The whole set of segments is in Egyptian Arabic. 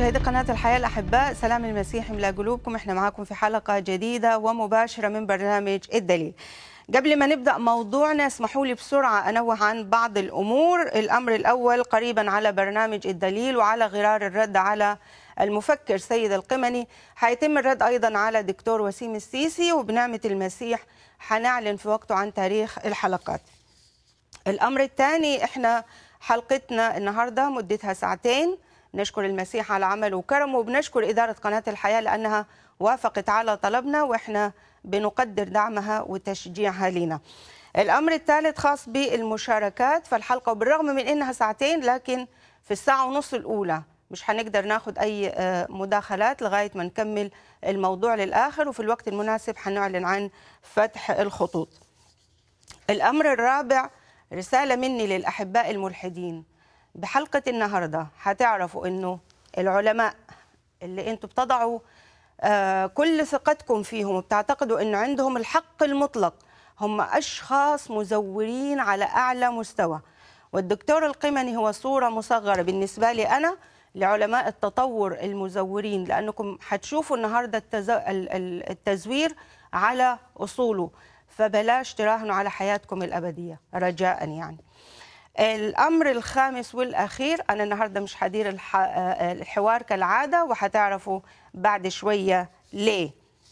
مشاهدي قناة الحياة الأحباء سلام المسيح يملأ قلوبكم احنا معاكم في حلقة جديدة ومباشرة من برنامج الدليل قبل ما نبدأ موضوعنا اسمحوا لي بسرعة أنوه عن بعض الأمور الأمر الأول قريبا على برنامج الدليل وعلى غرار الرد على المفكر سيد القمني حيتم الرد أيضا على دكتور وسيم السيسي وبنعمة المسيح حنعلن في وقته عن تاريخ الحلقات الأمر الثاني احنا حلقتنا النهاردة مدتها ساعتين نشكر المسيح على عمله وكرمه وبنشكر إدارة قناة الحياة لأنها وافقت على طلبنا وإحنا بنقدر دعمها وتشجيعها لنا الأمر الثالث خاص بالمشاركات فالحلقة وبالرغم من إنها ساعتين لكن في الساعة ونص الأولى مش هنقدر ناخد أي مداخلات لغاية ما نكمل الموضوع للآخر وفي الوقت المناسب هنعلن عن فتح الخطوط الأمر الرابع رسالة مني للأحباء الملحدين بحلقة النهاردة هتعرفوا أنه العلماء اللي أنتوا بتضعوا آه كل ثقتكم فيهم وبتعتقدوا أنه عندهم الحق المطلق هم أشخاص مزورين على أعلى مستوى والدكتور القمني هو صورة مصغرة بالنسبة لي أنا لعلماء التطور المزورين لأنكم هتشوفوا النهاردة التزوير على أصوله فبلاش تراهنوا على حياتكم الأبدية رجاء يعني الأمر الخامس والأخير أنا النهاردة مش حدير الح... الحوار كالعادة وحتعرفوا بعد شوية ليه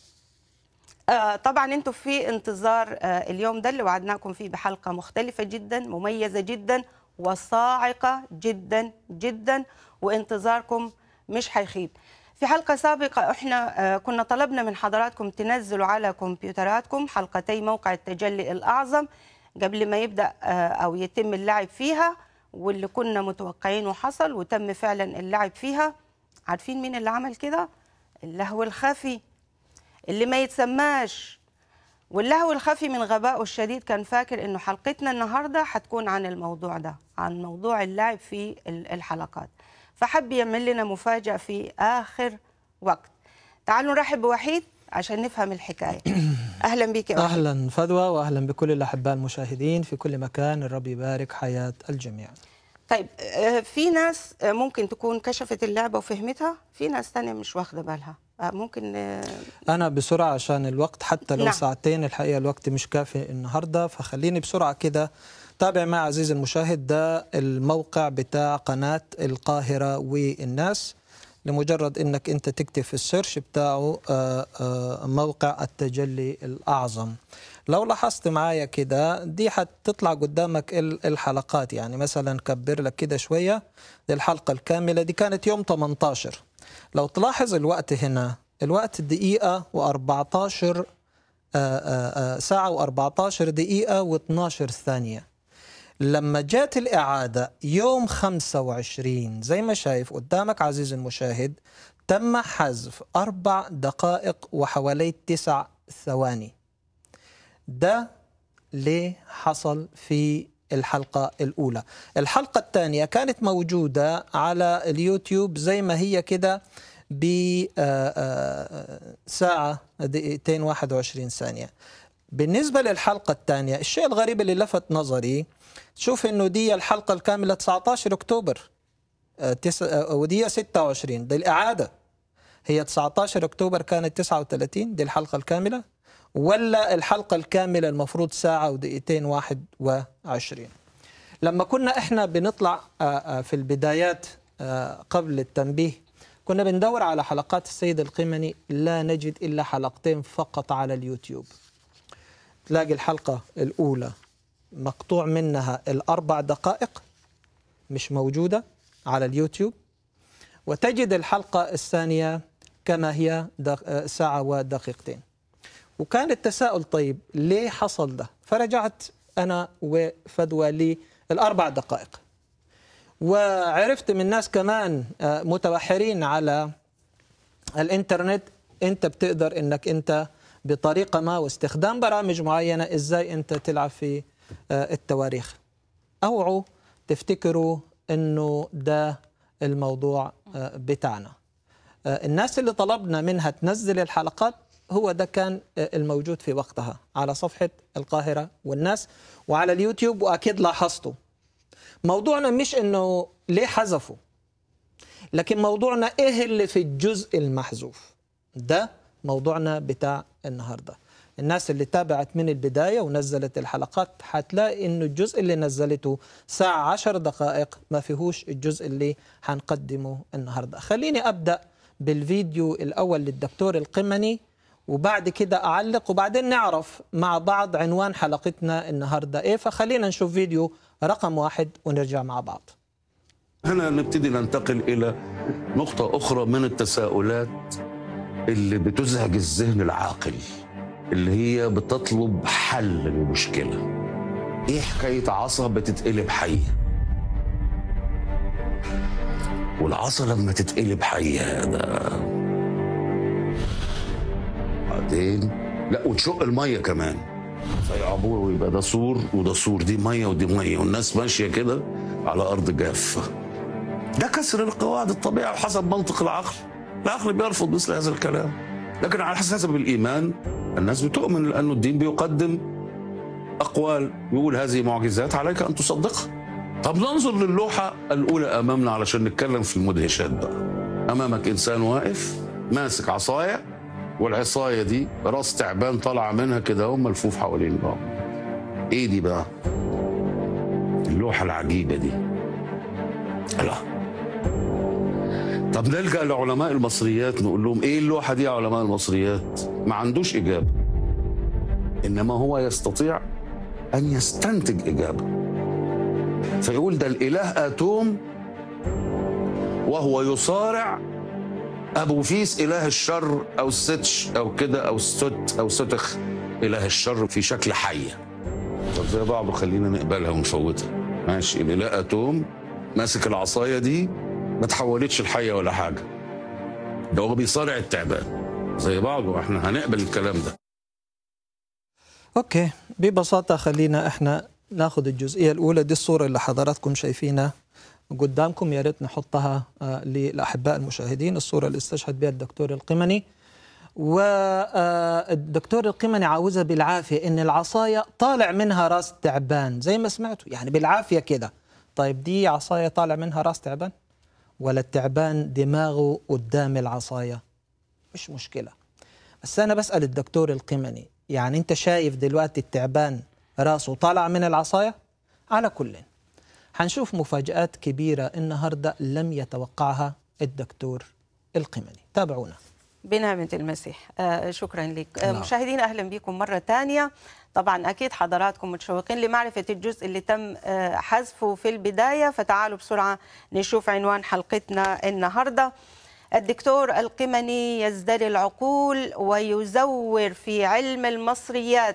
آه طبعا انتم في انتظار آه اليوم ده اللي وعدناكم فيه بحلقة مختلفة جدا مميزة جدا وصاعقة جدا جدا وانتظاركم مش حيخيب في حلقة سابقة احنا كنا طلبنا من حضراتكم تنزلوا على كمبيوتراتكم حلقتي موقع التجلي الأعظم قبل ما يبدأ أو يتم اللعب فيها واللي كنا متوقعينه حصل وتم فعلا اللعب فيها عارفين مين اللي عمل كده؟ اللهو الخفي اللي ما يتسماش واللهو الخفي من غبائه الشديد كان فاكر انه حلقتنا النهارده حتكون عن الموضوع ده عن موضوع اللعب في الحلقات فحب يعمل لنا مفاجأة في آخر وقت تعالوا نرحب بوحيد عشان نفهم الحكاية أهلا بك يا وحيد أهلا فدوى وأهلا بكل الأحباء المشاهدين في كل مكان الرب يبارك حياة الجميع طيب في ناس ممكن تكون كشفت اللعبة وفهمتها في ناس تانية مش واخدة بالها ممكن أنا بسرعة عشان الوقت حتى لو نعم. ساعتين الحقيقة الوقت مش كافي النهاردة فخليني بسرعة كده تابع معي عزيزي المشاهد ده الموقع بتاع قناة القاهرة والناس لمجرد انك انت تكتب في السيرش بتاعه موقع التجلي الاعظم لو لاحظت معايا كده دي حتطلع قدامك الحلقات يعني مثلا كبر لك كده شويه دي الحلقه الكامله دي كانت يوم 18 لو تلاحظ الوقت هنا الوقت دقيقه و14 ساعه و14 دقيقه و12 ثانيه لما جات الإعادة يوم 25 زي ما شايف قدامك عزيزي المشاهد تم حذف أربع دقائق وحوالي تسع ثواني ده ليه حصل في الحلقة الأولى الحلقة الثانية كانت موجودة على اليوتيوب زي ما هي كده بساعة دقيقتين 21 ثانية بالنسبة للحلقة الثانية الشيء الغريب اللي لفت نظري شوف انه دي الحلقة الكاملة 19 اكتوبر تس... ودي 26 دي الإعادة هي 19 اكتوبر كانت 39 دي الحلقة الكاملة ولا الحلقة الكاملة المفروض ساعة ودقيقتين 21 لما كنا احنا بنطلع في البدايات قبل التنبيه كنا بندور على حلقات السيد القمني لا نجد إلا حلقتين فقط على اليوتيوب تلاقي الحلقة الأولى مقطوع منها الأربع دقائق مش موجودة على اليوتيوب وتجد الحلقة الثانية كما هي ساعة ودقيقتين وكان التساؤل طيب ليه حصل ده فرجعت أنا وفدوى لي الأربع دقائق وعرفت من ناس كمان متبحرين على الانترنت انت بتقدر انك انت بطريقه ما واستخدام برامج معينه ازاي انت تلعب في التواريخ اوعوا تفتكروا انه ده الموضوع بتاعنا الناس اللي طلبنا منها تنزل الحلقات هو ده كان الموجود في وقتها على صفحة القاهرة والناس وعلى اليوتيوب وأكيد لاحظتوا موضوعنا مش أنه ليه حذفوا لكن موضوعنا ايه اللي في الجزء المحذوف ده موضوعنا بتاع النهارده الناس اللي تابعت من البداية ونزلت الحلقات هتلاقي انه الجزء اللي نزلته ساعة عشر دقائق ما فيهوش الجزء اللي هنقدمه النهاردة خليني أبدأ بالفيديو الأول للدكتور القمني وبعد كده أعلق وبعدين نعرف مع بعض عنوان حلقتنا النهاردة إيه فخلينا نشوف فيديو رقم واحد ونرجع مع بعض هنا نبتدي ننتقل إلى نقطة أخرى من التساؤلات اللي بتزعج الذهن العاقل اللي هي بتطلب حل للمشكلة إيه حكاية عصا بتتقلب حية والعصا لما تتقلب حية ده بعدين لا وتشق المية كمان فيعبور ويبقى ده سور وده سور دي مية ودي مية والناس ماشية كده على أرض جافة ده كسر القواعد الطبيعة وحسب منطق العقل العقل بيرفض مثل هذا الكلام لكن على حسب الإيمان الناس بتؤمن لأنه الدين بيقدم أقوال يقول هذه معجزات عليك أن تصدقها طب ننظر للوحة الأولى أمامنا علشان نتكلم في المدهشات بقى أمامك إنسان واقف ماسك عصاية والعصاية دي راس تعبان طالعة منها كده هم ملفوف حوالين بعض إيه دي بقى اللوحة العجيبة دي لا طب نلجأ لعلماء المصريات نقول لهم ايه اللوحة دي يا علماء المصريات ما عندوش إجابة إنما هو يستطيع أن يستنتج إجابة فيقول ده الإله آتوم وهو يصارع أبو فيس إله الشر أو الستش أو كده أو الست أو ستخ إله الشر في شكل حية طب زي بعضه خلينا نقبلها ونفوتها ماشي الإله آتوم ماسك العصاية دي ما تحولتش الحية ولا حاجة ده هو بيصارع التعبان زي بعضه احنا هنقبل الكلام ده اوكي ببساطة خلينا احنا ناخذ الجزئية الأولى دي الصورة اللي حضراتكم شايفينها قدامكم يا ريت نحطها آه، للأحباء المشاهدين الصورة اللي استشهد بها الدكتور القمني والدكتور القمني عاوزها بالعافية إن العصاية طالع منها راس تعبان زي ما سمعتوا يعني بالعافية كده طيب دي عصاية طالع منها راس تعبان ولا التعبان دماغه قدام العصاية مش مشكلة بس أنا بسأل الدكتور القمني يعني أنت شايف دلوقتي التعبان راسه طالع من العصاية على كل هنشوف مفاجآت كبيرة النهاردة لم يتوقعها الدكتور القمني تابعونا بنعمة المسيح آه شكرا لك آه نعم. مشاهدينا أهلا بكم مرة تانية طبعا أكيد حضراتكم متشوقين لمعرفة الجزء اللي تم آه حذفه في البداية فتعالوا بسرعة نشوف عنوان حلقتنا النهاردة الدكتور القمني يزدري العقول ويزور في علم المصريات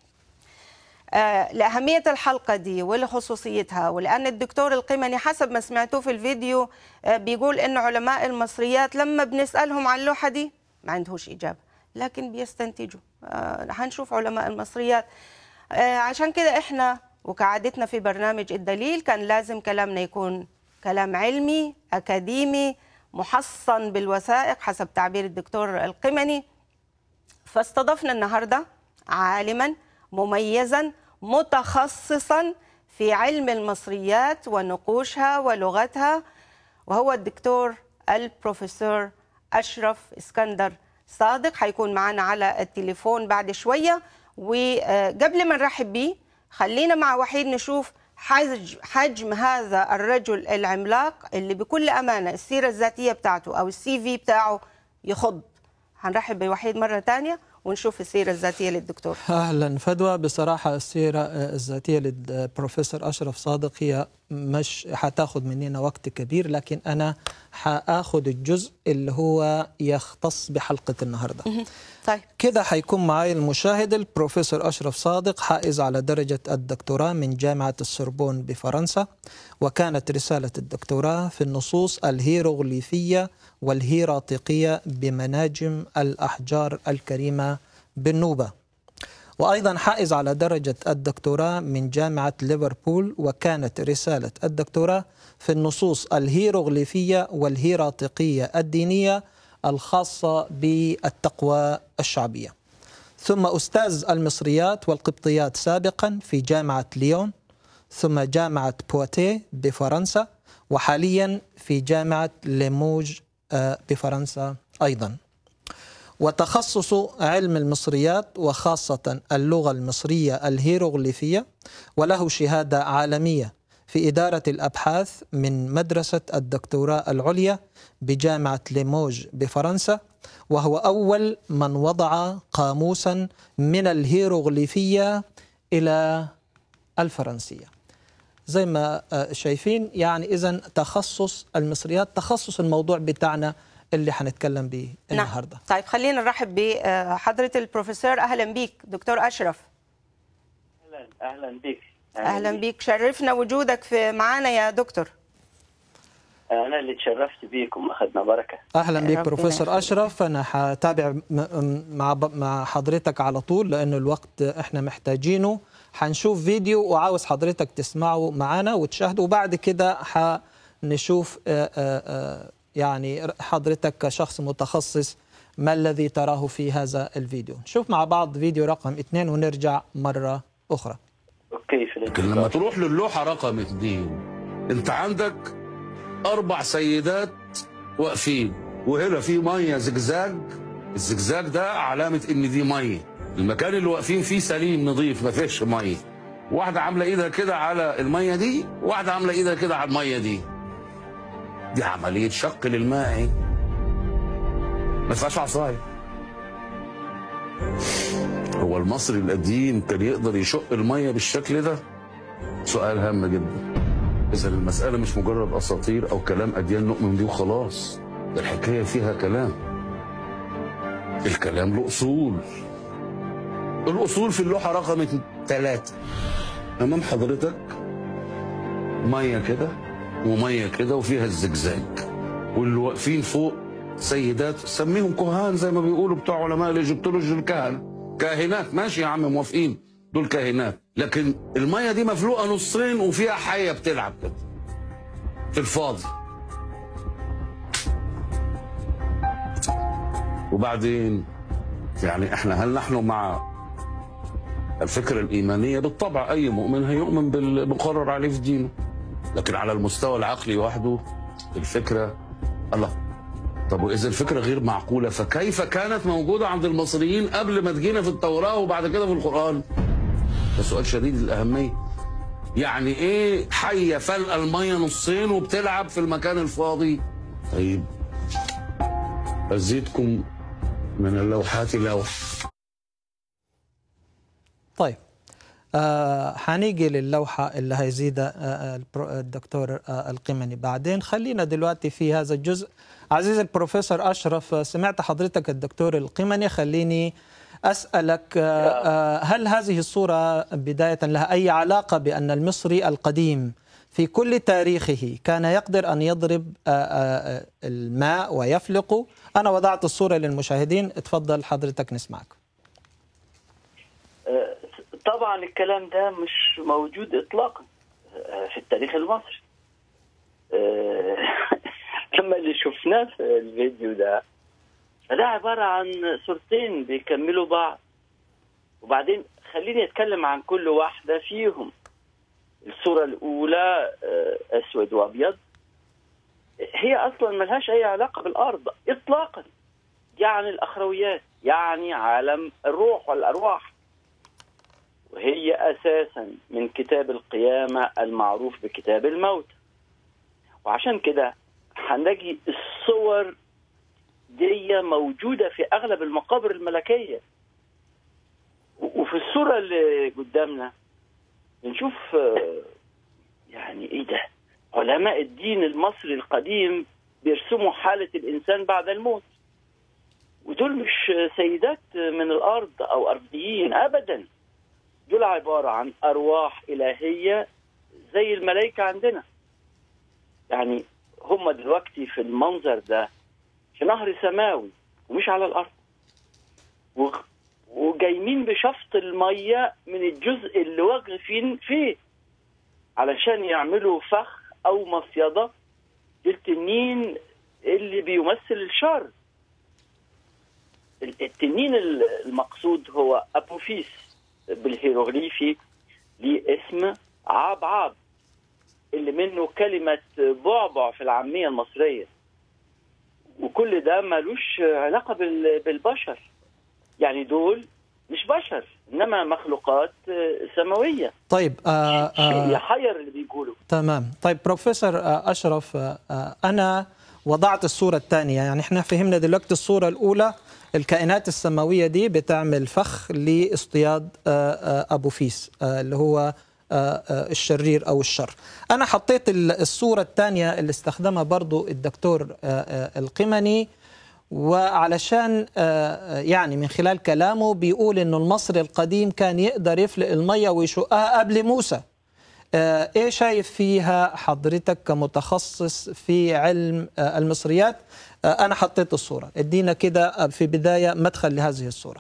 آه، لأهمية الحلقة دي ولخصوصيتها ولأن الدكتور القمني حسب ما سمعتوه في الفيديو آه، بيقول إن علماء المصريات لما بنسألهم عن اللوحة دي ما عندهوش إجابة لكن بيستنتجوا آه، هنشوف علماء المصريات آه، عشان كده إحنا وكعادتنا في برنامج الدليل كان لازم كلامنا يكون كلام علمي أكاديمي محصن بالوثائق حسب تعبير الدكتور القمني فاستضفنا النهارده عالما مميزا متخصصا في علم المصريات ونقوشها ولغتها وهو الدكتور البروفيسور اشرف اسكندر صادق هيكون معنا على التليفون بعد شويه وقبل ما نرحب بيه خلينا مع وحيد نشوف حجم حجم هذا الرجل العملاق اللي بكل امانه السيره الذاتيه بتاعته او السي في بتاعه يخض هنرحب بوحيد مره ثانيه ونشوف السيره الذاتيه للدكتور اهلا فدوى بصراحه السيره الذاتيه للبروفيسور اشرف صادق هي مش حتاخذ مننا وقت كبير لكن انا حاخذ الجزء اللي هو يختص بحلقه النهارده طيب كده حيكون معي المشاهد البروفيسور أشرف صادق حائز على درجة الدكتوراه من جامعة السوربون بفرنسا وكانت رسالة الدكتوراه في النصوص الهيروغليفية والهيراطيقية بمناجم الأحجار الكريمة بالنوبة وأيضا حائز على درجة الدكتوراه من جامعة ليفربول وكانت رسالة الدكتوراه في النصوص الهيروغليفية والهيراطيقية الدينية الخاصة بالتقوى الشعبية ثم أستاذ المصريات والقبطيات سابقا في جامعة ليون ثم جامعة بواتيه بفرنسا وحاليا في جامعة ليموج آه، بفرنسا أيضا وتخصص علم المصريات وخاصة اللغة المصرية الهيروغليفية وله شهادة عالمية في إدارة الأبحاث من مدرسة الدكتوراه العليا بجامعة ليموج بفرنسا وهو أول من وضع قاموسا من الهيروغليفية إلى الفرنسية زي ما آه، شايفين يعني إذا تخصص المصريات تخصص الموضوع بتاعنا اللي حنتكلم به النهارده نعم. طيب خلينا نرحب بحضرة البروفيسور أهلا بيك دكتور أشرف اهلا اهلا بك أهلا بيك شرفنا وجودك في معانا يا دكتور انا اللي تشرفت بيكم اخذنا بركه اهلا بك ربنا بروفيسور يخليك. اشرف انا حتابع م- م- مع ب- مع حضرتك على طول لانه الوقت احنا محتاجينه حنشوف فيديو وعاوز حضرتك تسمعه معنا وتشاهده وبعد كده حنشوف آه، آه، آه، يعني حضرتك كشخص متخصص ما الذي تراه في هذا الفيديو نشوف مع بعض فيديو رقم اثنين ونرجع مرة أخرى اوكي في لكن لما الانتظار تروح للوحة رقم اتنين انت عندك اربع سيدات واقفين وهنا في مية زجزاج الزجزاج ده علامة ان دي مية المكان اللي واقفين فيه سليم نظيف ما فيهش مية واحدة عاملة ايدها كده على المية دي واحدة عاملة ايدها كده على المية دي دي عملية شق للماء ما فيهاش عصاية هو المصري القديم كان يقدر يشق المية بالشكل ده سؤال هام جدا إذا المسألة مش مجرد أساطير أو كلام أديان نؤمن بيه وخلاص ده الحكاية فيها كلام الكلام له أصول الأصول في اللوحة رقم ثلاثة أمام حضرتك مية كده ومية كده وفيها الزجزاج واللي واقفين فوق سيدات سميهم كهان زي ما بيقولوا بتوع علماء الايجيبتولوجي الكهنة كاهنات ماشي يا عم موافقين دول كاهنات لكن المية دي مفلوقة نصين وفيها حية بتلعب كده في الفاضي وبعدين يعني احنا هل نحن مع الفكرة الإيمانية بالطبع أي مؤمن هيؤمن بالمقرر عليه في دينه لكن على المستوى العقلي وحده الفكرة الله طب وإذا الفكرة غير معقولة فكيف كانت موجودة عند المصريين قبل ما تجينا في التوراة وبعد كده في القرآن ده سؤال شديد الأهمية يعني إيه حية فلقة المية نصين وبتلعب في المكان الفاضي طيب أزيدكم من اللوحات لوح طيب آه حنيجي للوحة اللي هيزيدها آه البرو- الدكتور آه القمني بعدين خلينا دلوقتي في هذا الجزء عزيزي البروفيسور أشرف آه، سمعت حضرتك الدكتور القمني خليني أسألك آه آه هل هذه الصورة بداية لها أي علاقة بأن المصري القديم في كل تاريخه كان يقدر أن يضرب آه آه الماء ويفلقه أنا وضعت الصورة للمشاهدين اتفضل حضرتك نسمعك آه، طبعا الكلام ده مش موجود اطلاقا آه، في التاريخ المصري آه، لما اللي شفناه في الفيديو ده ده عبارة عن صورتين بيكملوا بعض وبعدين خليني اتكلم عن كل واحدة فيهم الصورة الأولى آه، أسود وأبيض هي أصلا ملهاش أي علاقة بالأرض إطلاقا يعني الأخرويات يعني عالم الروح والأرواح وهي أساسا من كتاب القيامة المعروف بكتاب الموت وعشان كده هنلاقي الصور دي موجودة في أغلب المقابر الملكية و- وفي الصورة اللي قدامنا بنشوف آه، يعني إيه ده علماء الدين المصري القديم بيرسموا حالة الإنسان بعد الموت ودول مش سيدات من الأرض أو أرضيين أبدا دول عبارة عن أرواح إلهية زي الملائكة عندنا يعني هم دلوقتي في المنظر ده في نهر سماوي ومش على الأرض و- وجايمين بشفط المية من الجزء اللي واقفين فيه علشان يعملوا فخ أو مصيدة للتنين اللي بيمثل الشر التنين المقصود هو أبوفيس بالهيروغليفي ليه اسم عاب عاب اللي منه كلمة بعبع في العامية المصرية وكل ده ملوش علاقة بال- بالبشر يعني دول مش بشر إنما مخلوقات سماوية طيب آه شيء آه يحير اللي بيقولوا تمام طيب بروفيسور آه، أشرف آه، آه، أنا وضعت الصورة الثانية يعني احنا فهمنا دلوقتي الصورة الأولى الكائنات السماوية دي بتعمل فخ لاصطياد آه، آه، أبو فيس آه، اللي هو آه، آه، الشرير أو الشر أنا حطيت ال- الصورة الثانية اللي استخدمها برضو الدكتور آه، آه، القمني وعلشان آه، يعني من خلال كلامه بيقول انه المصري القديم كان يقدر يفلق الميه ويشقها قبل موسى آه، ايه شايف فيها حضرتك كمتخصص في علم آه، المصريات آه، انا حطيت الصوره ادينا كده في بدايه مدخل لهذه الصوره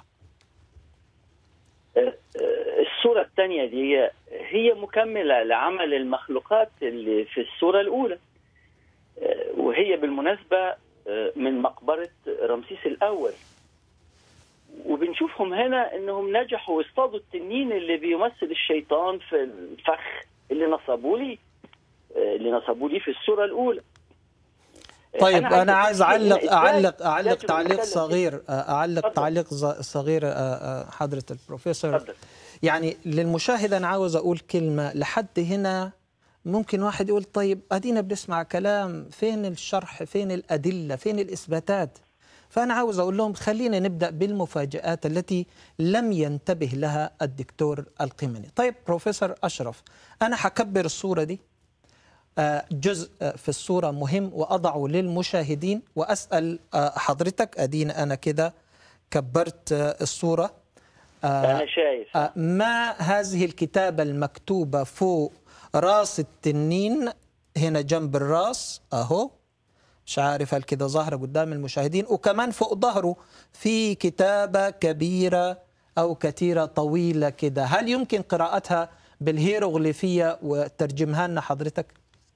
الصورة الثانية دي هي هي مكملة لعمل المخلوقات اللي في الصورة الأولى آه، وهي بالمناسبة آه، من مقبرة رمسيس الأول وبنشوفهم هنا انهم نجحوا واصطادوا التنين اللي بيمثل الشيطان في الفخ اللي نصبوا لي آه، اللي نصبوا لي في الصورة الأولى آه، طيب انا عايز أقول اعلق إزاي اعلق اعلق لازم تعليق نتكلم صغير آه، اعلق اتفضل. تعليق ز- صغير آه، آه، حضره البروفيسور اتفضل. يعني للمشاهد انا عاوز اقول كلمه لحد هنا ممكن واحد يقول طيب ادينا بنسمع كلام فين الشرح فين الادله فين الاثباتات فانا عاوز اقول لهم خلينا نبدا بالمفاجات التي لم ينتبه لها الدكتور القمني طيب بروفيسور اشرف انا حكبر الصوره دي آه، جزء آه، في الصورة مهم وأضعه للمشاهدين وأسأل آه، حضرتك أدينا أنا كده كبرت آه، الصورة آه، أنا شايف آه، ما هذه الكتابة المكتوبة فوق راس التنين هنا جنب الراس أهو مش عارف هل كده ظاهرة قدام المشاهدين وكمان فوق ظهره في كتابة كبيرة أو كثيرة طويلة كده هل يمكن قراءتها بالهيروغليفية وترجمها لنا حضرتك؟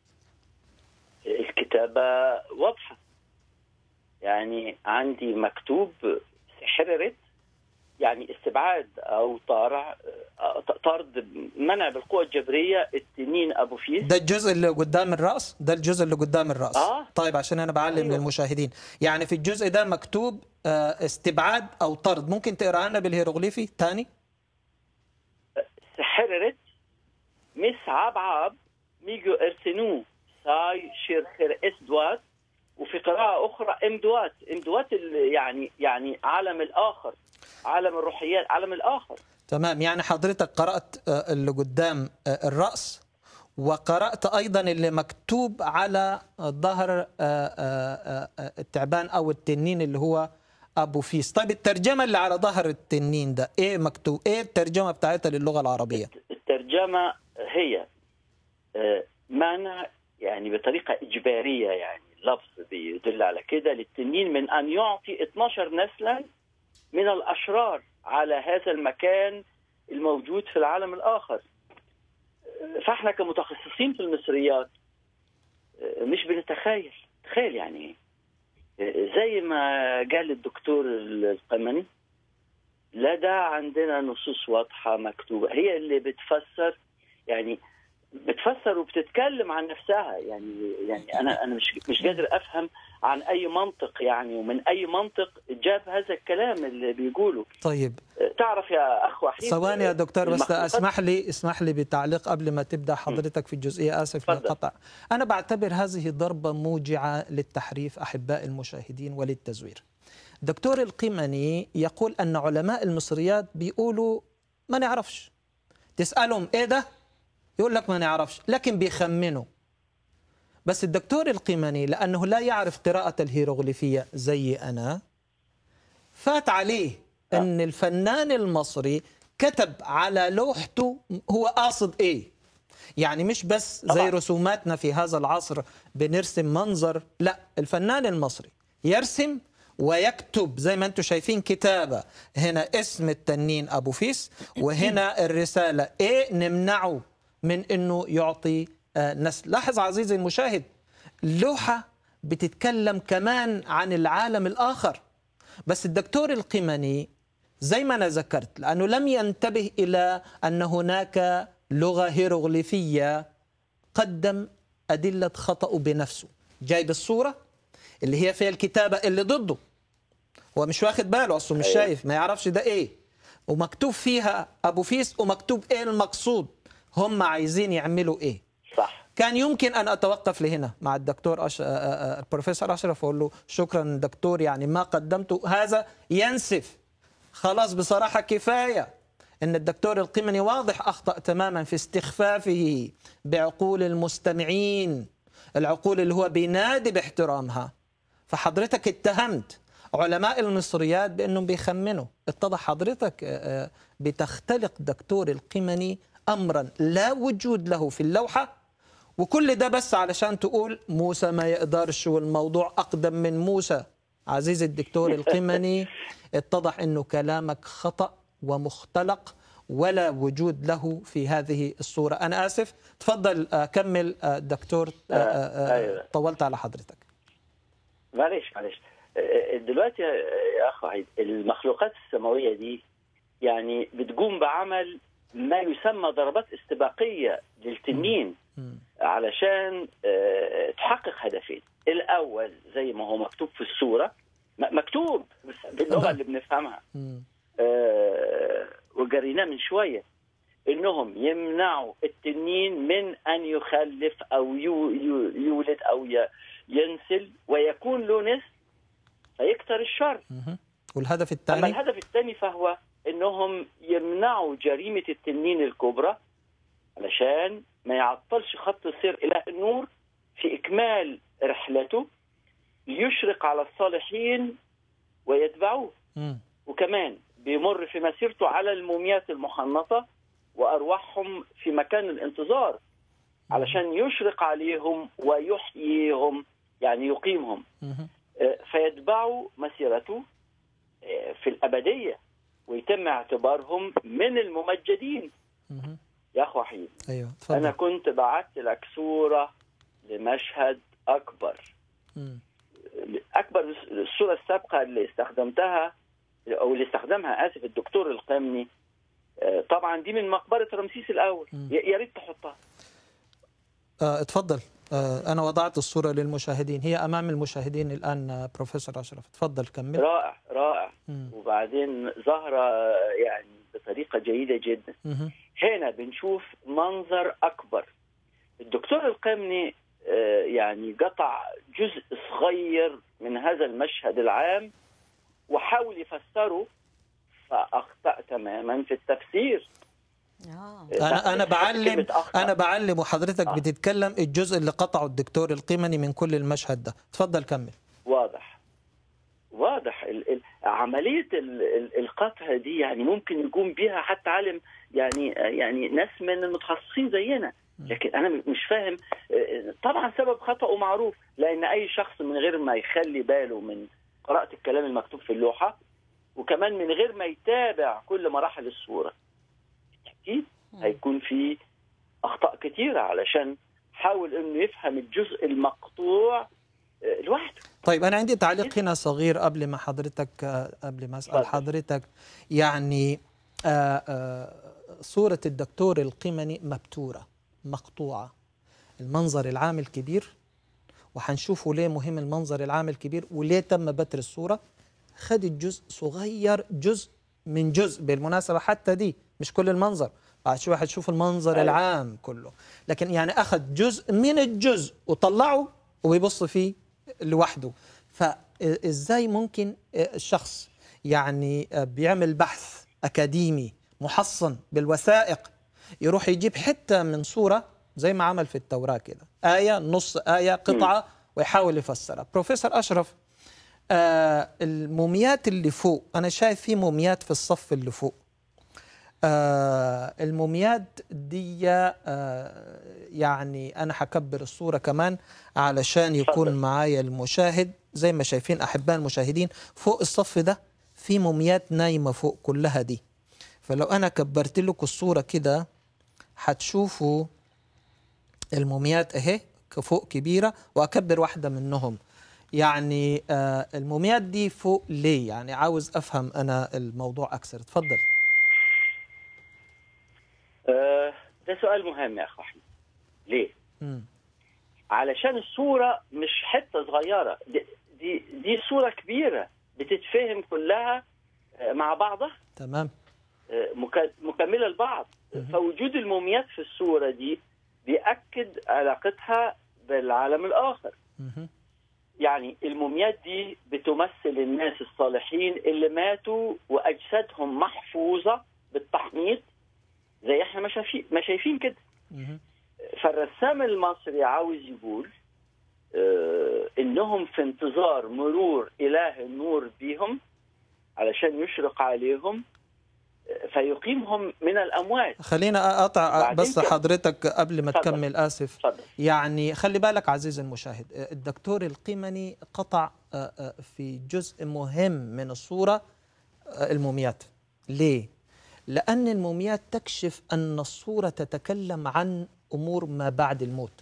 الكتابة واضحة يعني عندي مكتوب حررت يعني استبعاد أو طارع آه، طرد منع بالقوة الجبرية التنين أبو فيس ده الجزء اللي قدام الراس ده الجزء اللي قدام الراس آه. طيب عشان انا بعلم أيوة. للمشاهدين يعني في الجزء ده مكتوب آه، استبعاد او طرد ممكن تقرا لنا بالهيروغليفي تاني حررت مس عاب عاب ميجو ارسنو ساي شير خير اس دوات وفي قراءة أخرى ام دوات ام دوات ال- يعني يعني عالم الآخر عالم الروحيات عالم الآخر تمام يعني حضرتك قرات آه، اللي قدام آه، الراس وقرات ايضا اللي مكتوب على ظهر آه، آه، آه، التعبان او التنين اللي هو ابو فيس طيب الترجمه اللي على ظهر التنين ده ايه مكتوب ايه الترجمه بتاعتها للغه العربيه الترجمة هي آه، منع يعني بطريقة إجبارية يعني اللفظ بيدل على كده للتنين من أن يعطي 12 نسلا من الأشرار على هذا المكان الموجود في العالم الآخر آه، فإحنا كمتخصصين في المصريات آه، مش بنتخيل تخيل يعني إيه آه، زي ما قال الدكتور القمني لا ده عندنا نصوص واضحة مكتوبة هي اللي بتفسر يعني بتفسر وبتتكلم عن نفسها يعني يعني انا انا مش مش قادر افهم عن اي منطق يعني ومن اي منطق جاب هذا الكلام اللي بيقوله طيب تعرف يا اخ وحيد ثواني يا دكتور بس المخلوقات- اسمح لي اسمح لي بتعليق قبل ما تبدا حضرتك في الجزئيه اسف تفضل. للقطع انا بعتبر هذه ضربه موجعه للتحريف احباء المشاهدين وللتزوير دكتور القمني يقول ان علماء المصريات بيقولوا ما نعرفش تسالهم ايه ده يقول لك ما نعرفش لكن بيخمنوا بس الدكتور القمني لانه لا يعرف قراءه الهيروغليفيه زي انا فات عليه ان الفنان المصري كتب على لوحته هو قاصد ايه يعني مش بس زي طبعاً. رسوماتنا في هذا العصر بنرسم منظر لا الفنان المصري يرسم ويكتب زي ما انتم شايفين كتابة هنا اسم التنين أبو فيس وهنا الرسالة ايه نمنعه من انه يعطي آه، نسل لاحظ عزيزي المشاهد اللوحة بتتكلم كمان عن العالم الآخر بس الدكتور القمني زي ما أنا ذكرت لأنه لم ينتبه إلى أن هناك لغة هيروغليفية قدم أدلة خطأه بنفسه جايب الصورة اللي هي فيها الكتابة اللي ضده هو مش واخد باله أصله مش أيوة. شايف ما يعرفش ده إيه ومكتوب فيها أبو فيس ومكتوب إيه المقصود هم عايزين يعملوا إيه صح كان يمكن ان اتوقف لهنا مع الدكتور أش... آه، آه، البروفيسور اشرف اقول له شكرا دكتور يعني ما قدمته هذا ينسف خلاص بصراحه كفايه ان الدكتور القمني واضح اخطا تماما في استخفافه بعقول المستمعين العقول اللي هو بينادي باحترامها فحضرتك اتهمت علماء المصريات بانهم بيخمنوا اتضح حضرتك آه، آه، بتختلق دكتور القمني امرا لا وجود له في اللوحه وكل ده بس علشان تقول موسى ما يقدرش والموضوع اقدم من موسى عزيزي الدكتور القمني اتضح انه كلامك خطا ومختلق ولا وجود له في هذه الصوره انا اسف تفضل آه، كمل آه، دكتور آه، آه، آه، أيوة. طولت على حضرتك معلش معلش آه، دلوقتي يا يا اخ وحيد المخلوقات السماويه دي يعني بتقوم بعمل ما يسمى ضربات استباقيه للتنين مم. علشان آه، تحقق هدفين الاول زي ما هو مكتوب في الصوره م- مكتوب بس باللغه طبعا. اللي بنفهمها مم. آه، وجريناه من شويه انهم يمنعوا التنين من ان يخلف او يو- يو- يولد او ي- ينسل ويكون له نسل فيكثر الشر مهم. والهدف اما الثاني الهدف الثاني فهو انهم يمنعوا جريمه التنين الكبرى علشان ما يعطلش خط سير اله النور في اكمال رحلته ليشرق على الصالحين ويتبعوه مم. وكمان بيمر في مسيرته على الموميات المحنطة وأرواحهم في مكان الانتظار علشان يشرق عليهم ويحييهم يعني يقيمهم مهم. آه، فيتبعوا مسيرته آه، في الأبدية ويتم اعتبارهم من الممجدين مهم. يا أخ وحيد ايوه أنا تفضل كنت بعت لك صورة لمشهد أكبر مم. اكبر الصوره السابقه اللي استخدمتها او اللي استخدمها اسف الدكتور القمني آه، طبعا دي من مقبره رمسيس الاول مم. ي- يا ريت تحطها آه، اتفضل آه، انا وضعت الصوره للمشاهدين هي امام المشاهدين الان آه، بروفيسور اشرف تفضل كمل رائع رائع مم. وبعدين ظاهره آه، يعني بطريقه جيده جدا مهم. هنا بنشوف منظر اكبر الدكتور القمني آه، يعني قطع جزء صغير من هذا المشهد العام وحاول يفسره فاخطا تماما في التفسير آه. انا انا حتى بعلم كلمة أخطأ. انا بعلم وحضرتك آه. بتتكلم الجزء اللي قطعه الدكتور القمني من كل المشهد ده تفضل كمل واضح واضح ال ال عمليه ال ال القطع دي يعني ممكن يقوم بها حتى عالم يعني يعني ناس من المتخصصين زينا لكن انا م- مش فاهم آه، طبعا سبب خطأه معروف لان اي شخص من غير ما يخلي باله من قراءه الكلام المكتوب في اللوحه وكمان من غير ما يتابع كل مراحل الصوره اكيد هيكون في اخطاء كتيره علشان حاول انه يفهم الجزء المقطوع آه، لوحده طيب انا عندي تعليق هنا صغير قبل ما حضرتك آه، قبل ما اسال اتفضل. حضرتك يعني آه، آه، صوره الدكتور القمني مبتوره مقطوعه المنظر العام الكبير وحنشوفوا ليه مهم المنظر العام الكبير وليه تم بتر الصوره خدت جزء صغير جزء من جزء بالمناسبه حتى دي مش كل المنظر بعد شوي حتشوف المنظر أيوة. العام كله لكن يعني اخذ جزء من الجزء وطلعه ويبص فيه لوحده فازاي ممكن الشخص يعني بيعمل بحث اكاديمي محصن بالوثائق يروح يجيب حته من صوره زي ما عمل في التوراه كده ايه نص ايه قطعه ويحاول يفسرها بروفيسور اشرف آه الموميات اللي فوق انا شايف في موميات في الصف اللي فوق آه الموميات دي آه يعني انا حكبر الصوره كمان علشان يكون اتفضل. معايا المشاهد زي ما شايفين احباء المشاهدين فوق الصف ده في موميات نايمه فوق كلها دي فلو انا كبرت لكم الصوره كده هتشوفوا الموميات اهي فوق كبيره واكبر واحده منهم يعني آه الموميات دي فوق ليه يعني عاوز افهم انا الموضوع اكثر اتفضل آه، ده سؤال مهم يا اخ احمد ليه؟ مم. علشان الصورة مش حتة صغيرة دي دي, دي صورة كبيرة بتتفهم كلها آه، مع بعضها تمام آه، مك- مكملة لبعض فوجود الموميات في الصورة دي بيأكد علاقتها بالعالم الآخر مهم. يعني الموميات دي بتمثل الناس الصالحين اللي ماتوا وأجسادهم محفوظة بالتحنيط زي احنا ما شايفين ما شايفين كده مهم. فالرسام المصري عاوز يقول آه، انهم في انتظار مرور اله النور بيهم علشان يشرق عليهم آه، فيقيمهم من الاموات خلينا اقطع وبعدين بس كده. حضرتك قبل ما اتفضل. تكمل اسف اتفضل يعني خلي بالك عزيزي المشاهد الدكتور القيمني قطع آه، آه، في جزء مهم من الصورة آه، الموميات ليه؟ لأن الموميات تكشف أن الصورة تتكلم عن أمور ما بعد الموت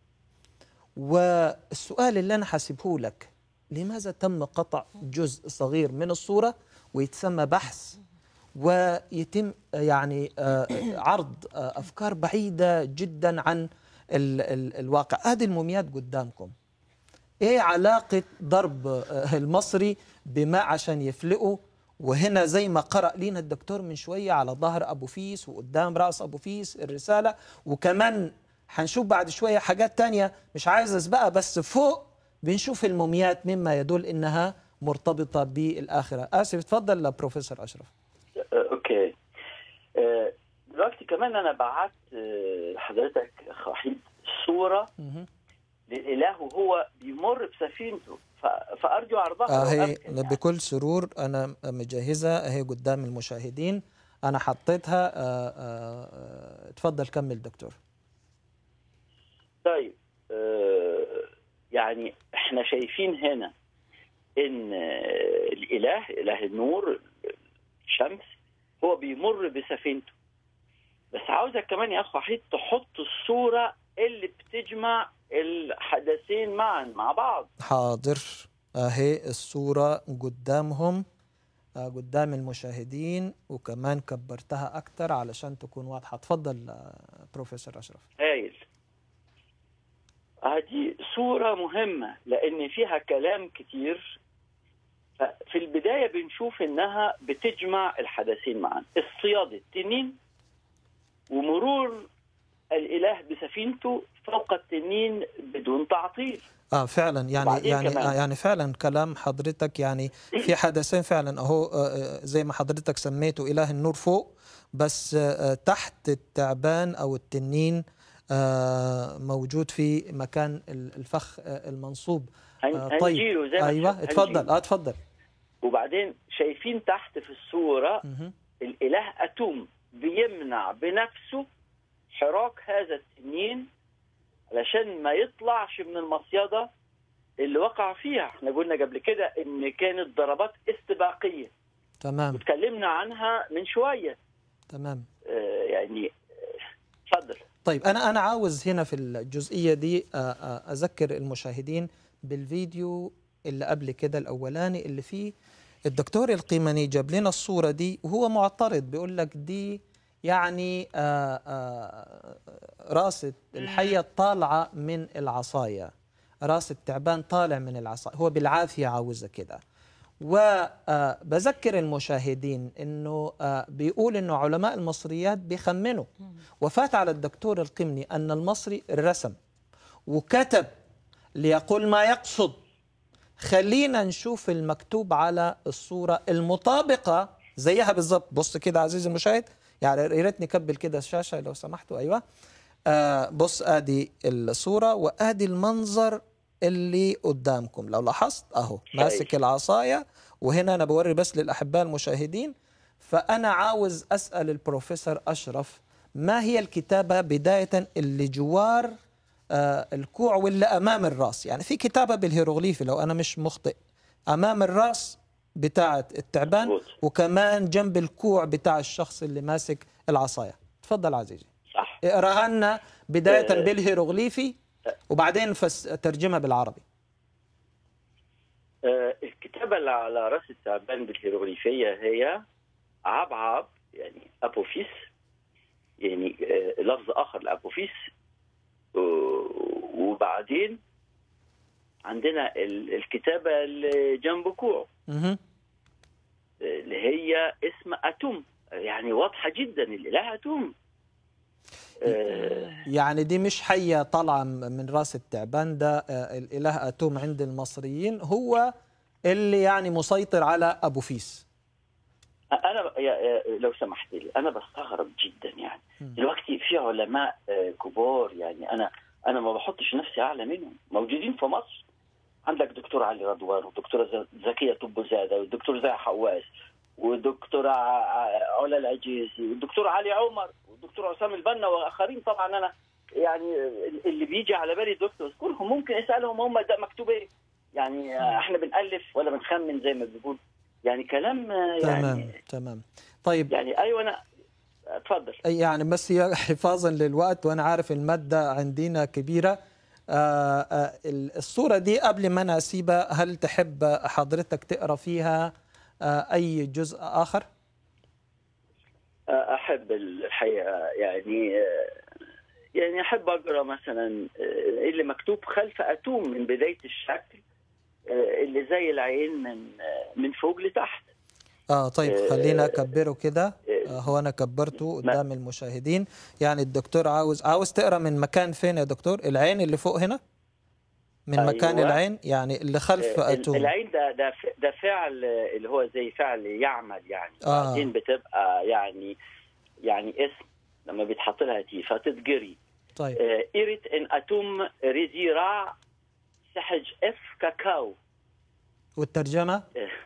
والسؤال اللي أنا حاسبه لك لماذا تم قطع جزء صغير من الصورة ويتسمى بحث ويتم يعني آه، عرض آه، أفكار بعيدة جدا عن ال ال الواقع هذه الموميات قدامكم ايه علاقة ضرب آه، المصري بماء عشان يفلقه وهنا زي ما قرأ لينا الدكتور من شوية على ظهر أبو فيس وقدام رأس أبو فيس الرسالة وكمان هنشوف بعد شوية حاجات تانية مش عايز أسبقها بس فوق بنشوف الموميات مما يدل إنها مرتبطة بالآخرة آسف تفضل بروفيسور أشرف آه، اوكي آه، دلوقتي كمان انا بعت آه، لحضرتك اخ وحيد صوره مهم. للاله وهو بيمر بسفينته ف- فارجو عرضها لو اهي أمكن يعني. بكل سرور انا مجهزها اهي قدام المشاهدين انا حطيتها آه، آه، آه، اتفضل كمل دكتور طيب آه، يعني احنا شايفين هنا ان آه، الاله اله النور الشمس هو بيمر بسفينته بس عاوزك كمان يا اخ وحيد تحط الصوره اللي بتجمع الحدثين معا مع بعض حاضر اهي الصورة قدامهم آه، قدام المشاهدين وكمان كبرتها اكتر علشان تكون واضحة اتفضل آه، بروفيسور اشرف هايل هذه صورة مهمة لأن فيها كلام كتير ف- في البداية بنشوف إنها بتجمع الحدثين معا الصياد التنين ومرور الإله بسفينته فوق التنين بدون تعطيل اه فعلا يعني وبعدين يعني كمان. آه يعني فعلا كلام حضرتك يعني في حدثين فعلا اهو آه، آه، زي ما حضرتك سميته اله النور فوق بس آه، آه، تحت التعبان او التنين آه، موجود في مكان ال- الفخ آه، المنصوب هن- آه، هنجيله زي ما ايوه تشوف، اتفضل هنجيله. اه اتفضل وبعدين شايفين تحت في الصورة مهم. الإله أتوم بيمنع بنفسه حراك هذا التنين علشان ما يطلعش من المصيدة اللي وقع فيها احنا قلنا قبل كده ان كانت ضربات استباقية تمام واتكلمنا عنها من شوية تمام اه يعني اه، اتفضل طيب انا انا عاوز هنا في الجزئيه دي آه، آه، اذكر المشاهدين بالفيديو اللي قبل كده الاولاني اللي فيه الدكتور القيمني جاب لنا الصوره دي وهو معترض بيقول لك دي يعني آه، آه، راس الحيه طالعه من العصايه راس التعبان طالع من العصايه هو بالعافيه عاوزها كده وبذكر المشاهدين انه آه، بيقول انه علماء المصريات بيخمنوا وفات على الدكتور القمني ان المصري رسم وكتب ليقول ما يقصد خلينا نشوف المكتوب على الصوره المطابقه زيها بالظبط بص كده عزيزي المشاهد يعني يا ريت نكبل كده الشاشه لو سمحتوا ايوه آه بص ادي الصوره وادي المنظر اللي قدامكم لو لاحظت اهو ماسك العصايه وهنا انا بوري بس للاحباء المشاهدين فانا عاوز اسال البروفيسور اشرف ما هي الكتابه بدايه اللي جوار آه الكوع واللي امام الراس يعني في كتابه بالهيروغليفي لو انا مش مخطئ امام الراس بتاعه التعبان مظبوط. وكمان جنب الكوع بتاع الشخص اللي ماسك العصايه تفضل عزيزي صح اقراها لنا بدايه آه. بالهيروغليفي وبعدين فس ترجمها بالعربي اه الكتابة اللي على رأس التعبان بالهيروغليفية هي عبعب يعني أبوفيس يعني اه لفظ آخر لأبوفيس و- المصريين عندنا ال- الكتابه اللي جنب كوعه مهم. اللي هي اسم اتوم يعني واضحه جدا الاله اتوم آه، يعني دي مش حية طالعة م- من راس التعبان ده آه، الإله أتوم عند المصريين هو اللي يعني مسيطر على أبو فيس انا ب- يا- يا- لو سمحت لي انا بستغرب جدا يعني دلوقتي في علماء آه، كبار يعني انا انا ما بحطش نفسي اعلى منهم موجودين في مصر عندك دكتور علي رضوان والدكتوره ز- زكيه طب زاده والدكتور زاهي حواس والدكتور ع- ع- علا العجيزي والدكتور علي عمر والدكتور عسام البنا واخرين طبعا انا يعني اللي بيجي على بالي دكتور اذكرهم ممكن اسالهم هم ده مكتوب ايه يعني آه، احنا بنالف ولا بنخمن زي ما بيقول يعني كلام آه، تمام يعني تمام طيب يعني ايوه انا اتفضل يعني بس هي حفاظا للوقت وأنا عارف المادة عندنا كبيرة آه، آه، ال- الصورة دي قبل ما أنا أسيبها هل تحب حضرتك تقرأ فيها آه، أي جزء آخر؟ احب الحقيقه يعني يعني احب اقرا مثلا اللي مكتوب خلف اتوم من بدايه الشكل اللي زي العين من من فوق لتحت اه طيب آه، خلينا اكبره كده آه، آه هو انا كبرته ما- قدام المشاهدين يعني الدكتور عاوز عاوز تقرا من مكان فين يا دكتور العين اللي فوق هنا من أيوة. مكان العين يعني اللي خلف ال- اتوم العين ده ده ف- ده فعل اللي هو زي فعل يعمل يعني آه. بعدين بتبقى يعني يعني اسم لما بيتحط لها تي فتتجري طيب ايريت ان اتوم ريزيرا سحج اف كاكاو والترجمه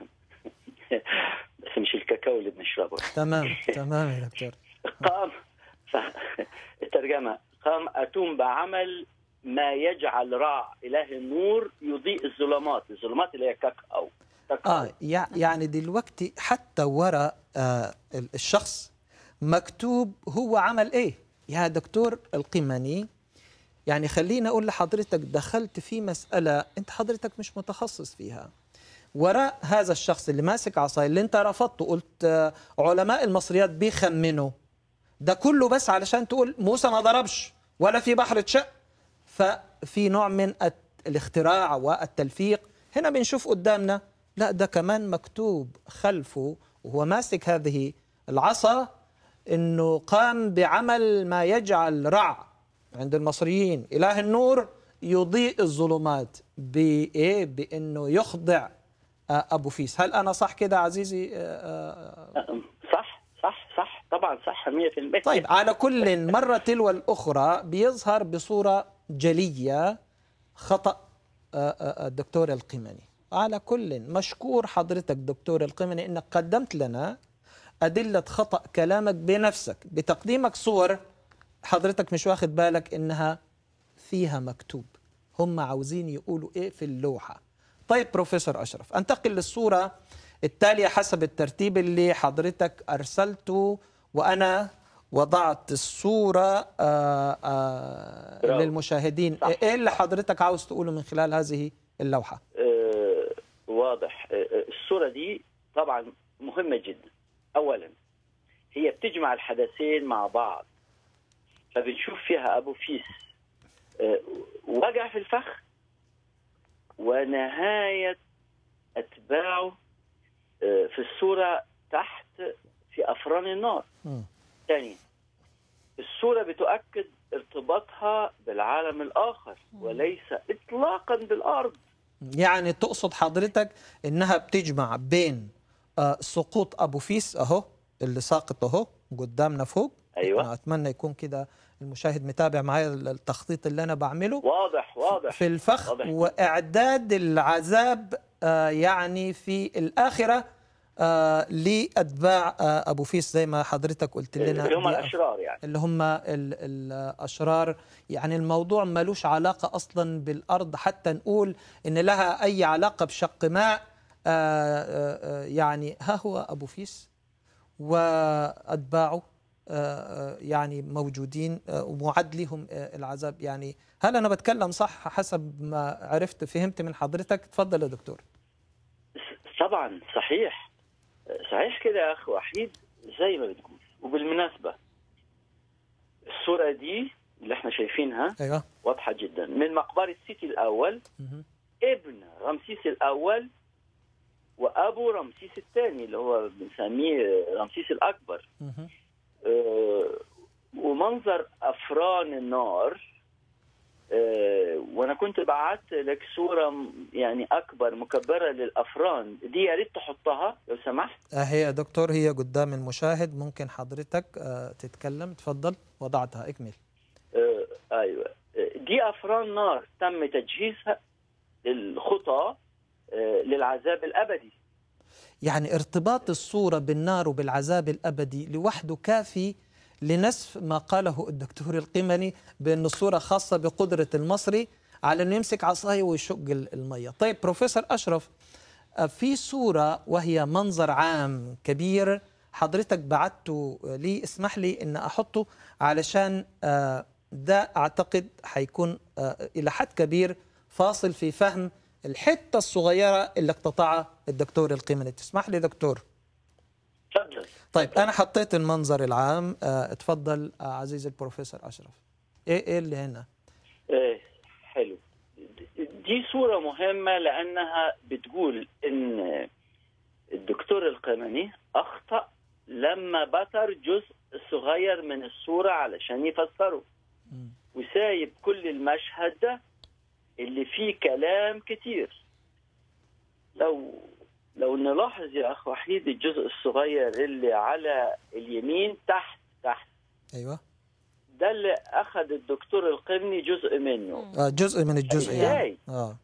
بس مش الكاكاو اللي بنشربه تمام تمام يا دكتور قام ف- الترجمة قام أتوم بعمل ما يجعل راع إله النور يضيء الظلمات الظلمات اللي هي كاكاو كاكاو. اه يع- يعني دلوقتي حتى ورا آه ال- الشخص مكتوب هو عمل ايه يا دكتور القمني يعني خليني اقول لحضرتك دخلت في مساله انت حضرتك مش متخصص فيها وراء هذا الشخص اللي ماسك عصايه اللي انت رفضته قلت آه، علماء المصريات بيخمنوا ده كله بس علشان تقول موسى ما ضربش ولا في بحر شق ففي نوع من الت- الاختراع والتلفيق هنا بنشوف قدامنا لا ده كمان مكتوب خلفه وهو ماسك هذه العصا انه قام بعمل ما يجعل رع عند المصريين اله النور يضيء الظلمات بايه بانه يخضع آه، ابو فيس هل انا صح كده عزيزي آه، آه، صح صح صح طبعا صح 100% طيب على كل مرة تلو الأخرى بيظهر بصورة جلية خطأ آه، آه، الدكتور القمني على كل مشكور حضرتك دكتور القمني أنك قدمت لنا أدلة خطأ كلامك بنفسك بتقديمك صور حضرتك مش واخد بالك إنها فيها مكتوب هم عاوزين يقولوا إيه في اللوحة طيب بروفيسور أشرف أنتقل للصورة التالية حسب الترتيب اللي حضرتك أرسلته وأنا وضعت الصورة آه، آه، برافو. للمشاهدين صح. إيه اللي حضرتك عاوز تقوله من خلال هذه اللوحة آه، واضح آه، آه، الصورة دي طبعا مهمة جدا أولا هي بتجمع الحدثين مع بعض فبنشوف فيها أبو فيس آه، وجع في الفخ ونهاية أتباعه آه، في الصورة تحت في أفران النار مم. ثانيا الصورة بتؤكد ارتباطها بالعالم الآخر وليس إطلاقا بالأرض يعني تقصد حضرتك إنها بتجمع بين آه، سقوط أبو فيس أهو اللي ساقط أهو قدامنا فوق أيوة. أنا أتمنى يكون كده المشاهد متابع معايا التخطيط اللي أنا بعمله واضح واضح في الفخ واضح. واعداد العذاب آه، يعني في الاخره آه، لاتباع آه، ابو فيس زي ما حضرتك قلت لنا اللي هم دي- الأشرار يعني اللي هم ال- الاشرار يعني الموضوع ملوش علاقه اصلا بالارض حتى نقول ان لها اي علاقه بشق ماء آه، آه، آه، يعني ها هو ابو فيس واتباعه آه، آه، يعني موجودين آه، ومعد لهم آه، العذاب يعني هل انا بتكلم صح حسب ما عرفت فهمت من حضرتك تفضل يا دكتور طبعا صحيح صحيح كده يا أخ وحيد زي ما بتقول وبالمناسبة الصورة دي اللي احنا شايفينها ايوه واضحه جدا من مقبره سيتي الاول مهم. ابن رمسيس الاول وابو رمسيس الثاني اللي هو بنسميه رمسيس الاكبر مهم. آه، ومنظر افران النار آه، وانا كنت بعت لك صوره م- يعني اكبر مكبره للافران دي يا ريت تحطها لو سمحت اهي يا دكتور هي قدام المشاهد ممكن حضرتك آه، تتكلم تفضل وضعتها اكمل آه، ايوه آه، دي افران نار تم تجهيزها للخطى آه، للعذاب الابدي يعني ارتباط الصورة بالنار وبالعذاب الأبدي لوحده كافي لنسف ما قاله الدكتور القمني بأن الصورة خاصة بقدرة المصري على أنه يمسك عصاية ويشق ال- المية طيب بروفيسور أشرف آه، في صورة وهي منظر عام كبير حضرتك بعته لي اسمح لي أن أحطه علشان آه، ده أعتقد حيكون آه، إلى حد كبير فاصل في فهم الحتة الصغيرة اللي اقتطعها الدكتور القيمني تسمح لي دكتور تفضل طيب أنا حطيت المنظر العام آه، اتفضل آه، عزيزي البروفيسور أشرف إيه إيه اللي هنا ايه حلو دي صورة مهمة لأنها بتقول إن الدكتور القمني أخطأ لما بتر جزء صغير من الصورة علشان يفسره مم. وسايب كل المشهد ده اللي فيه كلام كتير لو لو نلاحظ يا أخ وحيد الجزء الصغير اللي على اليمين تحت تحت أيوة ده اللي أخذ الدكتور القمني جزء منه آه، جزء من الجزء إزاي؟ يعني آه.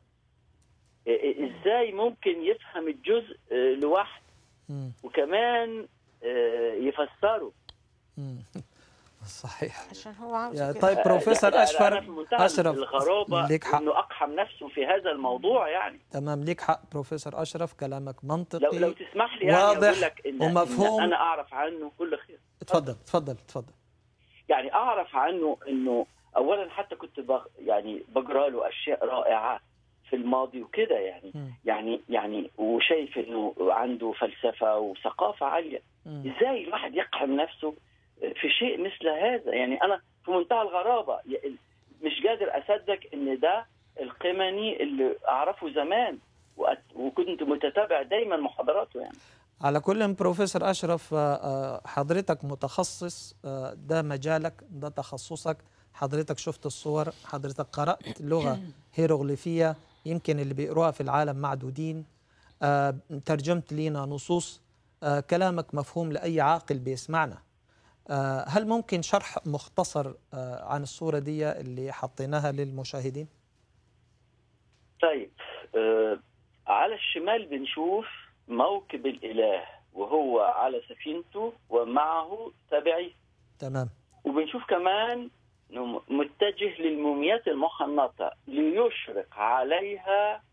ازاي ممكن يفهم الجزء آه، لوحده مم. وكمان آه، يفسره مم. صحيح عشان هو عاوز يا كده. طيب بروفيسور لا، لا، أشفر أنا في منتهى أشرف الغرابه ليك حق انه اقحم نفسه في هذا الموضوع يعني تمام ليك حق بروفيسور أشرف كلامك لو منطقي لو تسمح لي يعني واضح اقول لك إن, ومفهوم. إن انا اعرف عنه كل خير تفضل تفضل تفضل يعني اعرف عنه انه اولا حتى كنت بغ يعني بقرا له اشياء رائعه في الماضي وكده يعني مم. يعني يعني وشايف انه عنده فلسفه وثقافه عاليه مم. ازاي الواحد يقحم نفسه في شيء مثل هذا يعني انا في منتهى الغرابه ي- مش قادر اصدق ان ده القمني اللي اعرفه زمان وأت- وكنت متتابع دايما محاضراته يعني على كل بروفيسور أشرف آه، آه، حضرتك متخصص آه، ده مجالك ده تخصصك حضرتك شفت الصور حضرتك قرأت لغة هيروغليفية يمكن اللي بيقروها في العالم معدودين آه، ترجمت لينا نصوص آه، كلامك مفهوم لأي عاقل بيسمعنا آه، هل ممكن شرح مختصر آه، عن الصورة دي اللي حطيناها للمشاهدين؟ طيب آه على الشمال بنشوف موكب الاله وهو على سفينته ومعه تبعيه تمام وبنشوف كمان إنه متجه للموميات المحنطة ليشرق عليها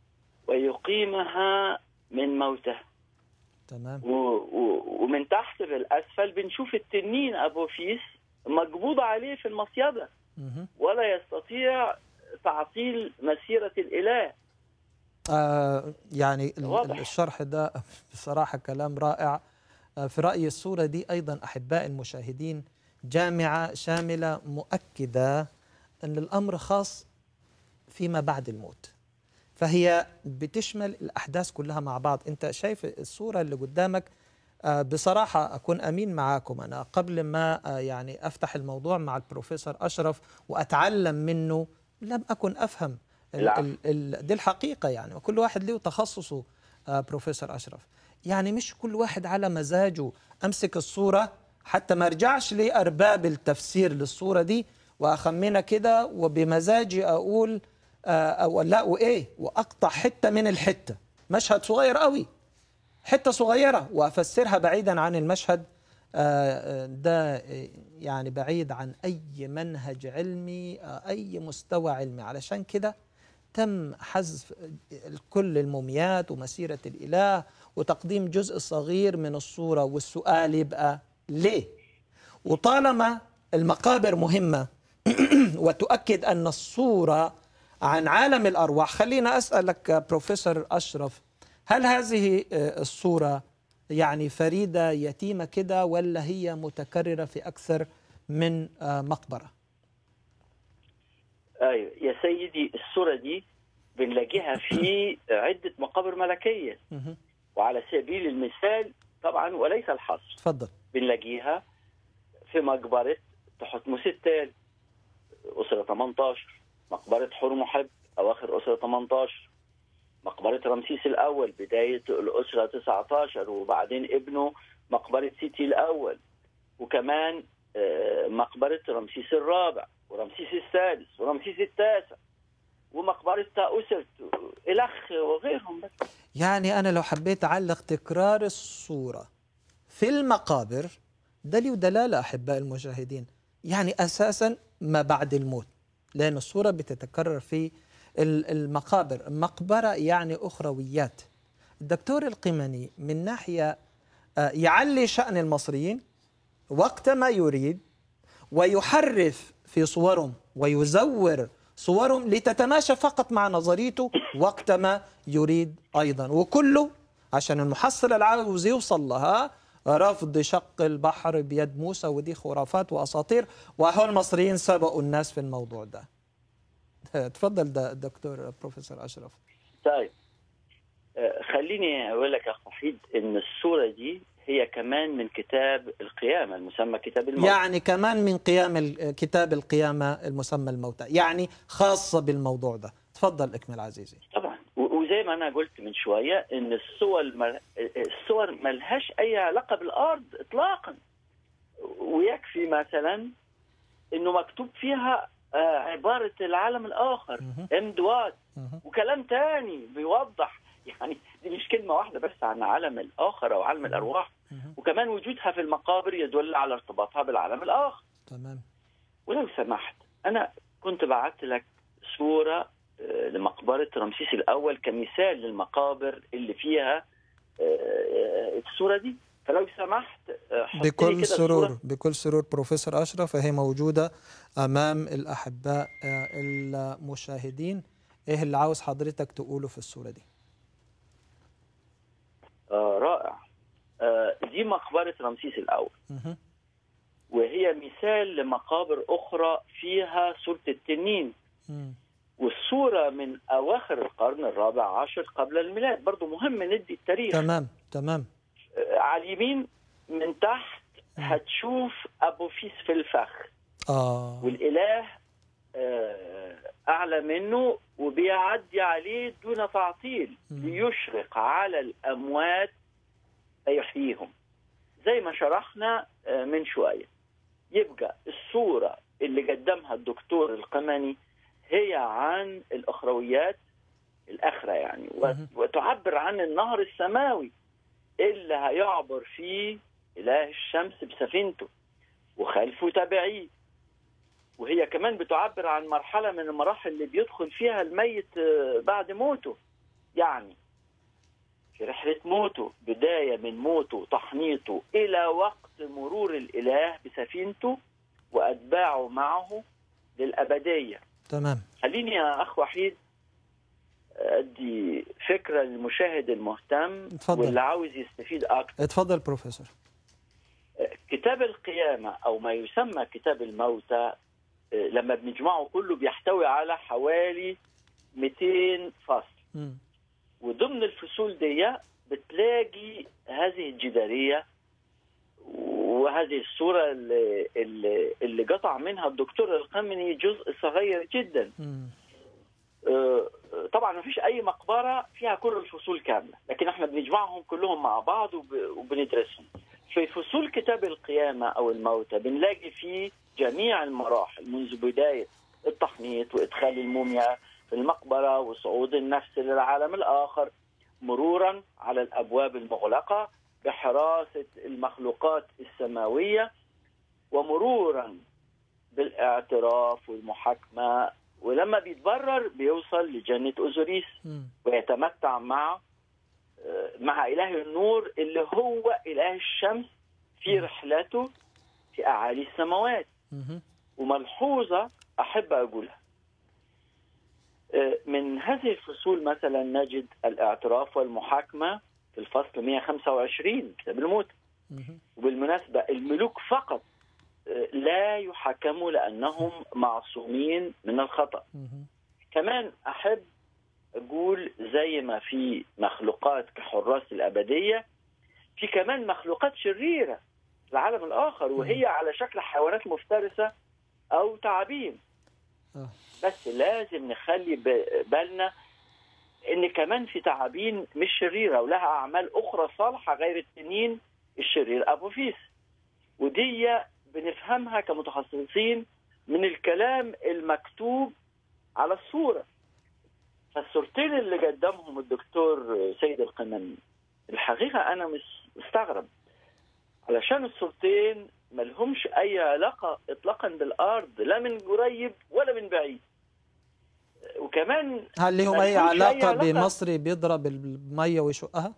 ويقيمها من موته تمام و و ومن تحت بالأسفل بنشوف التنين أبو فيس مقبوض عليه في المصيدة مهم. ولا يستطيع تعطيل مسيرة الإله آه يعني ال- واضح. الشرح ده بصراحة كلام رائع آه في رأيي الصورة دي أيضا أحباء المشاهدين جامعة شاملة مؤكدة أن الأمر خاص فيما بعد الموت فهي بتشمل الأحداث كلها مع بعض أنت شايف الصورة اللي قدامك آه بصراحة أكون أمين معاكم أنا قبل ما آه يعني أفتح الموضوع مع البروفيسور أشرف وأتعلم منه لم أكن أفهم ال- العفو. ال- ال- دي الحقيقة يعني وكل واحد له تخصصه آه بروفيسور أشرف يعني مش كل واحد على مزاجه أمسك الصورة حتى ما ارجعش لأرباب التفسير للصورة دي وأخمنها كده وبمزاجي أقول آه أو لا وإيه وأقطع حتة من الحتة مشهد صغير قوي حته صغيره وافسرها بعيدا عن المشهد آه، آه، ده آه، يعني بعيد عن اي منهج علمي آه، اي مستوى علمي علشان كده تم حذف كل الموميات ومسيره الاله وتقديم جزء صغير من الصوره والسؤال يبقى ليه وطالما المقابر مهمه وتؤكد ان الصوره عن عالم الارواح خلينا اسالك آه، بروفيسور اشرف هل هذه آه، الصوره يعني فريده يتيمه كده ولا هي متكرره في اكثر من آه، مقبره ايوه يا سيدي الصوره دي بنلاقيها في عده مقابر ملكيه مهم. وعلى سبيل المثال طبعا وليس الحصر تفضل بنلاقيها في مقبره تحتمس الثالث اسره 18 مقبره حور محب اواخر اسره 18 مقبره رمسيس الاول بدايه الاسره 19 وبعدين ابنه مقبره سيتي الاول وكمان آه، مقبره رمسيس الرابع ورمسيس السادس ورمسيس التاسع ومقبره تاوسرت الخ وغيرهم بس يعني أنا لو حبيت أعلق تكرار الصورة في المقابر دليل ودلالة أحباء المشاهدين يعني أساسا ما بعد الموت لأن الصورة بتتكرر في ال- المقابر مقبرة يعني أخرويات الدكتور القمني من ناحية آه، يعلي شأن المصريين وقت ما يريد ويحرف في صورهم ويزور صورهم لتتماشى فقط مع نظريته وقت ما يريد أيضا وكله عشان المحصل العاوز يوصل لها رفض شق البحر بيد موسى ودي خرافات وأساطير وهو المصريين سبقوا الناس في الموضوع ده تفضل ده دكتور بروفيسور أشرف طيب آه، خليني اقول لك يا اخ وحيد ان الصوره دي هي كمان من كتاب القيامه المسمى كتاب الموت يعني كمان من قيام ال- كتاب القيامة المسمى الموتى يعني خاصة بالموضوع ده تفضل اكمل عزيزي طبعا و- وزي ما انا قلت من شويه ان الصور مل... الصور ملهاش اي علاقه بالارض اطلاقا ويكفي مثلا انه مكتوب فيها آه، عباره العالم الاخر مهم. امدواد مهم. وكلام تاني بيوضح يعني دي مش كلمه واحده بس عن عالم الاخر او عالم الارواح مهم. وكمان وجودها في المقابر يدل على ارتباطها بالعالم الاخر تمام ولو سمحت انا كنت بعت لك صوره آه، لمقبره رمسيس الاول كمثال للمقابر اللي فيها آه، آه، الصوره دي فلو سمحت آه، حط لي كده بكل سرور الصورة. بكل سرور بروفيسور أشرف فهي موجودة أمام الأحباء آه، المشاهدين إيه اللي عاوز حضرتك تقوله في الصورة دي آه رائع آه دي مقبره رمسيس الاول مهم. وهي مثال لمقابر اخرى فيها صوره التنين مم. والصوره من اواخر القرن الرابع عشر قبل الميلاد برضو مهم ندي التاريخ تمام تمام آه، على اليمين من تحت هتشوف ابوفيس في الفخ آه والاله آه، اعلى منه وبيعدي عليه دون تعطيل مم. ليشرق على الاموات فيحييهم زي ما شرحنا آه، من شويه يبقى الصوره اللي قدمها الدكتور القمني هي عن الاخرويات الاخره يعني و- مهم. وتعبر عن النهر السماوي اللي هيعبر فيه اله الشمس بسفينته وخلفه تابعيه وهي كمان بتعبر عن مرحله من المراحل اللي بيدخل فيها الميت آه، بعد موته يعني في رحله موته بدايه من موته تحنيطه الى وقت مرور الاله بسفينته واتباعه معه للابديه تمام خليني يا اخ وحيد ادي فكره للمشاهد المهتم اتفضل. واللي عاوز يستفيد اكتر اتفضل بروفيسور كتاب القيامة أو ما يسمى كتاب الموتى آه، لما بنجمعه كله بيحتوي على حوالي 200 فصل مم. وضمن الفصول دي بتلاقي هذه الجدارية وهذه الصورة اللي, اللي, اللي قطع منها الدكتور القمني جزء صغير جدا مم. آه، طبعا ما فيش اي مقبره فيها كل الفصول كامله لكن احنا بنجمعهم كلهم مع بعض وب- وبندرسهم في فصول كتاب القيامه او الموتى بنلاقي فيه جميع المراحل منذ بدايه التحنيط وادخال الموميا في المقبره وصعود النفس للعالم الاخر مرورا على الابواب المغلقه بحراسه المخلوقات السماويه ومرورا بالاعتراف والمحاكمه ولما بيتبرر بيوصل لجنة أوزوريس مم. ويتمتع مع آه، مع إله النور اللي هو إله الشمس في رحلته في أعالي السماوات مهم. وملحوظة أحب أقولها آه، من هذه الفصول مثلا نجد الاعتراف والمحاكمة في الفصل 125 كتاب الموت مهم. وبالمناسبة الملوك فقط آه، لا يحاكموا لانهم معصومين من الخطا مهم. كمان احب اقول زي ما في مخلوقات كحراس الابديه في كمان مخلوقات شريره في العالم الاخر وهي على شكل حيوانات مفترسه او تعابين آه. بس لازم نخلي ب- بالنا ان كمان في تعابين مش شريره ولها اعمال اخرى صالحه غير التنين الشرير ابوفيس ودي بنفهمها كمتخصصين من الكلام المكتوب على الصوره فالصورتين اللي قدمهم الدكتور سيد القمني الحقيقه انا مش مستغرب علشان الصورتين ملهمش اي علاقه اطلاقا بالارض لا من قريب ولا من بعيد وكمان هل لهم ما اي لهمش أي علاقه علاقة. بمصري بيضرب الميه ويشقها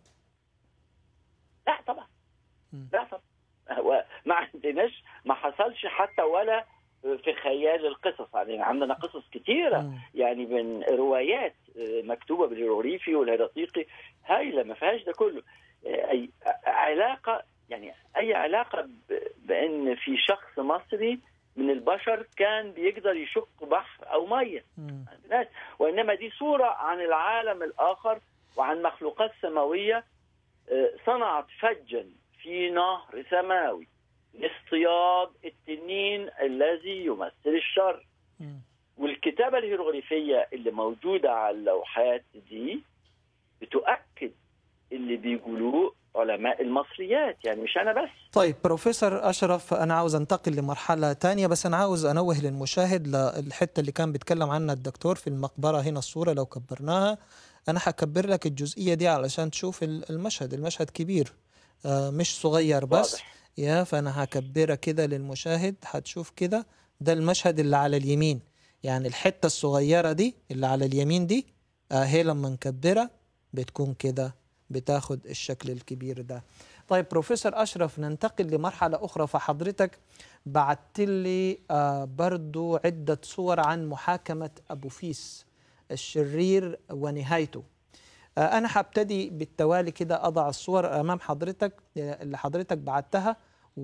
لا طبعا مم. لا طبعا هو ما عندناش ما حصلش حتى ولا في خيال القصص يعني عندنا قصص كتيرة مم. يعني من روايات مكتوبة بالهيروغليفي والهيراتيقي هايلة ما فيهاش ده كله أي علاقة يعني أي علاقة ب- بأن في شخص مصري من البشر كان بيقدر يشق بحر أو مية مم. عندناش وإنما دي صورة عن العالم الآخر وعن مخلوقات سماوية آه، صنعت فجا في نهر سماوي لاصطياد التنين الذي يمثل الشر مم. والكتابة الهيروغليفية اللي موجودة على اللوحات دي بتؤكد اللي بيقولوه علماء المصريات يعني مش أنا بس طيب بروفيسور أشرف أنا عاوز أنتقل لمرحلة تانية بس أنا عاوز أنوه للمشاهد للحتة اللي كان بيتكلم عنها الدكتور في المقبرة هنا الصورة لو كبرناها أنا هكبر لك الجزئية دي علشان تشوف ال- المشهد المشهد كبير آه مش صغير بس واضح. يا فأنا هكبرها كده للمشاهد هتشوف كده ده المشهد اللي على اليمين يعني الحتة الصغيرة دي اللي على اليمين دي آه هي لما نكبرها بتكون كده بتاخد الشكل الكبير ده طيب بروفيسور أشرف ننتقل لمرحلة أخرى فحضرتك بعت لي آه برضو عدة صور عن محاكمة أبو فيس الشرير ونهايته آه أنا هبتدي بالتوالي كده أضع الصور أمام حضرتك آه، اللي حضرتك بعتها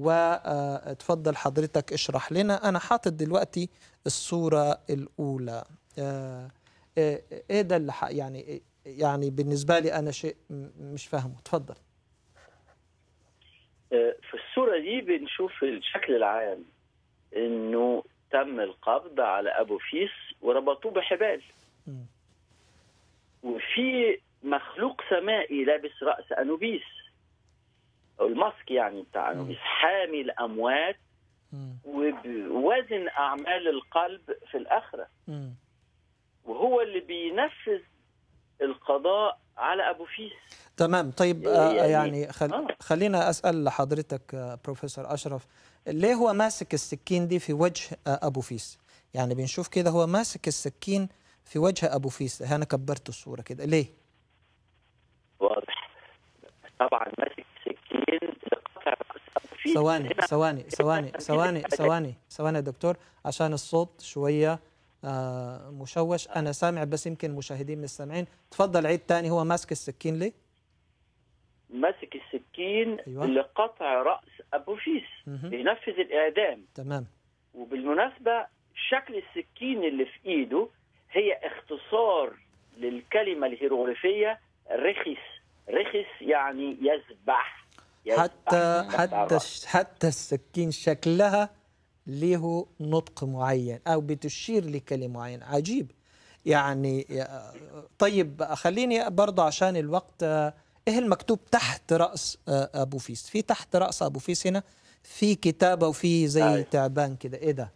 وتفضل حضرتك اشرح لنا أنا حاطط دلوقتي الصورة الأولى آه، آه، إيه ده اللي ح- يعني يعني بالنسبة لي أنا شيء م- مش فاهمه تفضل آه، في الصورة دي بنشوف الشكل العام انه تم القبض على ابو فيس وربطوه بحبال مم. وفي مخلوق سمائي لابس رأس أنوبيس أو الماسك يعني بتاع أنوبيس حامي الأموات مم. وبوزن أعمال القلب في الآخرة مم. وهو اللي بينفذ القضاء على أبو فيس تمام طيب آه يعني- يعني خل... آه. خلينا اسال لحضرتك آه بروفيسور اشرف ليه هو ماسك السكين دي في وجه آه ابو فيس يعني بنشوف كده هو ماسك السكين في وجه ابو فيس انا كبرت الصوره كده ليه واضح طبعا ماسك سكين لقطع رأس أبو فيس ثواني هنا ثواني ثواني ثواني ثواني ثواني يا دكتور عشان الصوت شويه آه مشوش انا سامع بس يمكن المشاهدين مش سامعين تفضل عيد تاني هو ماسك السكين ليه ماسك السكين أيوة. لقطع رأس أبو فيس مهم. بينفذ الإعدام تمام وبالمناسبة شكل السكين اللي في إيده هي اختصار للكلمة الهيروغليفية رخس رخس يعني يذبح يذبح. حتى يذبح حتى الرأس. حتى السكين شكلها له نطق معين او بتشير لكلمه معين عجيب يعني يا- طيب خليني برضه عشان الوقت آه، ايه المكتوب تحت راس آه، ابو فيس في تحت راس ابو فيس هنا في كتابه وفي زي أيوة. تعبان كده ايه ده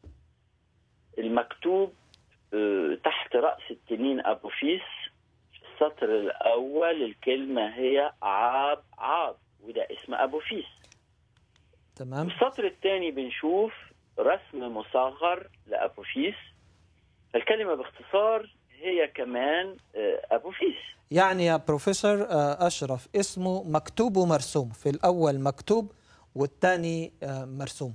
المكتوب آه، تحت رأس التنين أبو فيس في السطر الأول الكلمة هي عاب عاب وده اسم أبو فيس تمام السطر الثاني بنشوف رسم مصغر لأبو فيس فالكلمة باختصار هي كمان آه، أبو فيس يعني يا بروفيسور آه، اشرف اسمه مكتوب ومرسوم في الاول مكتوب والثاني مرسوم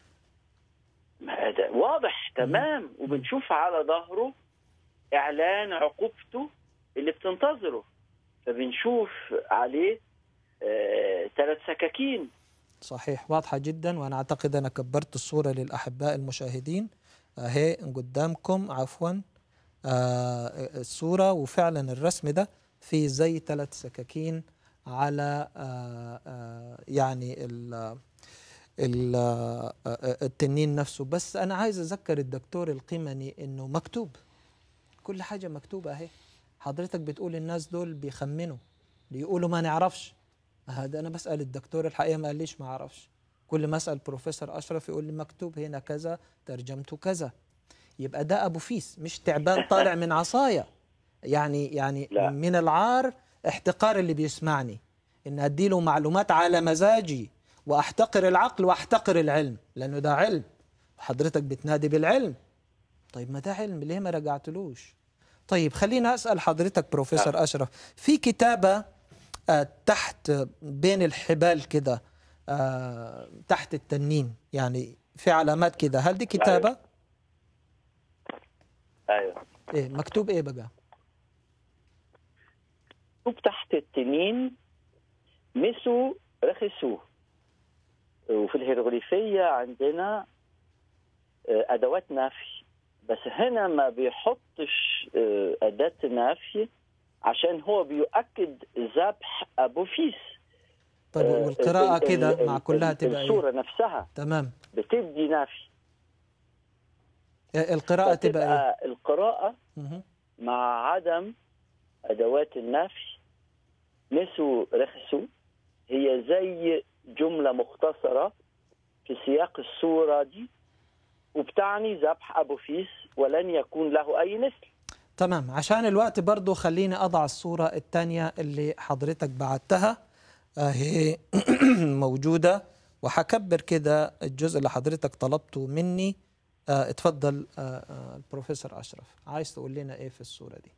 هذا واضح تمام وبنشوف على ظهره إعلان عقوبته اللي بتنتظره فبنشوف عليه ثلاث سكاكين صحيح واضحة جدا وأنا أعتقد أنا كبرت الصورة للأحباء المشاهدين أهي قدامكم عفوا آه الصورة وفعلا الرسم ده في زي ثلاث سكاكين على آه آه يعني ال ال- آه، آه، التنين نفسه بس أنا عايز أذكر الدكتور القيمني إنه مكتوب كل حاجة مكتوبة أهي حضرتك بتقول الناس دول بيخمنوا بيقولوا ما نعرفش هذا انا بسال الدكتور الحقيقه ما قاليش ما اعرفش كل ما اسال بروفيسور اشرف يقول لي مكتوب هنا كذا ترجمته كذا يبقى ده ابو فيس مش تعبان طالع من عصايه يعني يعني لا. من العار احتقار اللي بيسمعني ان اديله معلومات على مزاجي واحتقر العقل واحتقر العلم لانه ده علم وحضرتك بتنادي بالعلم طيب ما ده علم ليه ما رجعتلوش طيب خلينا اسال حضرتك بروفيسور اشرف في كتابه آه، تحت بين الحبال كده آه، تحت التنين يعني في علامات كده هل دي كتابه ايوه ايه مكتوب ايه بقى مكتوب تحت التنين مسوا رخصوا وفي الهيروغليفية عندنا آه، أدوات نفي بس هنا ما بيحطش آه، أداة نفي عشان هو بيؤكد ذبح أبو فيس طيب آه، والقراءه ال- كده ال- مع ال- كلها تبقى ايه الصورة نفسها تمام بتدي نفي آه، القراءه تبقى ايه فتبقى القراءة مهم. مع عدم أدوات النفي نسوا رخصوا هي زي جملة مختصرة في سياق الصورة دي وبتعني ذبح أبو فيس ولن يكون له أي مثل تمام عشان الوقت برضو خليني أضع الصورة الثانية اللي حضرتك بعتها آه، هي موجودة وحكبر كده الجزء اللي حضرتك طلبته مني آه، اتفضل آه، آه، البروفيسور أشرف عايز تقول لنا إيه في الصورة دي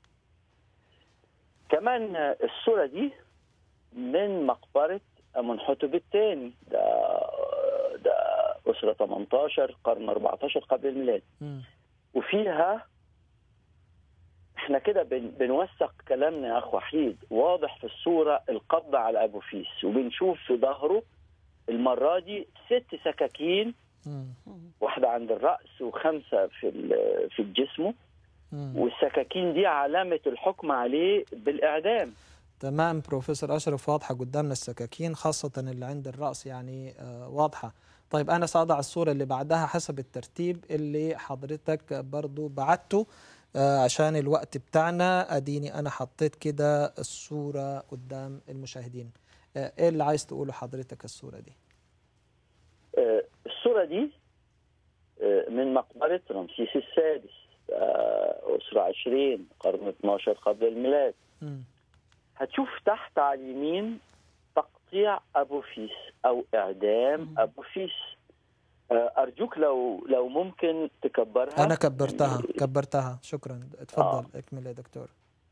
كمان الصورة دي من مقبرة أمنحتب الثاني ده ده أسرة 18 قرن 14 قبل الميلاد مم. وفيها احنا كده بن بنوثق كلامنا يا اخ وحيد واضح في الصوره القبض على ابو فيس وبنشوف في ظهره المره دي ست سكاكين مم. واحده عند الراس وخمسه في ال- في جسمه مم. والسكاكين دي علامه الحكم عليه بالاعدام تمام بروفيسور أشرف واضحة قدامنا السكاكين خاصة اللي عند الرأس يعني آه، واضحة طيب أنا سأضع الصورة اللي بعدها حسب الترتيب اللي حضرتك برضو بعته آه، عشان الوقت بتاعنا أديني أنا حطيت كده الصورة قدام المشاهدين آه، إيه اللي عايز تقوله حضرتك الصورة دي آه، الصوره دي آه، من مقبره رمسيس السادس آه، اسره 20 قرن 12 قبل الميلاد مم. هتشوف تحت على اليمين تقطيع ابو فيس او اعدام ابو فيس آه، ارجوك لو لو ممكن تكبرها أنا كبرتها كبرتها شكرا اتفضل اكمل يا دكتور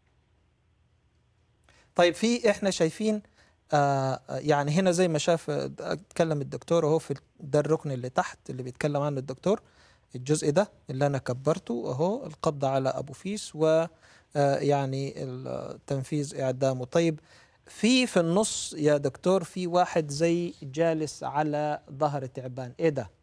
طيب في احنا شايفين آه يعني هنا زي ما شاف آه، اتكلم الدكتور اهو في ده الركن اللي تحت اللي بيتكلم عنه الدكتور الجزء ده اللي انا كبرته اهو القبض على ابو فيس و آه، يعني تنفيذ اعدامه طيب في في النص يا دكتور في واحد زي جالس على ظهر تعبان ايه ده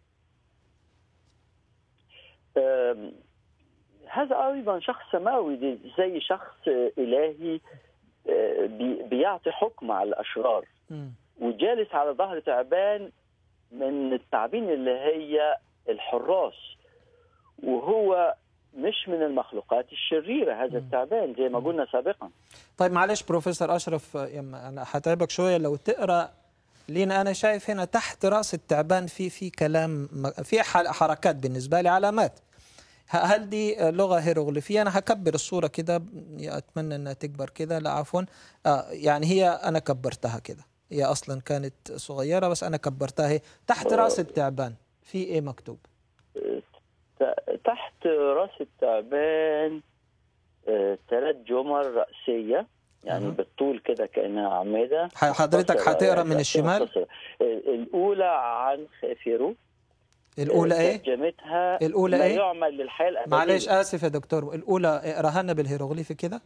آم، هذا ايضا شخص سماوي دي زي شخص آه، الهي آه، بي- بيعطي حكم على الاشرار مم. وجالس على ظهر تعبان من التعابين اللي هي الحراس وهو مش من المخلوقات الشريره هذا التعبان زي ما قلنا سابقا طيب معلش بروفيسور اشرف يما انا هتعبك شويه لو تقرا لينا انا شايف هنا تحت راس التعبان في في كلام م- في ح- حركات بالنسبه لي علامات ه- هل دي لغه هيروغليفيه انا هكبر الصوره كده اتمنى انها تكبر كده لا عفوا آه يعني هي انا كبرتها كده هي اصلا كانت صغيره بس انا كبرتها هي تحت راس التعبان في ايه مكتوب ت- تحت راس التعبان آه، ثلاث جمل رأسية يعني أها. بالطول كده كأنها أعمدة ح- حضرتك مختصرة، هتقرا من رأسية الشمال مختصرة. آه، الأولى عن خافيرو الاولى آه، ايه ترجمتها الأولى ما إيه؟ يعمل للحياة الأبدية معلش اسف يا دكتور الاولى اقراها لنا بالهيروغليفي كده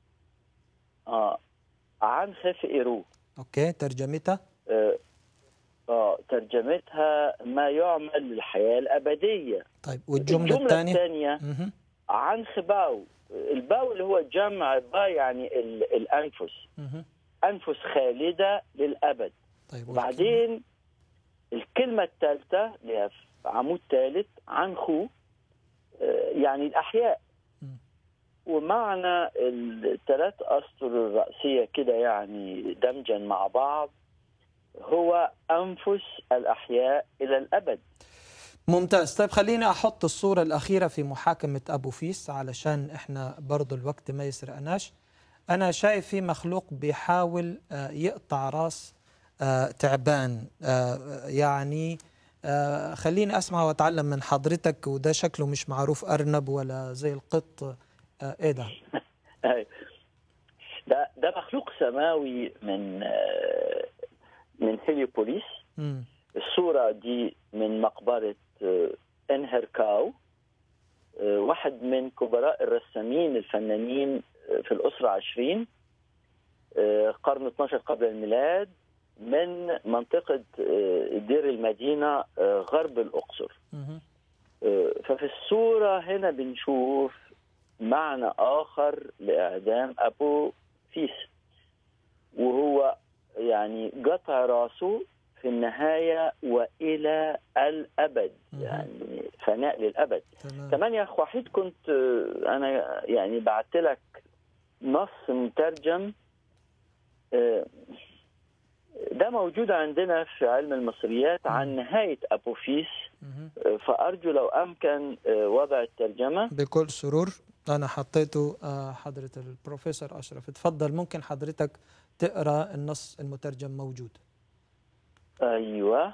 آه عن خافئرو اوكي ترجمتها آه، اه ترجمتها ما يعمل للحياه الابديه طيب والجملة الثانية الثانيه مهم. عن خباو الباو اللي هو جمع با يعني ال- الانفس مهم. انفس خالده للابد طيب والكلمة- وبعدين الكلمه الثالثه اللي هي في عمود ثالث عن خو آه، يعني الاحياء مم. ومعنى الثلاث اسطر الراسيه كده يعني دمجا مع بعض هو انفس الاحياء الى الابد ممتاز طيب خليني احط الصورة الأخيرة في محاكمة أبو فيس علشان احنا برضو الوقت ما يسرقناش أنا شايف في مخلوق بيحاول آه، يقطع راس آه، تعبان آه، يعني آه، خليني أسمع وأتعلم من حضرتك وده شكله مش معروف أرنب ولا زي القط آه، إيه ده؟ أيوة. ده ده مخلوق سماوي من آه، من هيليوبوليس مم. الصورة دي من مقبرة آه، انهركاو آه، واحد من كبراء الرسامين الفنانين آه، في الأسرة عشرين آه، قرن 12 قبل الميلاد من منطقة آه، دير المدينة آه، غرب الأقصر مهم. آه، ففي الصورة هنا بنشوف معنى آخر لإعدام أبو فيس وهو يعني قطع راسه في النهاية وإلى الأبد مهم. يعني فناء للأبد تمام كمان يا أخ وحيد كنت آه، أنا يعني بعت لك نص مترجم آه، ده موجود عندنا في علم المصريات عن نهاية أبوفيس مهم. آه، فأرجو لو أمكن آه، وضع الترجمة بكل سرور أنا حطيته آه، حضرة البروفيسور أشرف اتفضل ممكن حضرتك تقرأ النص المترجم موجود أيوة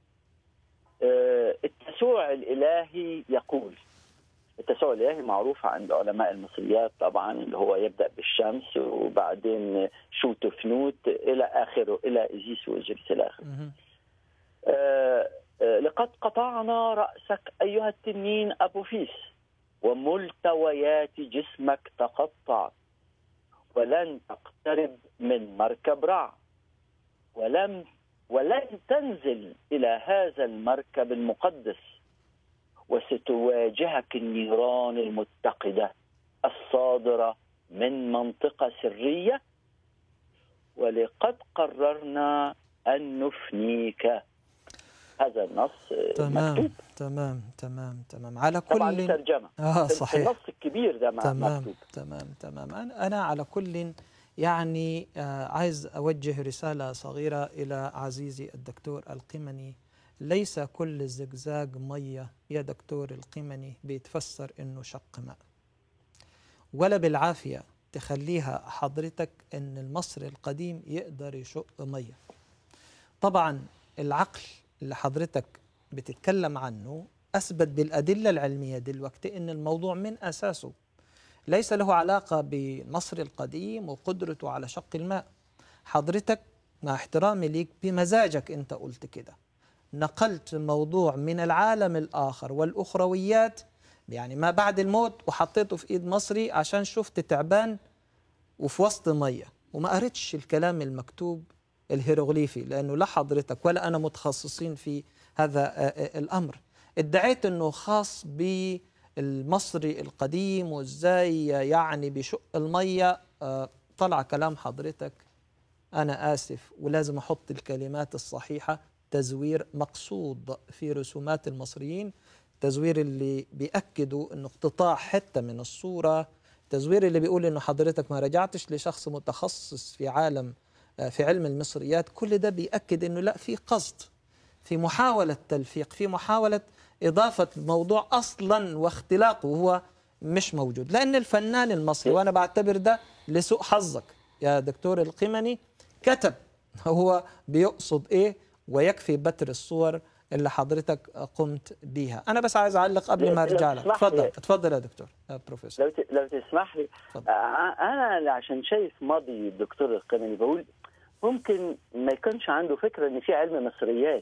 آه، التسوع الإلهي يقول التسوع الإلهي معروف عند علماء المصريات طبعا اللي هو يبدأ بالشمس وبعدين شوت فنوت إلى آخره إلى إزيس وإجريس إلى آخره مهم. آه، آه، لقد قطعنا رأسك أيها التنين أبوفيس وملتويات جسمك تقطعت ولن تقترب من مركب رع ولم ولن تنزل إلى هذا المركب المقدس وستواجهك النيران المتقدة الصادرة من منطقة سرية ولقد قررنا أن نفنيك هذا النص آه، تمام مكتوب تمام تمام تمام على طبعا كل ترجمة اه صحيح النص الكبير ده مع- تمام مكتوب تمام تمام انا انا على كل يعني آه عايز اوجه رساله صغيره الى عزيزي الدكتور القمني ليس كل زجزاج ميه يا دكتور القمني بيتفسر انه شق ماء ولا بالعافيه تخليها حضرتك ان المصري القديم يقدر يشق ميه طبعا العقل اللي حضرتك بتتكلم عنه اثبت بالادله العلميه دلوقتي ان الموضوع من اساسه ليس له علاقه بالمصري القديم وقدرته على شق الماء حضرتك مع احترامي ليك بمزاجك انت قلت كده نقلت الموضوع من العالم الاخر والاخرويات يعني ما بعد الموت وحطيته في ايد مصري عشان شفت تعبان وفي وسط ميه وما قريتش الكلام المكتوب الهيروغليفي لانه لا حضرتك ولا انا متخصصين في هذا آه، آه، الامر ادعيت انه خاص بالمصري القديم وازاي يعني بشق الميه آه، طلع كلام حضرتك انا اسف ولازم احط الكلمات الصحيحه تزوير مقصود في رسومات المصريين تزوير اللي بيأكدوا انه اقتطاع حته من الصوره تزوير اللي بيقول انه حضرتك ما رجعتش لشخص متخصص في عالم آه، في علم المصريات كل ده بيأكد انه لا في قصد في محاولة تلفيق في محاولة إضافة موضوع أصلا واختلاقه وهو مش موجود لأن الفنان المصري وأنا بعتبر ده لسوء حظك يا دكتور القمني كتب هو بيقصد إيه ويكفي بتر الصور اللي حضرتك قمت بيها أنا بس عايز أعلق قبل ما لو أرجع لك تسمح لي. اتفضل اتفضل يا دكتور يا بروفيسور لو ت- لو تسمح لي اتفضل. آه، انا عشان شايف ماضي الدكتور القمني بقول ممكن ما يكونش عنده فكره ان في علم مصريات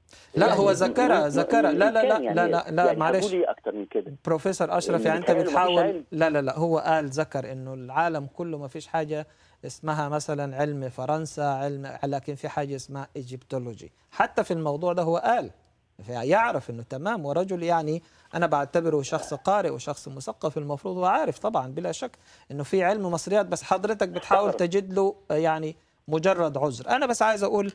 لا هو يعني ذكرها م- م- ذكرها لا لا لا كان يعني لا لا, لا يعني معلش حكوا لي اكثر من كده بروفيسور اشرف يعني انت متهيألي مفيش بتحاول علم. لا لا لا هو قال ذكر انه العالم كله ما فيش حاجه اسمها مثلا علم فرنسا علم لكن في حاجه اسمها ايجيبتولوجي حتى في الموضوع ده هو قال يعرف انه تمام ورجل يعني انا بعتبره شخص قارئ وشخص مثقف المفروض هو عارف طبعا بلا شك انه في علم مصريات بس حضرتك بتحاول تجد له يعني مجرد عذر انا بس عايز اقول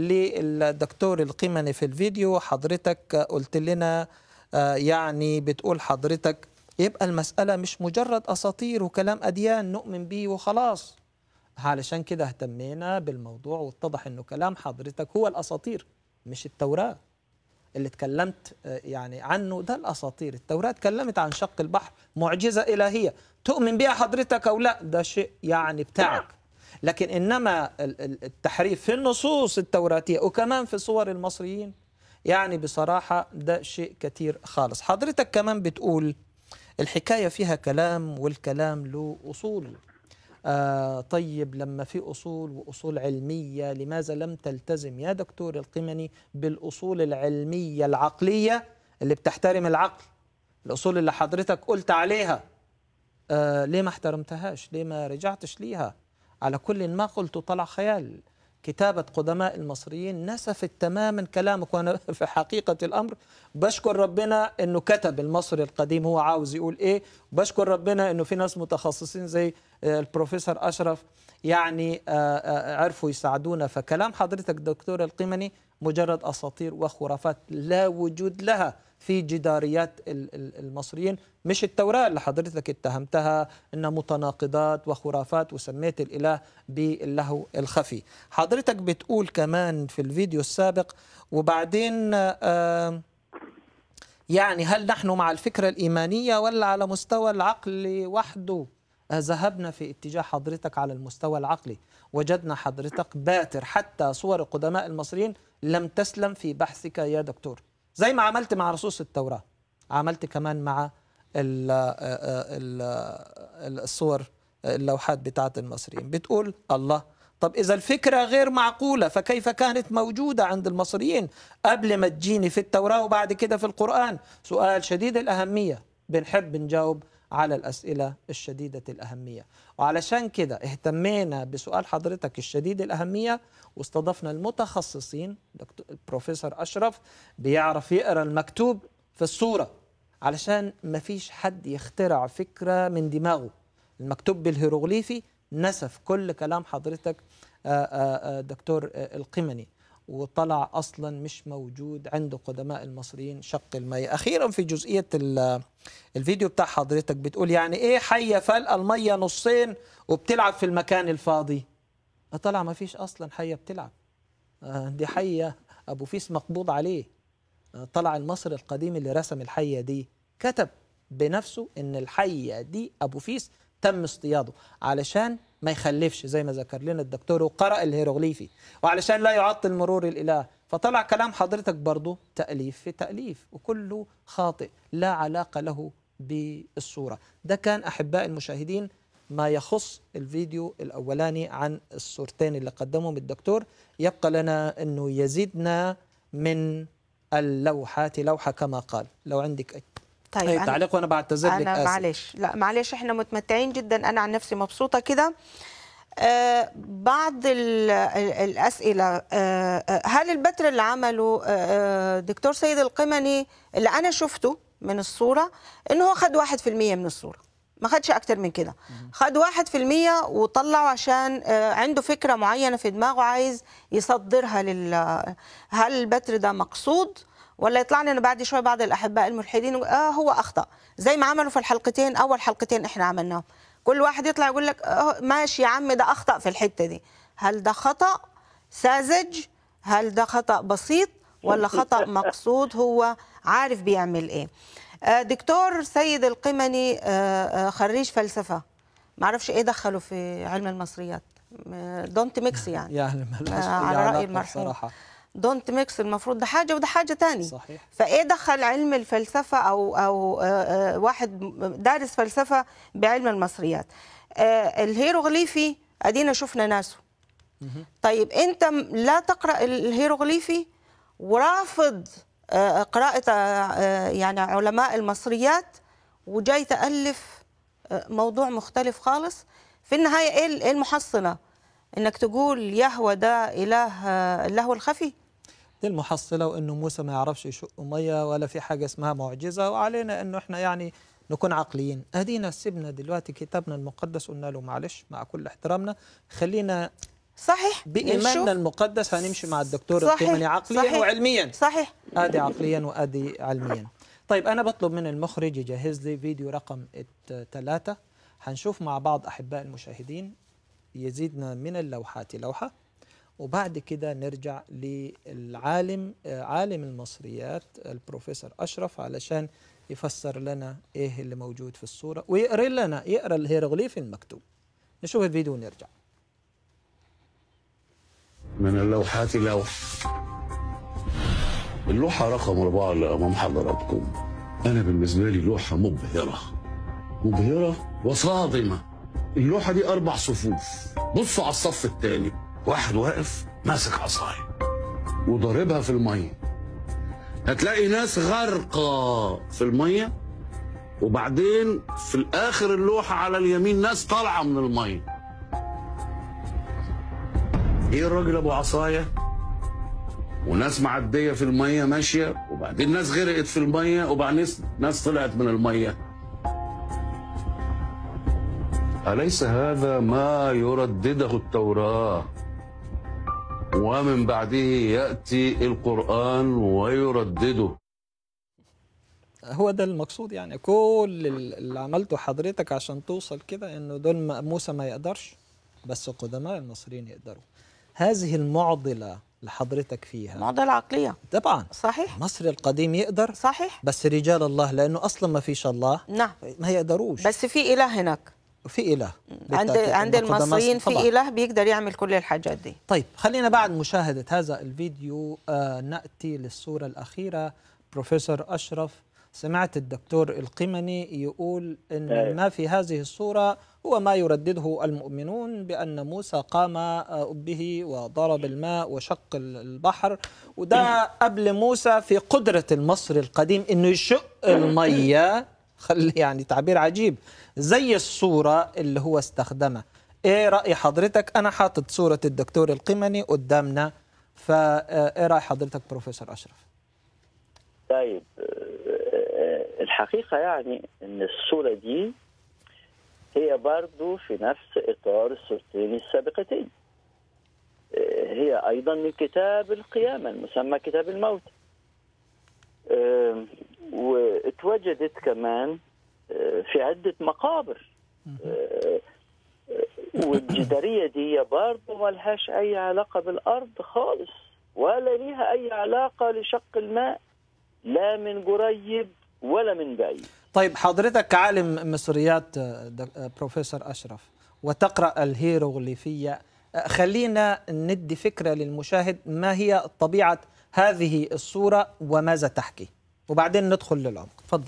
للدكتور القمني في الفيديو حضرتك قلت لنا آه، يعني بتقول حضرتك يبقى المسألة مش مجرد أساطير وكلام أديان نؤمن بيه وخلاص علشان كده اهتمينا بالموضوع واتضح انه كلام حضرتك هو الاساطير مش التوراه اللي اتكلمت آه، يعني عنه ده الاساطير التوراه اتكلمت عن شق البحر معجزه الهيه تؤمن بها حضرتك او لا ده شيء يعني بتاعك لكن انما ال- ال- التحريف في النصوص التوراتيه وكمان في صور المصريين يعني بصراحه ده شيء كتير خالص حضرتك كمان بتقول الحكايه فيها كلام والكلام له اصول آه طيب لما في أصول وأصول علمية لماذا لم تلتزم يا دكتور القمني بالأصول العلمية العقلية اللي بتحترم العقل الأصول اللي حضرتك قلت عليها آه ليه ما احترمتهاش ليه ما رجعتش ليها على كل ما قلت طلع خيال كتابة قدماء المصريين نسفت تماما كلامك وأنا في حقيقة الأمر بشكر ربنا أنه كتب المصري القديم هو عاوز يقول إيه بشكر ربنا أنه في ناس متخصصين زي آه، البروفيسور أشرف يعني آه، آه، عرفوا يساعدونا فكلام حضرتك دكتور القمني مجرد أساطير وخرافات لا وجود لها في جداريات ال- ال- المصريين مش التوراة اللي حضرتك اتهمتها انها متناقضات وخرافات وسميت الاله باللهو الخفي حضرتك بتقول كمان في الفيديو السابق وبعدين آه يعني هل نحن مع الفكرة الإيمانية ولا على مستوى العقل وحده آه، ذهبنا في اتجاه حضرتك على المستوى العقلي وجدنا حضرتك باتر حتى صور القدماء المصريين لم تسلم في بحثك يا دكتور زي ما عملت مع نصوص التوراة عملت كمان مع ال ال ال الصور اللوحات بتاعت المصريين بتقول الله طب إذا الفكرة غير معقولة فكيف كانت موجودة عند المصريين قبل ما تجيني في التوراة وبعد كده في القرآن سؤال شديد الأهمية بنحب نجاوب على الأسئلة الشديدة الأهمية وعلشان كده اهتمينا بسؤال حضرتك الشديد الأهمية واستضفنا المتخصصين دكتور البروفيسور أشرف بيعرف يقرأ المكتوب في الصورة علشان ما فيش حد يخترع فكرة من دماغه المكتوب بالهيروغليفي نسف كل كلام حضرتك آه، آه، آه، دكتور آه، القمني وطلع اصلا مش موجود عند قدماء المصريين شق المية اخيرا في جزئيه ال- الفيديو بتاع حضرتك بتقول يعني ايه حيه فلقى الميه نصين وبتلعب في المكان الفاضي طلع ما فيش اصلا حيه بتلعب آه، دي حيه ابو فيس مقبوض عليه آه، طلع المصري القديم اللي رسم الحيه دي كتب بنفسه ان الحيه دي ابو فيس تم اصطياده علشان ما يخلفش زي ما ذكر لنا الدكتور وقرأ الهيروغليفي وعلشان لا يعطل مرور الإله فطلع كلام حضرتك برضه تأليف في تأليف وكله خاطئ لا علاقة له بالصورة ده كان أحباء المشاهدين ما يخص الفيديو الأولاني عن الصورتين اللي قدمهم الدكتور يبقى لنا أنه يزيدنا من اللوحات لوحة كما قال لو عندك أي طيب أي أنا- تعليق وأنا بعتذر لك انا آسف. معلش لا معلش احنا متمتعين جدا انا عن نفسي مبسوطه كده آه بعض ال- ال- الاسئله آه آه، هل البتر اللي عمله آه آه، دكتور سيد القمني اللي انا شفته من الصوره انه هو خد 1% من الصوره ما خدش اكتر من كده خد 1% وطلعه عشان آه، عنده فكره معينه في دماغه عايز يصدرها لل هل البتر ده مقصود ولا يطلع لنا بعد شوي بعض الاحباء الملحدين يقول اه هو اخطا زي ما عملوا في الحلقتين اول حلقتين احنا عملناهم كل واحد يطلع يقول لك آه ماشي يا عم ده اخطا في الحته دي هل ده خطا ساذج هل ده خطا بسيط ولا خطا مقصود هو عارف بيعمل ايه آه دكتور سيد القمني آه آه خريج فلسفه معرفش ايه دخله في علم المصريات دونت ميكس يعني يعني ملهاش آه، أي على رأي علاقة المرحوم. بصراحة دونت ميكس المفروض ده حاجه وده حاجه تاني صحيح. فايه دخل علم الفلسفه او او آه، آه، واحد دارس فلسفه بعلم المصريات آه، الهيروغليفي ادينا شفنا ناسه طيب انت م- لا تقرا الهيروغليفي ورافض آه، قراءة آه، يعني علماء المصريات وجاي تألف آه، موضوع مختلف خالص في النهاية إيه ال- إيه المحصلة إنك تقول يهوى ده إله آه، اللهو الخفي دي المحصلة وإنه موسى ما يعرفش يشق مية ولا في حاجة اسمها معجزة وعلينا إنه إحنا يعني نكون عقليين أدينا سيبنا دلوقتي كتابنا المقدس قلنا له معلش مع كل احترامنا خلينا صحيح نشوف. بإيماننا المقدس هنمشي مع الدكتور صحيح، القيمني عقليا صحيح. وعلميا صحيح ادي عقليا وادي علميا طيب انا بطلب من المخرج يجهز لي فيديو رقم ثلاثة هنشوف مع بعض احباء المشاهدين يزيدنا من اللوحات لوحه وبعد كده نرجع للعالم آه، عالم المصريات البروفيسور اشرف علشان يفسر لنا ايه اللي موجود في الصوره ويقرا لنا يقرا الهيروغليف المكتوب نشوف الفيديو ونرجع من اللوحات لوح اللوحة رقم أربعة اللي أمام حضراتكم أنا بالنسبة لي لوحة مبهرة مبهرة وصادمة اللوحة دي أربع صفوف بصوا على الصف الثاني واحد واقف ماسك عصاية وضاربها في المية هتلاقي ناس غرقة في المية وبعدين في الآخر اللوحة على اليمين ناس طالعة من المية ايه الراجل ابو عصايه وناس معديه في الميه ماشيه وبعدين ناس غرقت في الميه وبعدين ناس- ناس طلعت من الميه اليس هذا ما يردده التوراه ومن بعده ياتي القران ويردده هو ده المقصود يعني كل اللي عملته حضرتك عشان توصل كده انه دول ما- موسى ما يقدرش بس قدماء المصريين يقدروا هذه المعضلة اللي حضرتك فيها معضلة عقلية طبعا صحيح مصر القديم يقدر صحيح بس رجال الله لانه اصلا ما فيش الله نعم ما يقدروش بس في إله هناك في اله عند بالتأكيد. عند إنه قدماء المصريين طبعاً. في إله بيقدر يعمل كل الحاجات دي طيب خلينا بعد مشاهدة هذا الفيديو آه نأتي للصورة الأخيرة بروفيسور أشرف سمعت الدكتور القمني يقول أن أيوة. ما في هذه الصورة هو ما يردده المؤمنون بأن موسى قام آه، به وضرب الماء وشق ال- البحر وده قبل موسى في قدرة المصري القديم أنه يشق المية خلي يعني تعبير عجيب زي الصورة اللي هو استخدمها ايه رأي حضرتك انا حاطط صورة الدكتور القمني قدامنا فايه رأي حضرتك بروفيسور اشرف طيب آه، الحقيقة يعني أن الصورة دي هي برضو في نفس إطار الصورتين السابقتين آه، هي أيضا من كتاب القيامة المسمى كتاب الموت آه، واتوجدت كمان آه، في عدة مقابر آه، آه، والجدارية دي برضو ملهاش أي علاقة بالأرض خالص ولا ليها أي علاقة لشق الماء لا من قريب ولا من بعيد طيب حضرتك كعالم مصريات آه، دك- آه، بروفيسور اشرف وتقرأ الهيروغليفية آه، خلينا ندي فكرة للمشاهد ما هي طبيعة هذه الصورة وماذا تحكي وبعدين ندخل للعمق تفضل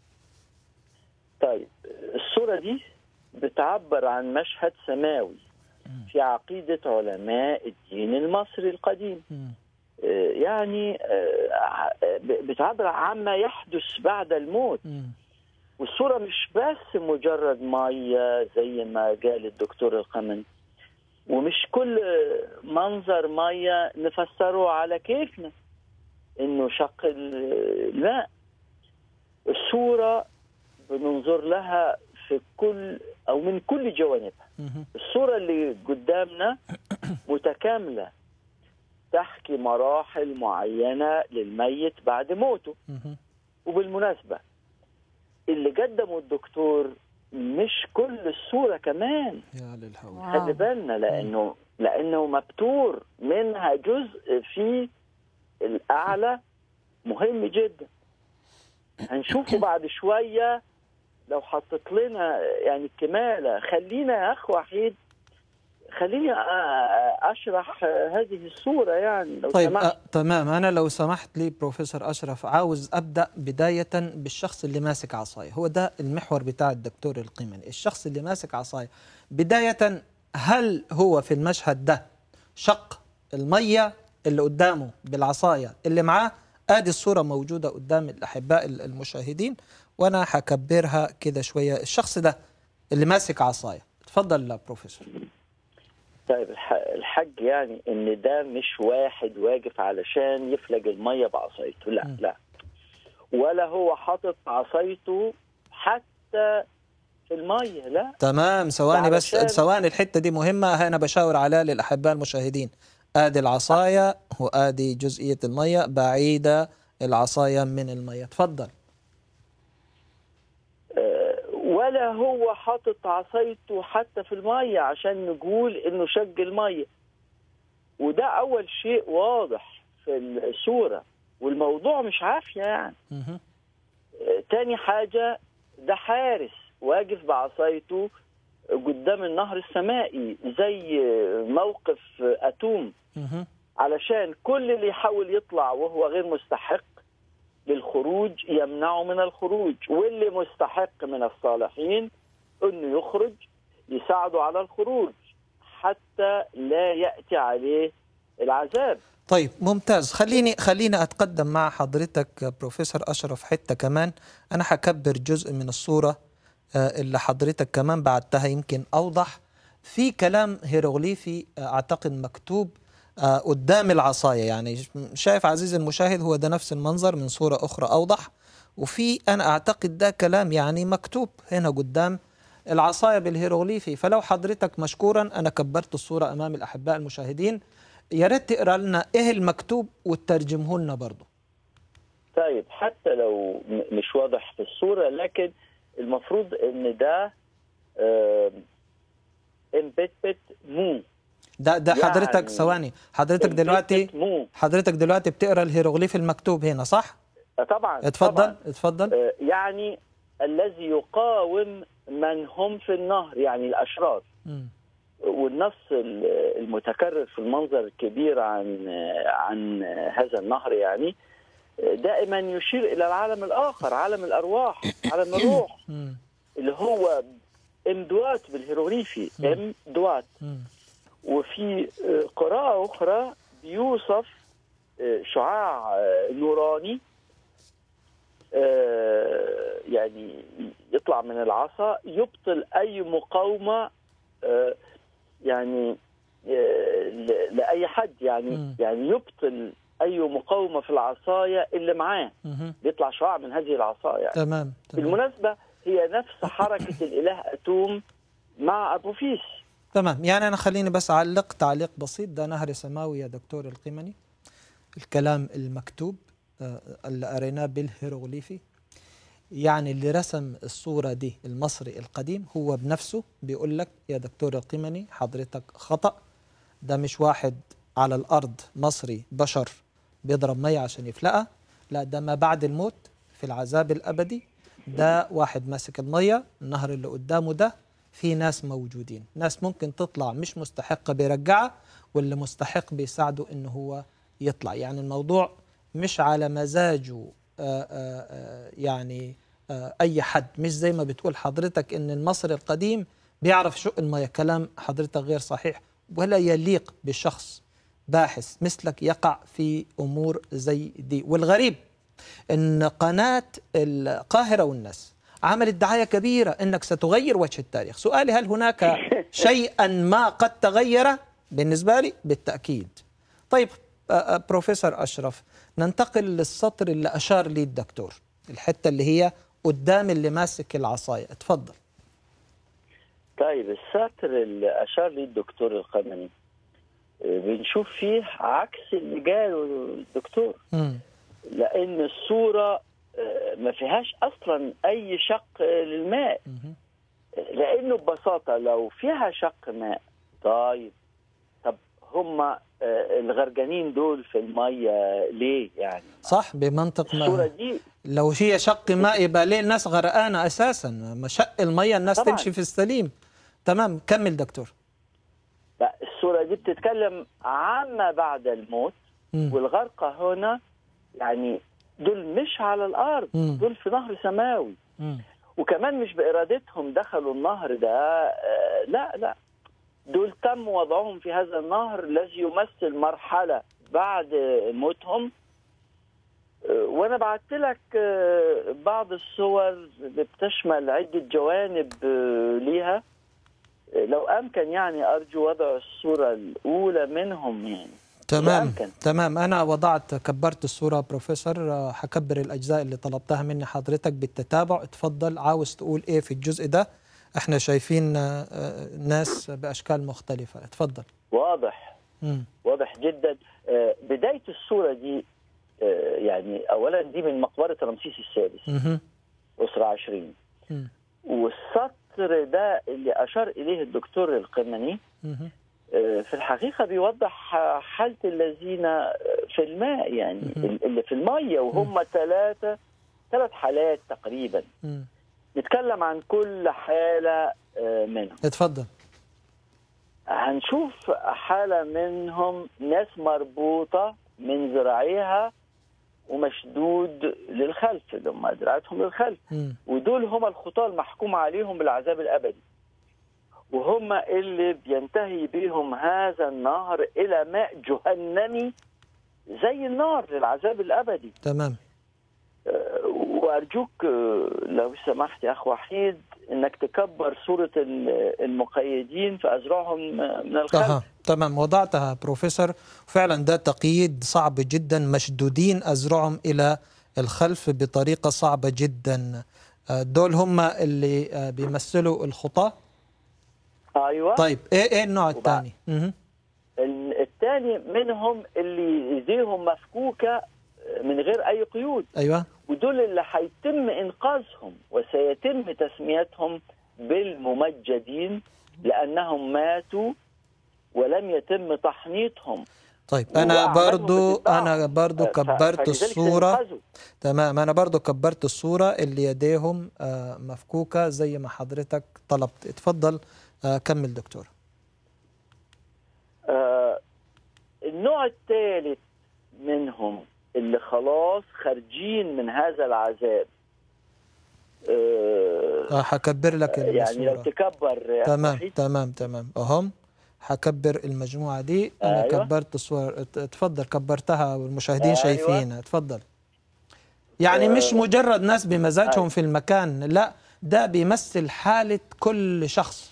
طيب الصورة دي بتعبر عن مشهد سماوي في عقيدة علماء الدين المصري القديم مم. آه، يعني آه، ع- ب- بتعبر عما يحدث بعد الموت مم. والصورة مش بس مجرد مية زي ما قال الدكتور القمن ومش كل منظر مية نفسره على كيفنا انه شق ال- الماء الصورة بننظر لها في كل او من كل جوانبها مم. الصورة اللي قدامنا متكاملة تحكي مراحل معينة للميت بعد موته مم. وبالمناسبة اللي قدمه الدكتور مش كل الصورة كمان يا للهول واو. خلي بالنا لأنه لأنه مبتور منها جزء في الأعلى مهم جدا هنشوفه بعد شوية لو حطت لنا يعني كمالة خلينا يا أخ وحيد خليني أ- أشرح هذه الصورة يعني لو طيب سمحت أه تمام انا لو سمحت لي بروفيسور اشرف عاوز ابدا بدايه بالشخص اللي ماسك عصايه هو ده المحور بتاع الدكتور القيمني الشخص اللي ماسك عصايه بدايه هل هو في المشهد ده شق الميه اللي قدامه بالعصايه اللي معاه ادي الصوره موجوده قدام الاحباء ال- المشاهدين وانا هكبرها كده شويه الشخص ده اللي ماسك عصايه اتفضل يا بروفيسور طيب الح- الحج يعني ان ده مش واحد واقف علشان يفلج الميه بعصايته لا م. لا ولا هو حاطط عصايته حتى في الميه لا تمام ثواني بس علشان- ثواني الحته دي مهمه انا بشاور عليها للاحباء المشاهدين ادي العصايه وادي جزئيه الميه بعيده العصايه من الميه اتفضل آه، ولا هو حاطط عصايته حتى في الميه عشان نقول انه شج الميه وده اول شيء واضح في الصوره والموضوع مش عافيه يعني مهم. آه، تاني حاجه ده حارس واقف بعصايته قدام النهر السمائي زي موقف اتوم مهم. علشان كل اللي يحاول يطلع وهو غير مستحق للخروج يمنعه من الخروج واللي مستحق من الصالحين انه يخرج يساعده على الخروج حتى لا ياتي عليه العذاب طيب ممتاز خليني خليني اتقدم مع حضرتك بروفيسور اشرف حته كمان انا هكبر جزء من الصوره آه، اللي حضرتك كمان بعتها يمكن اوضح في كلام هيروغليفي آه، اعتقد مكتوب آه، قدام العصايه يعني شايف عزيزي المشاهد هو ده نفس المنظر من صوره اخرى اوضح وفي انا اعتقد ده كلام يعني مكتوب هنا قدام العصايه بالهيروغليفي فلو حضرتك مشكورا انا كبرت الصوره امام الاحباء المشاهدين يا ريت تقرا لنا ايه المكتوب وتترجمه لنا برضه طيب حتى لو م- مش واضح في الصوره لكن المفروض ان ده امبيت مو ده ده يعني حضرتك ثواني حضرتك دلوقتي Embedbet مو حضرتك دلوقتي بتقرا الهيروغليف المكتوب هنا صح طبعا اتفضل طبعاً. اتفضل آه، يعني الذي يقاوم من هم في النهر يعني الاشرار مم. والنص ال- المتكرر في المنظر الكبير عن عن هذا النهر يعني دائما يشير الى العالم الاخر عالم الارواح عالم الروح مم. اللي هو امدوات بالهيروغليفي امدوات مم. وفي آه، قراءة أخرى بيوصف آه، شعاع آه، نوراني آه، يعني يطلع من العصا يبطل أي مقاومة آه، يعني آه، ل- لأي حد يعني مم. يعني يبطل أي مقاومة في العصاية اللي معاه مهم. بيطلع شعاع من هذه العصاية يعني. تمام تمام بالمناسبة هي نفس حركة الإله أتوم مع أبوفيس تمام يعني انا خليني بس اعلق تعليق بسيط ده نهر سماوي يا دكتور القمني الكلام المكتوب آه، اللي قريناه بالهيروغليفي يعني اللي رسم الصورة دي المصري القديم هو بنفسه بيقول لك يا دكتور القمني حضرتك خطأ ده مش واحد على الأرض مصري بشر بيضرب مية عشان يفلقها لا ده ما بعد الموت في العذاب الأبدي ده واحد ماسك المية النهر اللي قدامه ده في ناس موجودين ناس ممكن تطلع مش مستحقة بيرجعها واللي مستحق بيساعده إنه هو يطلع يعني الموضوع مش على مزاجه آآ آآ يعني آآ أي حد مش زي ما بتقول حضرتك إن المصري القديم بيعرف شق المية كلام حضرتك غير صحيح ولا يليق بشخص باحث مثلك يقع في أمور زي دي والغريب ان قناه القاهره والناس عملت دعايه كبيره انك ستغير وجه التاريخ سؤالي هل هناك شيئا ما قد تغير بالنسبه لي بالتاكيد طيب آه، آه، بروفيسور اشرف ننتقل للسطر اللي اشار لي الدكتور الحته اللي هي قدام اللي ماسك العصايه اتفضل طيب السطر اللي اشار ليه الدكتور القمني آه، بنشوف فيه عكس اللي قاله الدكتور مم. لان الصوره آه، ما فيهاش اصلا اي شق آه، للماء مهم. لانه ببساطه لو فيها شق ماء طيب طب هم الغرقانين دول في الميه ليه يعني صح بمنطق الصوره ما دي لو هي شق ماء يبقى ليه الناس غرقانه اساسا ما شق الميه الناس طبعاً. تمشي في السليم تمام كمل دكتور لا، الصوره دي بتتكلم عما بعد الموت مم. والغرقى هنا يعني دول مش على الارض مم. دول في نهر سماوي مم. وكمان مش بارادتهم دخلوا النهر ده آه، لا لا دول تم وضعهم في هذا النهر الذي يمثل مرحله بعد موتهم آه، وانا بعت لك آه، بعض الصور اللي بتشمل عده جوانب آه، ليها آه، لو امكن يعني ارجو وضع الصوره الاولى منهم يعني تمام يمكن. تمام انا وضعت كبرت الصوره بروفيسور آه، حكبر الاجزاء اللي طلبتها مني حضرتك بالتتابع اتفضل عاوز تقول ايه في الجزء ده احنا شايفين آه، آه، ناس باشكال مختلفه اتفضل واضح مم. واضح جدا آه، بدايه الصوره دي آه، يعني اولا دي من مقبره رمسيس السادس مهم. اسره 20 مم. والسطر ده اللي اشار اليه الدكتور القمني مهم. آه، في الحقيقه بيوضح حاله الذين في الماء يعني مهم. اللي في الميه وهم ثلاثه ثلاث حالات تقريبا مم. نتكلم عن كل حاله آه، منهم اتفضل هنشوف حالة منهم ناس مربوطة من ذراعيها ومشدود للخلف اللي هم دراعتهم للخلف مم. ودول هم الخطاة المحكوم عليهم بالعذاب الأبدي وهم اللي بينتهي بيهم هذا النهر إلى ماء جهنمي زي النار للعذاب الأبدي تمام أه، وأرجوك أه، لو سمحت يا أخ وحيد إنك تكبر صورة ال- المقيدين في أذرعهم من الخلف أها. تمام وضعتها بروفيسور فعلا ده تقييد صعب جدا مشدودين أزرعهم إلى الخلف بطريقة صعبة جدا آه، دول هم اللي آه، بيمثلوا الخطاة أيوة طيب ايه ايه النوع وبعد- الثاني مهم. ال- الثاني منهم اللي ايديهم مفكوكه من غير اي قيود ايوه ودول اللي هيتم انقاذهم وسيتم تسميتهم بالممجدين لانهم ماتوا ولم يتم تحنيطهم طيب انا وأعمالهم برضو بتتباع. انا برضو ف- كبرت فلذلك الصورة سينقذوا. تمام انا برضو كبرت الصورة اللي يديهم آه، مفكوكة زي ما حضرتك طلبت اتفضل آه، كمل دكتور آه النوع الثالث منهم اللي خلاص خارجين من هذا العذاب آه آه، حكبر لك يعني لو الصورة تكبر يا تمام وحيد. تمام تمام اهم حكبر المجموعة دي أنا أيوة. كبرت الصور ات- اتفضل كبرتها والمشاهدين أيوة. شايفينها اتفضل يعني مش مجرد ناس بمزاجهم أيوة. في المكان لا ده بيمثل حالة كل شخص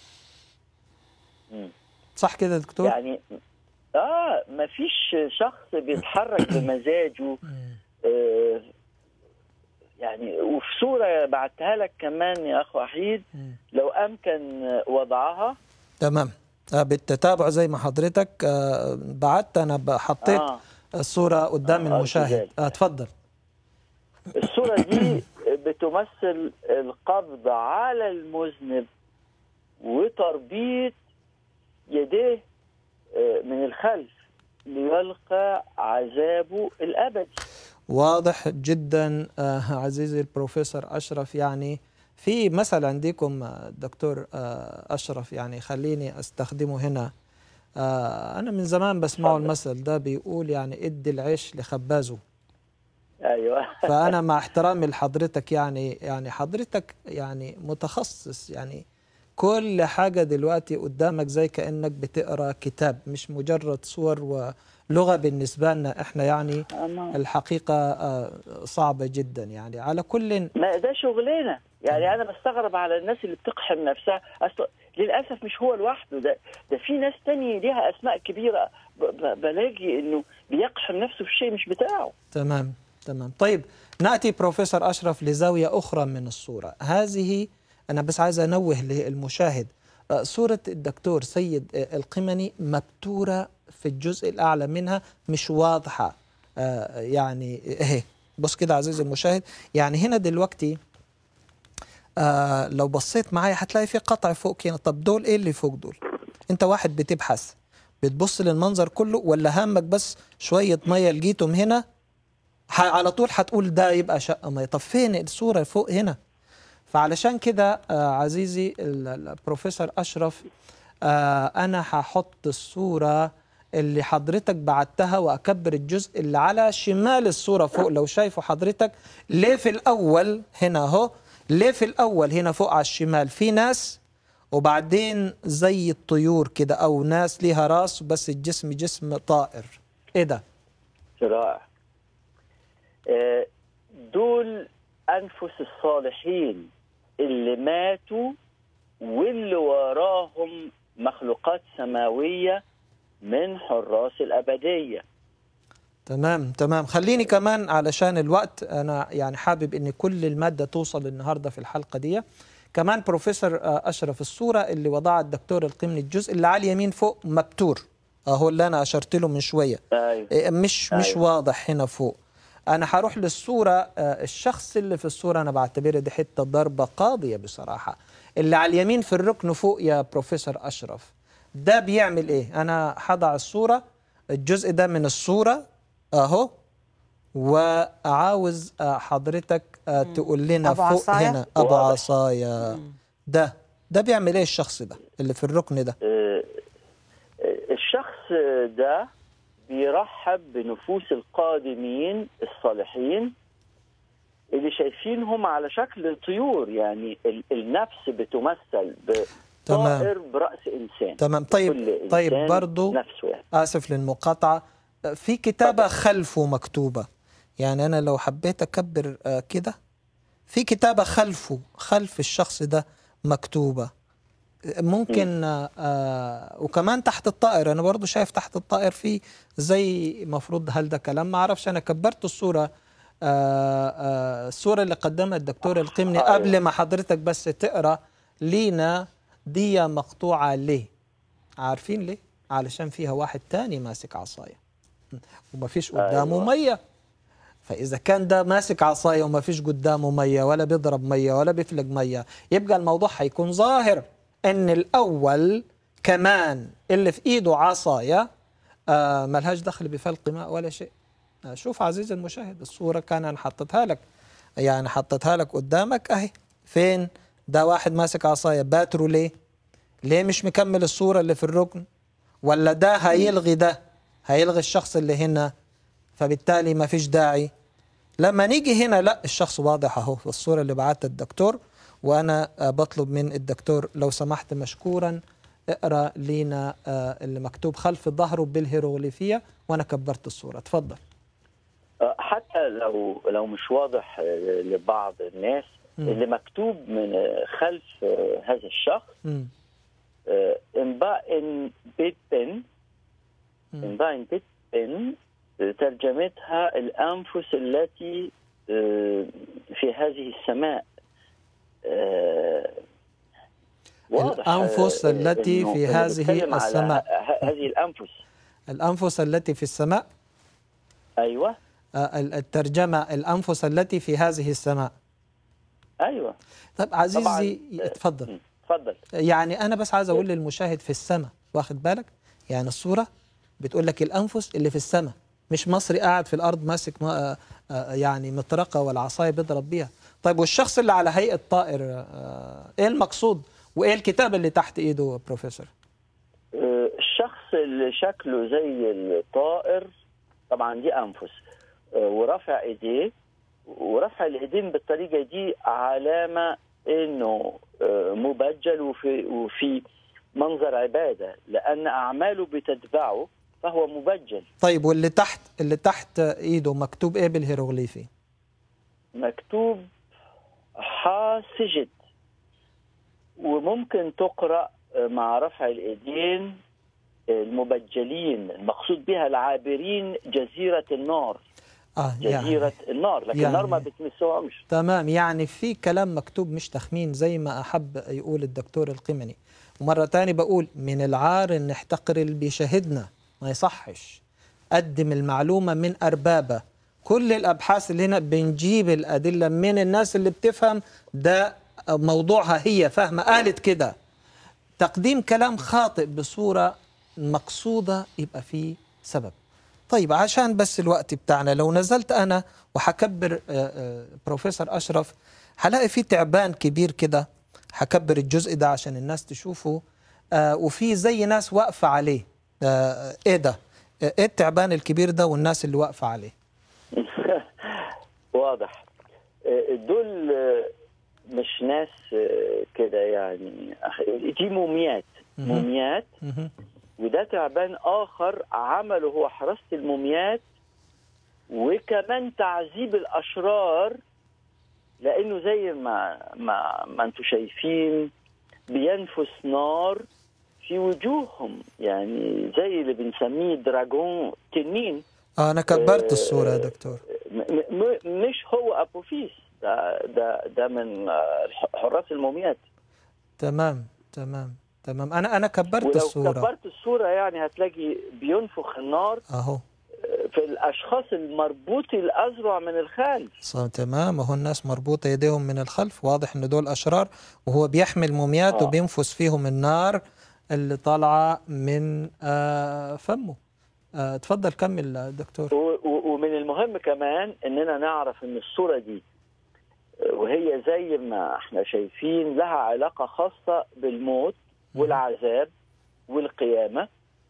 مم. صح كده يا دكتور؟ يعني اه ما فيش شخص بيتحرك بمزاجه آه يعني وفي صورة بعتها لك كمان يا أخ وحيد مم. لو أمكن وضعها تمام آه، بالتتابع زي ما حضرتك آه، بعت أنا ب- حطيت آه. الصورة قدام آه، المشاهد ذلك. آه، اتفضل الصورة دي بتمثل القبض على المذنب وتربيط يديه آه، من الخلف ليلقى عذابه الأبدي واضح جدا آه، عزيزي البروفيسور أشرف يعني في مثل عندكم آه، دكتور آه، أشرف يعني خليني أستخدمه هنا آه، أنا من زمان بسمعه اتفضل. المثل ده بيقول يعني ادي العيش لخبازه أيوه فأنا مع احترامي لحضرتك يعني يعني حضرتك يعني متخصص يعني كل حاجة دلوقتي قدامك زي كأنك بتقرأ كتاب مش مجرد صور ولغة بالنسبة لنا احنا يعني أما- الحقيقة آه، صعبة جدا يعني على كل ما ده شغلنا يعني انا بستغرب على الناس اللي بتقحم نفسها أصل للاسف مش هو لوحده ده ده في ناس تانية ليها اسماء كبيره ب- ب- بلاقي انه بيقحم نفسه في شيء مش بتاعه تمام تمام طيب نأتي بروفيسور أشرف لزاوية أخرى من الصورة هذه أنا بس عايز أنوه للمشاهد آه، صورة الدكتور سيد آه، القمني مبتورة في الجزء الأعلى منها مش واضحة آه، يعني إيه بص كده عزيزي المشاهد يعني هنا دلوقتي آه لو بصيت معايا هتلاقي في قطع فوق هنا طب دول ايه اللي فوق دول انت واحد بتبحث بتبص للمنظر كله ولا هامك بس شوية مية لقيتهم هنا ح- على طول هتقول ده يبقى شقة مية طب فين الصورة فوق هنا فعلشان كده آه عزيزي ال- ال- البروفيسور أشرف آه أنا هحط الصورة اللي حضرتك بعتها وأكبر الجزء اللي على شمال الصورة فوق لو شايفه حضرتك ليه في الأول هنا أهو ليه في الأول هنا فوق على الشمال في ناس وبعدين زي الطيور كده أو ناس ليها راس بس الجسم جسم طائر إيه ده؟ رائع آه، دول أنفس الصالحين اللي ماتوا واللي وراهم مخلوقات سماوية من حراس الأبدية تمام تمام خليني كمان علشان الوقت انا يعني حابب ان كل الماده توصل النهارده في الحلقه دي كمان بروفيسور آه، اشرف الصوره اللي وضعها الدكتور القمني الجزء اللي على اليمين فوق مبتور اهو اللي انا اشرت له من شويه أيوة. إيه، مش مش أيوة. واضح هنا فوق انا هروح للصوره آه، الشخص اللي في الصوره انا بعتبرها دي حته ضربه قاضيه بصراحه اللي على اليمين في الركن فوق يا بروفيسور اشرف ده بيعمل ايه انا هضع الصوره الجزء ده من الصوره اهو وعاوز آه، حضرتك آه، تقول لنا أبو فوق عصاية؟ هنا ابو واضح. عصايه ده ده بيعمل ايه الشخص ده اللي في الركن ده آه، آه، الشخص ده بيرحب بنفوس القادمين الصالحين اللي شايفينهم على شكل طيور يعني ال- النفس بتمثل بطائر برأس إنسان تمام كل طيب طيب إنسان برضو نفس واحد آسف للمقاطعة في كتابة خلفه مكتوبة يعني أنا لو حبيت أكبر آه، كده في كتابة خلفه خلف الشخص ده مكتوبة آه، ممكن آه، آه، وكمان تحت الطائر أنا برضو شايف تحت الطائر في زي مفروض هل ده كلام ما أعرفش أنا كبرت الصورة آه، آه، الصورة اللي قدمها الدكتور القمني أيوة. قبل ما حضرتك بس تقرأ لينا دي مقطوعة ليه عارفين ليه؟ علشان فيها واحد تاني ماسك عصاية وما فيش قدامه أيوة. مية فإذا كان ده ماسك عصاية وما فيش قدامه مية ولا بيضرب مية ولا بيفلق مية يبقى الموضوع هيكون ظاهر إن الأول كمان اللي في إيده عصاية آه ملهاش دخل بفلق ماء ولا شيء آه شوف عزيزي المشاهد الصورة كان أنا حطيتها لك يعني حطيتها لك قدامك أهي فين ده واحد ماسك عصاية باترو ليه ليه مش مكمل الصورة اللي في الركن ولا ده هيلغي ده هيلغي الشخص اللي هنا فبالتالي ما فيش داعي لما نيجي هنا لا الشخص واضح اهو في الصورة اللي بعتها الدكتور وانا آه، بطلب من الدكتور لو سمحت مشكورا اقرا لينا آه، اللي مكتوب خلف ظهره بالهيروغليفية وانا كبرت الصورة اتفضل آه، حتى لو لو مش واضح آه، لبعض الناس مم. اللي مكتوب من آه، خلف آه، هذا الشخص مم. آه، انباء بيتبن مم. انباء بيتبن آه، ترجمتها الأنفس التي آه، في هذه السماء آه، واضح الأنفس آه، التي إنه- في إنه هذه بيتكلم على السماء. ه- هذه الأنفس الأنفس التي في السماء أيوة آه، الترجمة الأنفس التي في هذه السماء أيوة طيب عزيزي طبعاً. اتفضل م، تفضل يعني انا بس عايز اقول للمشاهد في السماء واخد بالك يعني الصوره بتقول لك الانفس اللي في السماء مش مصري قاعد في الارض ماسك ما آه، يعني مطرقه ولا عصايه بيضرب بيها طيب والشخص اللي على هيئه طائر آه، ايه المقصود وايه الكتاب اللي تحت ايده بروفيسور آه، الشخص اللي شكله زي الطائر طبعا دي انفس آه، ورفع ايديه ورفع الايدين بالطريقه دي علامه انه آه، مبجل وفي وفي منظر عباده لان اعماله بتتبعه فهو مبجل طيب واللي تحت اللي تحت ايده مكتوب ايه بالهيروغليفي مكتوب حاسجد وممكن تقرا مع رفع الايدين المبجلين المقصود بها العابرين جزيره النار اه جزيره النار لكن يعني- النار ما بتمسهمش تمام يعني في كلام مكتوب مش تخمين زي ما أحب يقول الدكتور القمني ومرة تاني بقول من العار إن نحتقر اللي بيشاهدنا ما يصحش قدم المعلومة من أربابة كل الأبحاث اللي هنا بنجيب الأدلة من الناس اللي بتفهم ده موضوعها هي فاهمة قالت كده تقديم كلام خاطئ بصورة مقصودة يبقى فيه سبب طيب عشان بس الوقت بتاعنا لو نزلت أنا وحكبر آه، آه، بروفيسور أشرف هلاقي في تعبان كبير كده حكبر الجزء ده عشان الناس تشوفه آه، وفي زي ناس واقفة عليه آه، إيه ده؟ آه، إيه التعبان الكبير ده والناس اللي واقفة عليه؟ واضح آه، دول آه، مش ناس آه، كده يعني أخ- دي موميات مهم. موميات مهم. وده تعبان اخر عمله هو حراسه الموميات وكمان تعذيب الاشرار لانه زي ما ما ما انتم شايفين بينفس نار في وجوههم يعني زي اللي بنسميه دراجون تنين آه أنا كبرت الصورة يا دكتور م- م- مش هو ابوفيس ده ده ده من آه، حراس الموميات تمام تمام تمام أنا أنا كبرت ولو الصورة كبرت الصوره يعني هتلاقي بينفخ النار أهو في الاشخاص المربوط الاذرع من الخلف صار تمام وهو الناس مربوطة يديهم من الخلف واضح إن دول أشرار وهو بيحمل موميات آه. وبينفس فيهم النار اللي طالعة من آه فمه آه تفضل كمل آه، دكتور و- و- ومن المهم كمان اننا نعرف ان الصوره دي وهي زي ما احنا شايفين لها علاقه خاصه بالموت والعذاب والقيامه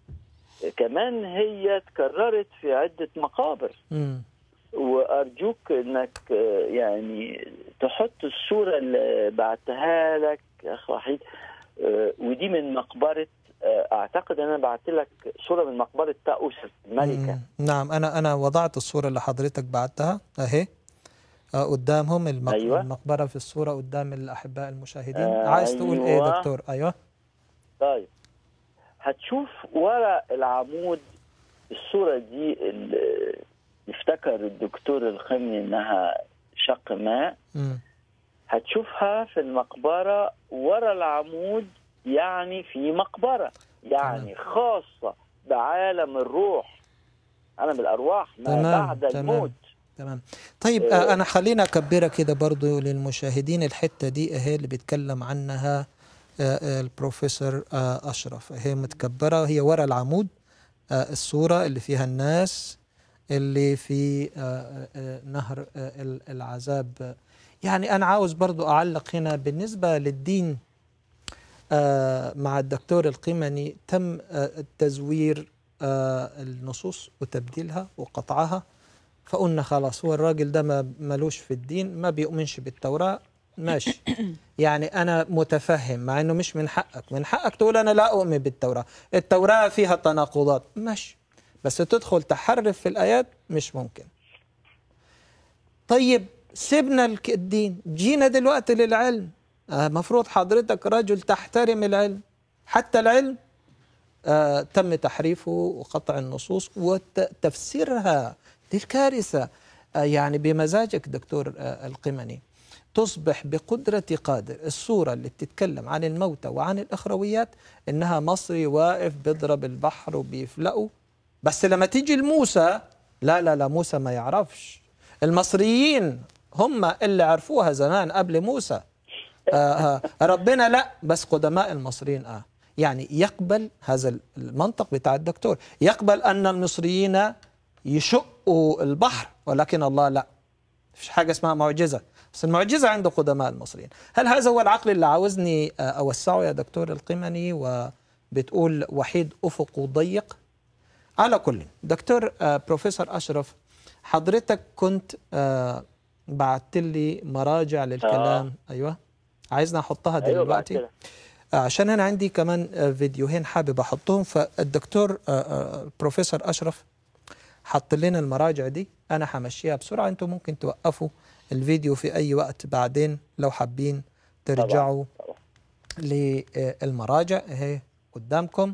كمان هي اتكررت في عده مقابر مم. وارجوك انك آه، يعني تحط الصوره اللي بعتها لك يا اخ وحيد آه، ودي من مقبره آه، اعتقد ان انا بعت لك صوره من مقبره تاوس الملكه مم. نعم أنا أنا وضعت الصورة اللي حضرتك بعتها أهي آه قدامهم المق... أيوة. المقبرة في الصورة قدام الأحباء المشاهدين آه، عايز تقول إيه أيوة. دكتور أيوه طيب هتشوف ورا العمود الصورة دي اللي افتكر الدكتور الخمي انها شق ماء مم. هتشوفها في المقبرة ورا العمود يعني في مقبرة يعني خاصة بعالم الروح عالم الأرواح ما تمام، بعد تمام. الموت تمام طيب آه انا خلينا اكبرها كده برضو للمشاهدين الحته دي اهي اللي بيتكلم عنها آه آه البروفيسور آه اشرف هي متكبره هي ورا العمود آه الصوره اللي فيها الناس اللي في آه آه نهر آه ال- العذاب يعني انا عاوز برضو اعلق هنا بالنسبه للدين آه مع الدكتور القمني تم آه تزوير آه النصوص وتبديلها وقطعها فقلنا خلاص هو الراجل ده ما ملوش في الدين ما بيؤمنش بالتوراة ماشي يعني أنا متفهم مع إنه مش من حقك من حقك تقول أنا لا أؤمن بالتوراة التوراة فيها تناقضات ماشي بس تدخل تحرف في الآيات مش ممكن طيب سيبنا الك- الدين جينا دلوقتي للعلم آه، مفروض حضرتك رجل تحترم العلم حتى العلم آه، تم تحريفه وقطع النصوص وتفسيرها دي الكارثة آه، يعني بمزاجك دكتور آه، القمني تصبح بقدرة قادر الصورة اللي بتتكلم عن الموتى وعن الأخرويات إنها مصري واقف بيضرب البحر وبيفلقه بس لما تيجي لموسى لا لا لا موسى ما يعرفش المصريين هم اللي عرفوها زمان قبل موسى آه آه ربنا لا بس قدماء المصريين اه يعني يقبل هذا المنطق بتاع الدكتور يقبل ان المصريين يشقوا البحر ولكن الله لا مفيش حاجه اسمها معجزه بس المعجزه عند قدماء المصريين هل هذا هو العقل اللي عاوزني آه، اوسعه يا دكتور القمني وبتقول وحيد افقه ضيق على كل دكتور آه، بروفيسور اشرف حضرتك كنت آه، بعت لي مراجع للكلام آه. ايوه عايزنا احطها أيوة دلوقتي بعد كده. آه، عشان انا عندي كمان آه، فيديوهين حابب احطهم فالدكتور آه، آه، بروفيسور اشرف حط لنا المراجع دي انا همشيها بسرعه انتم ممكن توقفوا الفيديو في اي وقت بعدين لو حابين ترجعوا طبعاً. للمراجع اهي قدامكم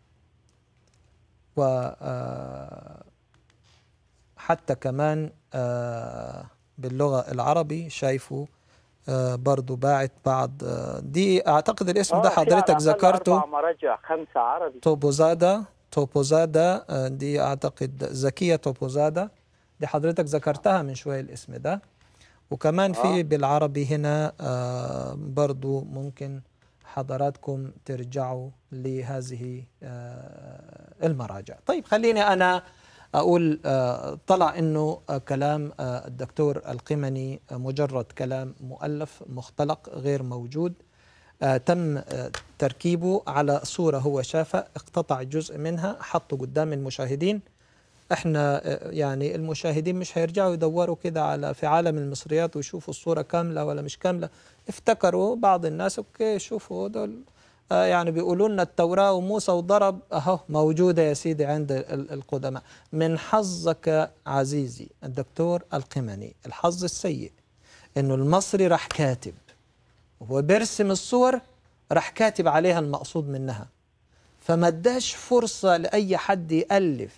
و آه، حتى كمان آه، باللغه العربي شايفوا آه، برضو باعت بعض آه، دي اعتقد الاسم آه، ده في على حضرتك الأقل ذكرته أربع مراجع خمسة عربي توبوزادا توبوزادا آه، دي اعتقد زكيه توبوزادا دي حضرتك ذكرتها من شويه الاسم ده وكمان في آه. بالعربي هنا آه، برضو ممكن حضراتكم ترجعوا لهذه آه، المراجع طيب خليني انا اقول آه، طلع انه آه، كلام آه، الدكتور القمني آه، مجرد كلام مؤلف مختلق غير موجود آه، تم آه، تركيبه على صورة هو شافها اقتطع جزء منها حطه قدام المشاهدين احنا آه، يعني المشاهدين مش هيرجعوا يدوروا كده على في عالم المصريات ويشوفوا الصورة كاملة ولا مش كاملة افتكروا بعض الناس اوكي شوفوا دول آه، يعني بيقولوا لنا التوراة وموسى وضرب أهو موجودة يا سيدي عند ال- القدماء من حظك عزيزي الدكتور القمني الحظ السيء إنه المصري راح كاتب وهو بيرسم الصور راح كاتب عليها المقصود منها فما اداش فرصة لأي حد يألف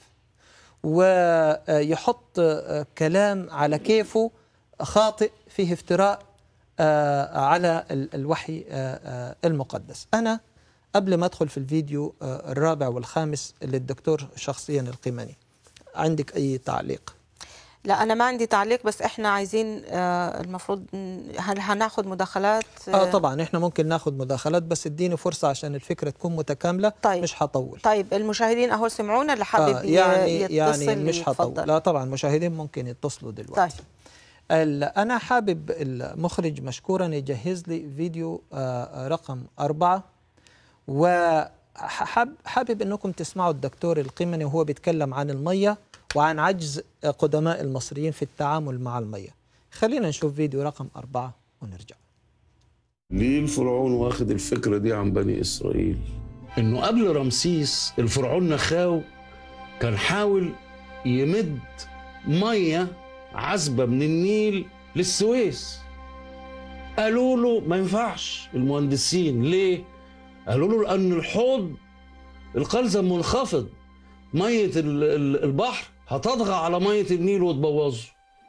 ويحط كلام على كيفه خاطئ فيه افتراء آه، على ال- الوحي آه، آه، المقدس أنا قبل ما أدخل في الفيديو آه، الرابع والخامس للدكتور شخصيا القمني عندك أي تعليق؟ لا انا ما عندي تعليق بس احنا عايزين آه، المفروض ن- هل هناخد مداخلات اه طبعا احنا ممكن ناخد مداخلات بس اديني فرصة عشان الفكرة تكون متكاملة طيب. مش هطول طيب المشاهدين اهو سمعونا اللي حابب آه ي- يعني يتصل يعني مش هطول يتفضل. لا طبعا المشاهدين ممكن يتصلوا دلوقتي طيب ال- أنا حابب المخرج مشكورا يجهز لي فيديو آه، رقم أربعة وحابب حابب أنكم تسمعوا الدكتور القمني وهو بيتكلم عن المية وعن عجز قدماء المصريين في التعامل مع المية خلينا نشوف فيديو رقم أربعة ونرجع ليه الفرعون واخد الفكرة دي عن بني إسرائيل إنه قبل رمسيس الفرعون نخاو كان حاول يمد مية عذبة من النيل للسويس قالوا له ما ينفعش المهندسين ليه؟ قالوا له لأن الحوض القلزم منخفض مية ال- ال- البحر هتطغى على مية النيل وتبوظه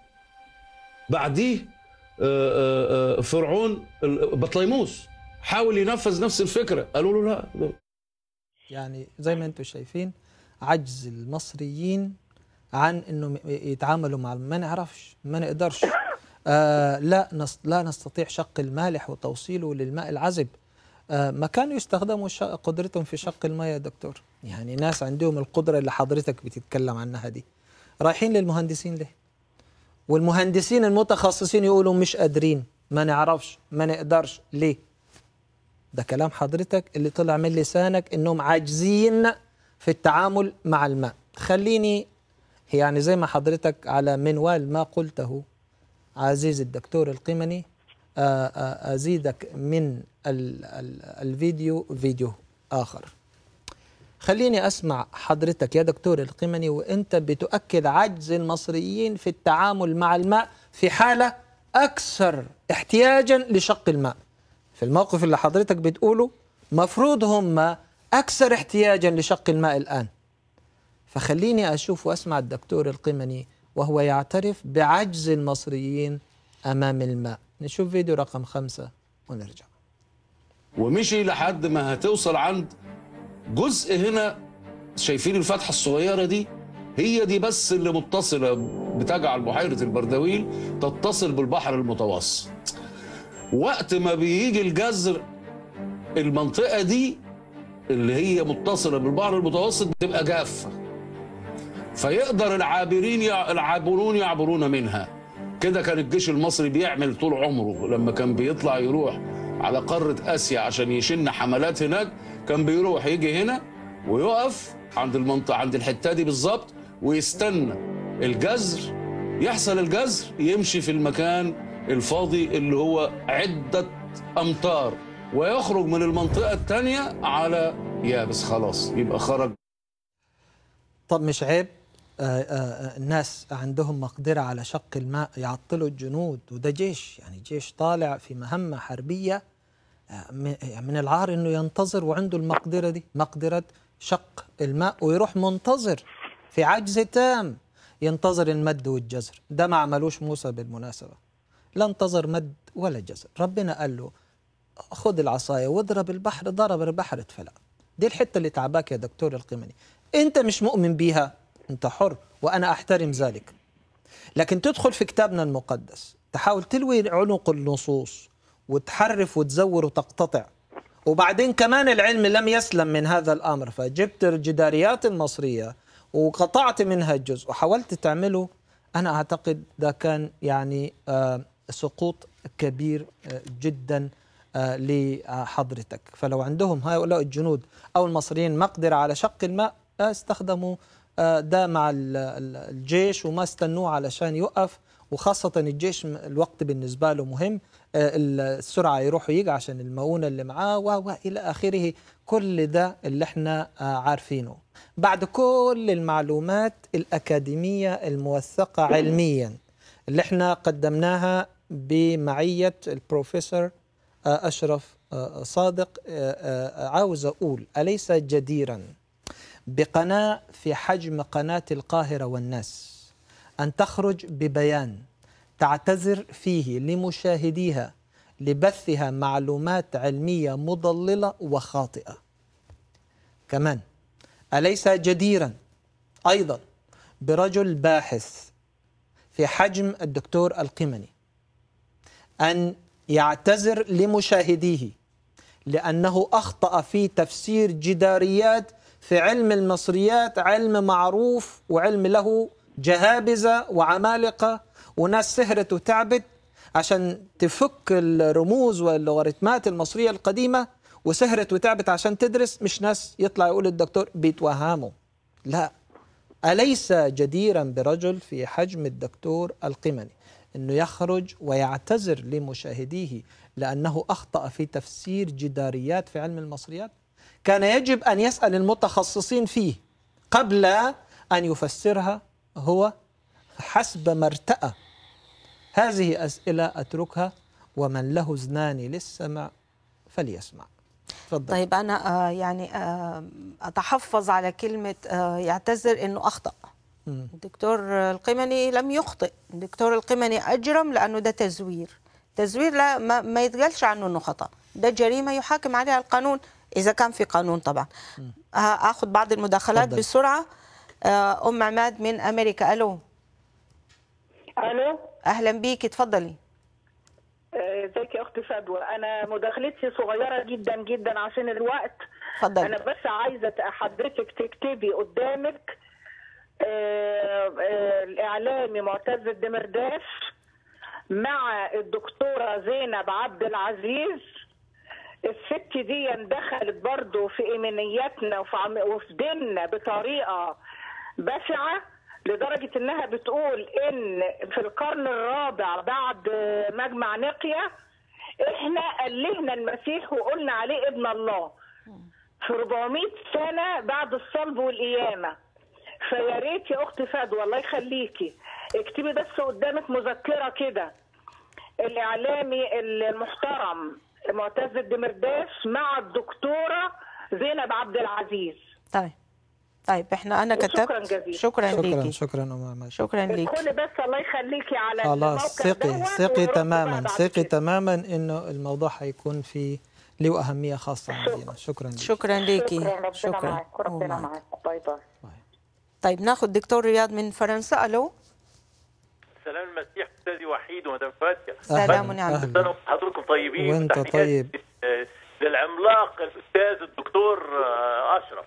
بعديه آه، آه، آه، فرعون ال- بطليموس حاول ينفذ نفس الفكرة قالوا له لا يعني زي ما انتم شايفين عجز المصريين عن انهم يتعاملوا مع الم- ما نعرفش ما نقدرش آه لا نس لا نستطيع شق المالح وتوصيله للماء العذب آه ما كانوا يستخدموا ش- قدرتهم في شق الماء يا دكتور يعني ناس عندهم القدرة اللي حضرتك بتتكلم عنها دي رايحين للمهندسين ليه والمهندسين المتخصصين يقولوا مش قادرين ما نعرفش ما نقدرش ليه ده كلام حضرتك اللي طلع من لسانك انهم عاجزين في التعامل مع الماء خليني يعني زي ما حضرتك على منوال ما قلته عزيز الدكتور القمني آه، آه، ازيدك من ال ال الفيديو فيديو اخر خليني اسمع حضرتك يا دكتور القمني وانت بتؤكد عجز المصريين في التعامل مع الماء في حاله اكثر احتياجا لشق الماء في الموقف اللي حضرتك بتقوله مفروض هم اكثر احتياجا لشق الماء الان فخليني اشوف واسمع الدكتور القمني وهو يعترف بعجز المصريين امام الماء نشوف فيديو رقم خمسة ونرجع ومشي لحد ما هتوصل عند جزء هنا شايفين الفتحة الصغيرة دي هي دي بس اللي متصلة بتجعل بحيرة البردويل تتصل بالبحر المتوسط وقت ما بيجي الجزر المنطقة دي اللي هي متصلة بالبحر المتوسط بتبقى جافة فيقدر العابرين يع... العابرون يعبرون منها كده كان الجيش المصري بيعمل طول عمره لما كان بيطلع يروح على قارة آسيا عشان يشن حملات هناك كان بيروح يجي هنا ويقف عند المنطقة عند الحتة دي بالظبط ويستنى الجزر يحصل الجزر يمشي في المكان الفاضي اللي هو عدة أمتار ويخرج من المنطقة التانية على يابس خلاص يبقى خرج طب مش عيب آه، آه، الناس عندهم مقدرة على شق الماء يعطلوا الجنود وده جيش يعني جيش طالع في مهمة حربية آه، م- من العار انه ينتظر وعنده المقدرة دي مقدرة شق الماء ويروح منتظر في عجز تام ينتظر المد والجزر ده ما عملوش موسى بالمناسبة لا انتظر مد ولا جزر ربنا قال له خذ العصاية واضرب البحر ضرب البحر اتفلق دي الحتة اللي تعباك يا دكتور القمني انت مش مؤمن بيها انت حر وانا احترم ذلك لكن تدخل في كتابنا المقدس تحاول تلوي عنق النصوص وتحرف وتزور وتقتطع وبعدين كمان العلم لم يسلم من هذا الامر فجبت الجداريات المصريه وقطعت منها جزء وحاولت تعمله انا اعتقد ده كان يعني آه سقوط كبير آه جدا آه لحضرتك فلو عندهم هؤلاء الجنود او المصريين مقدره على شق الماء آه، استخدموا آه، ده مع ال- ال- الجيش وما استنوه علشان يوقف وخاصة الجيش م- الوقت بالنسبة له مهم آه، السرعة يروح ويجي عشان المؤونة اللي معاه و- وإلى آخره كل ده اللي احنا آه، عارفينه بعد كل المعلومات الأكاديمية الموثقة علميا اللي احنا قدمناها بمعية البروفيسور آه، أشرف آه، صادق آه، آه، عاوز أقول أليس جديرا بقناة في حجم قناة القاهرة والناس أن تخرج ببيان تعتذر فيه لمشاهديها لبثها معلومات علمية مضللة وخاطئة كمان أليس جديرا أيضا برجل باحث في حجم الدكتور القمني أن يعتذر لمشاهديه لأنه أخطأ في تفسير جداريات في علم المصريات علم معروف وعلم له جهابذة وعمالقة وناس سهرت وتعبت عشان تفك الرموز واللوغاريتمات المصرية القديمة وسهرت وتعبت عشان تدرس مش ناس يطلع يقول الدكتور بيتوهموا لا أليس جديرا برجل في حجم الدكتور القمني أنه يخرج ويعتذر لمشاهديه لأنه أخطأ في تفسير جداريات في علم المصريات كان يجب أن يسأل المتخصصين فيه قبل أن يفسرها هو حسب ما ارتأى هذه أسئلة أتركها ومن له اذنان للسمع فليسمع تفضل طيب انا آه يعني آه اتحفظ على كلمه آه يعتذر انه اخطا مم. الدكتور القمني لم يخطئ الدكتور القمني اجرم لانه ده تزوير تزوير لا ما, ما يتقالش عنه انه خطا ده جريمه يحاكم عليها القانون اذا كان في قانون طبعا آه، اخذ بعض المداخلات تفضل. بسرعه آه، ام عماد من امريكا الو الو اهلا بيكي اتفضلي آه، ازيك يا اختي فدوى انا مداخلتي صغيره جدا جدا عشان الوقت اتفضلي انا بس عايزه حضرتك تكتبي قدامك آه، آه، الاعلامي معتز الدمرداش مع الدكتوره زينب عبد العزيز الست دي دخلت برضو في ايمانياتنا وفي عم- وفي ديننا بطريقه بشعه لدرجه انها بتقول ان في القرن الرابع بعد مجمع نقيه احنا ألهنا المسيح وقلنا عليه ابن الله في 400 سنه بعد الصلب والقيامه فيا ريت يا اختي فدوى الله يخليكي اكتبي بس قدامك مذكره كده الاعلامي المحترم معتز الدمرداش مع الدكتوره زينب عبد العزيز طيب طيب احنا انا وشكراً كتبت جزيلا. شكرا شكرا ليكي شكرا أم عماد شكرا ليكي ادخلي بس الله يخليكي على خلاص الموقع ثقي دوت ثقي ورد تماما بقى بعد ثقي كده. تماما انه الموضوع حيكون في له اهميه خاصه عندنا شكرا لك شكرا ليكي شكرا ربنا معاك ربنا ومعك. معاك باي باي طيب ناخذ دكتور رياض من فرنسا الو سلام المسيح استاذي وحيد ومدام فاتية سلام ونعم أهلا. سنة حضرتكم طيبين وأنت وتحياتي طيب. آه، للعملاق الاستاذ الدكتور آه، اشرف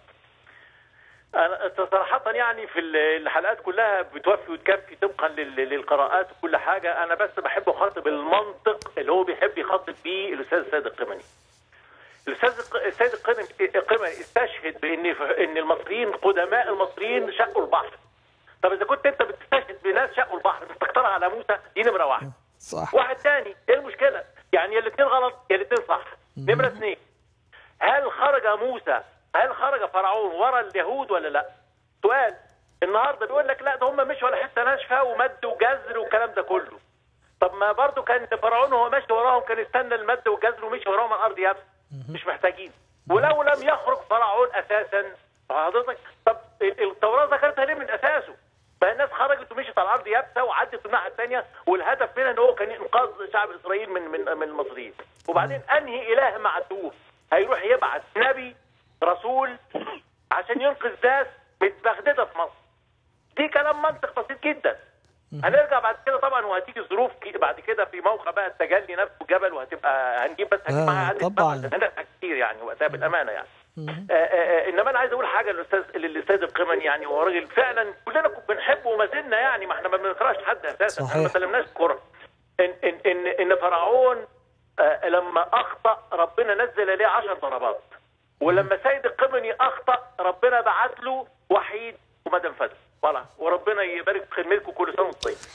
انا صراحة يعني في ال- الحلقات كلها بتوفي وتكفي طبقا لل- للقراءات وكل حاجة انا بس بحب اخاطب المنطق اللي هو بيحب يخاطب بيه الاستاذ سيد القمني الاستاذ الق- السيد القمني القمني استشهد بان ان المصريين قدماء المصريين شقوا البحر طب اذا كنت انت بتستشهد بناس شقوا البحر بتستكترها على موسى دي نمره واحد صح واحد تاني ايه المشكله؟ يعني يا الاثنين غلط يا الاثنين صح نمره اثنين هل خرج موسى هل خرج فرعون ورا اليهود ولا لا؟ سؤال النهارده بيقول لك لا ده هم مشوا على حته ناشفه ومد وجزر والكلام ده كله طب ما برضه كان فرعون وهو ماشي وراهم كان استنى المد والجزر ومشي وراهم على الارض يابسه مش محتاجين ولو لم يخرج فرعون اساسا حضرتك طب ال- التوراه ذكرتها ليه من اساسه؟ ما الناس خرجت ومشيت على الارض يابسه وعدت الناحيه الثانيه والهدف منها ان هو كان انقاذ شعب اسرائيل من من من المصريين وبعدين انهي اله معتوه هيروح يبعث نبي رسول عشان ينقذ ناس متبغدده في مصر دي كلام منطق بسيط جدا هنرجع بعد كده طبعا وهتيجي ظروف كي- بعد كده في موقع بقى التجلي نفسه جبل وهتبقى هنجيب بس هنجيب آه، معاها عدد طبعاً. هنرجع كتير يعني وقتها بالامانه يعني آه، آه، آه، انما انا عايز اقول حاجه للاستاذ للاستاذ القمني يعني هو راجل فعلا كلنا كنا بنحبه وما زلنا يعني ما احنا ما بنكرهش حد اساسا احنا ما صحيح. سلمناش الكره ان ان ان ان فرعون آه، لما اخطا ربنا نزل عليه 10 ضربات ولما سيد القمني اخطا ربنا بعت له وحيد ومدام فتحي voilà. وربنا يبارك في خدمتكم كل سنه وانتم طيبين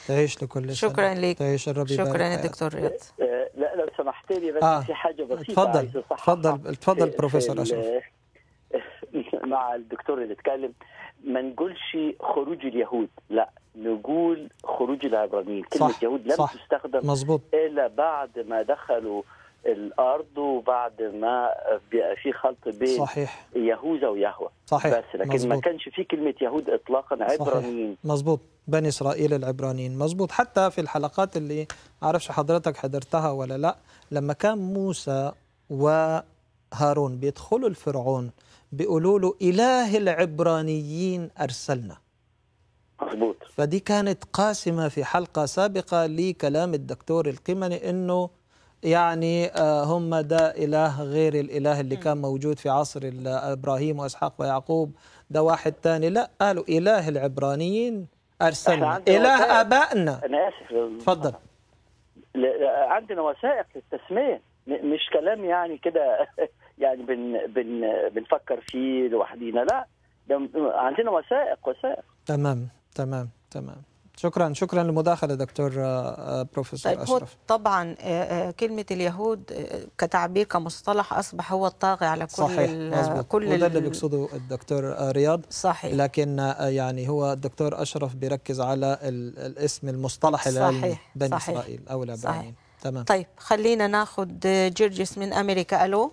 تعيش لكل سنة شكرا لك تعيش الرب يبارك شكرا يا حياتك. دكتور رياض آه، لا لو سمحت لي بس آه. في حاجه بسيطه اتفضل عايز أصححها. اتفضل اتفضل في- بروفيسور في اشرف ال- مع الدكتور اللي اتكلم ما نقولش خروج اليهود لا نقول خروج العبرانيين كلمه صح، يهود لم صح. تستخدم مظبوط الا بعد ما دخلوا الارض وبعد ما بقى في خلط بين صحيح يهوذا ويهوى صحيح بس لكن ما مظبوط كانش في كلمه يهود اطلاقا عبرانيين مظبوط بني اسرائيل العبرانيين مظبوط حتى في الحلقات اللي عارفش حضرتك حضرتها ولا لا لما كان موسى وهارون بيدخلوا الفرعون بيقولوا له اله العبرانيين ارسلنا مظبوط فدي كانت قاسمة في حلقة سابقة لكلام الدكتور القمني أنه يعني آه، هم ده إله غير الإله اللي كان موجود في عصر ال- إبراهيم وإسحاق ويعقوب ده واحد تاني لا قالوا إله العبرانيين إحنا أرسلنا عندنا إله وسائل. آبائنا انا اسف تفضل ل- ل- عندنا وثائق للتسميه م- مش كلام يعني كده يعني بن بن بنفكر فيه لوحدينا لا ده م- عندنا وثائق وثائق تمام تمام تمام شكرا شكرا للمداخلة دكتور آه، آه، بروفيسور طيب هو أشرف طبعا آه، آه، كلمة اليهود آه، كتعبير كمصطلح أصبح هو الطاغي على كل صحيح ال- مظبوط كل وده اللي ال- بيقصده الدكتور آه، رياض صحيح لكن آه، يعني هو الدكتور اشرف بيركز على ال- الاسم المصطلح العلمي صحيح، بني صحيح، اسرائيل او العبرانيين تمام طيب خلينا ناخد آه، جرجس من أمريكا ألو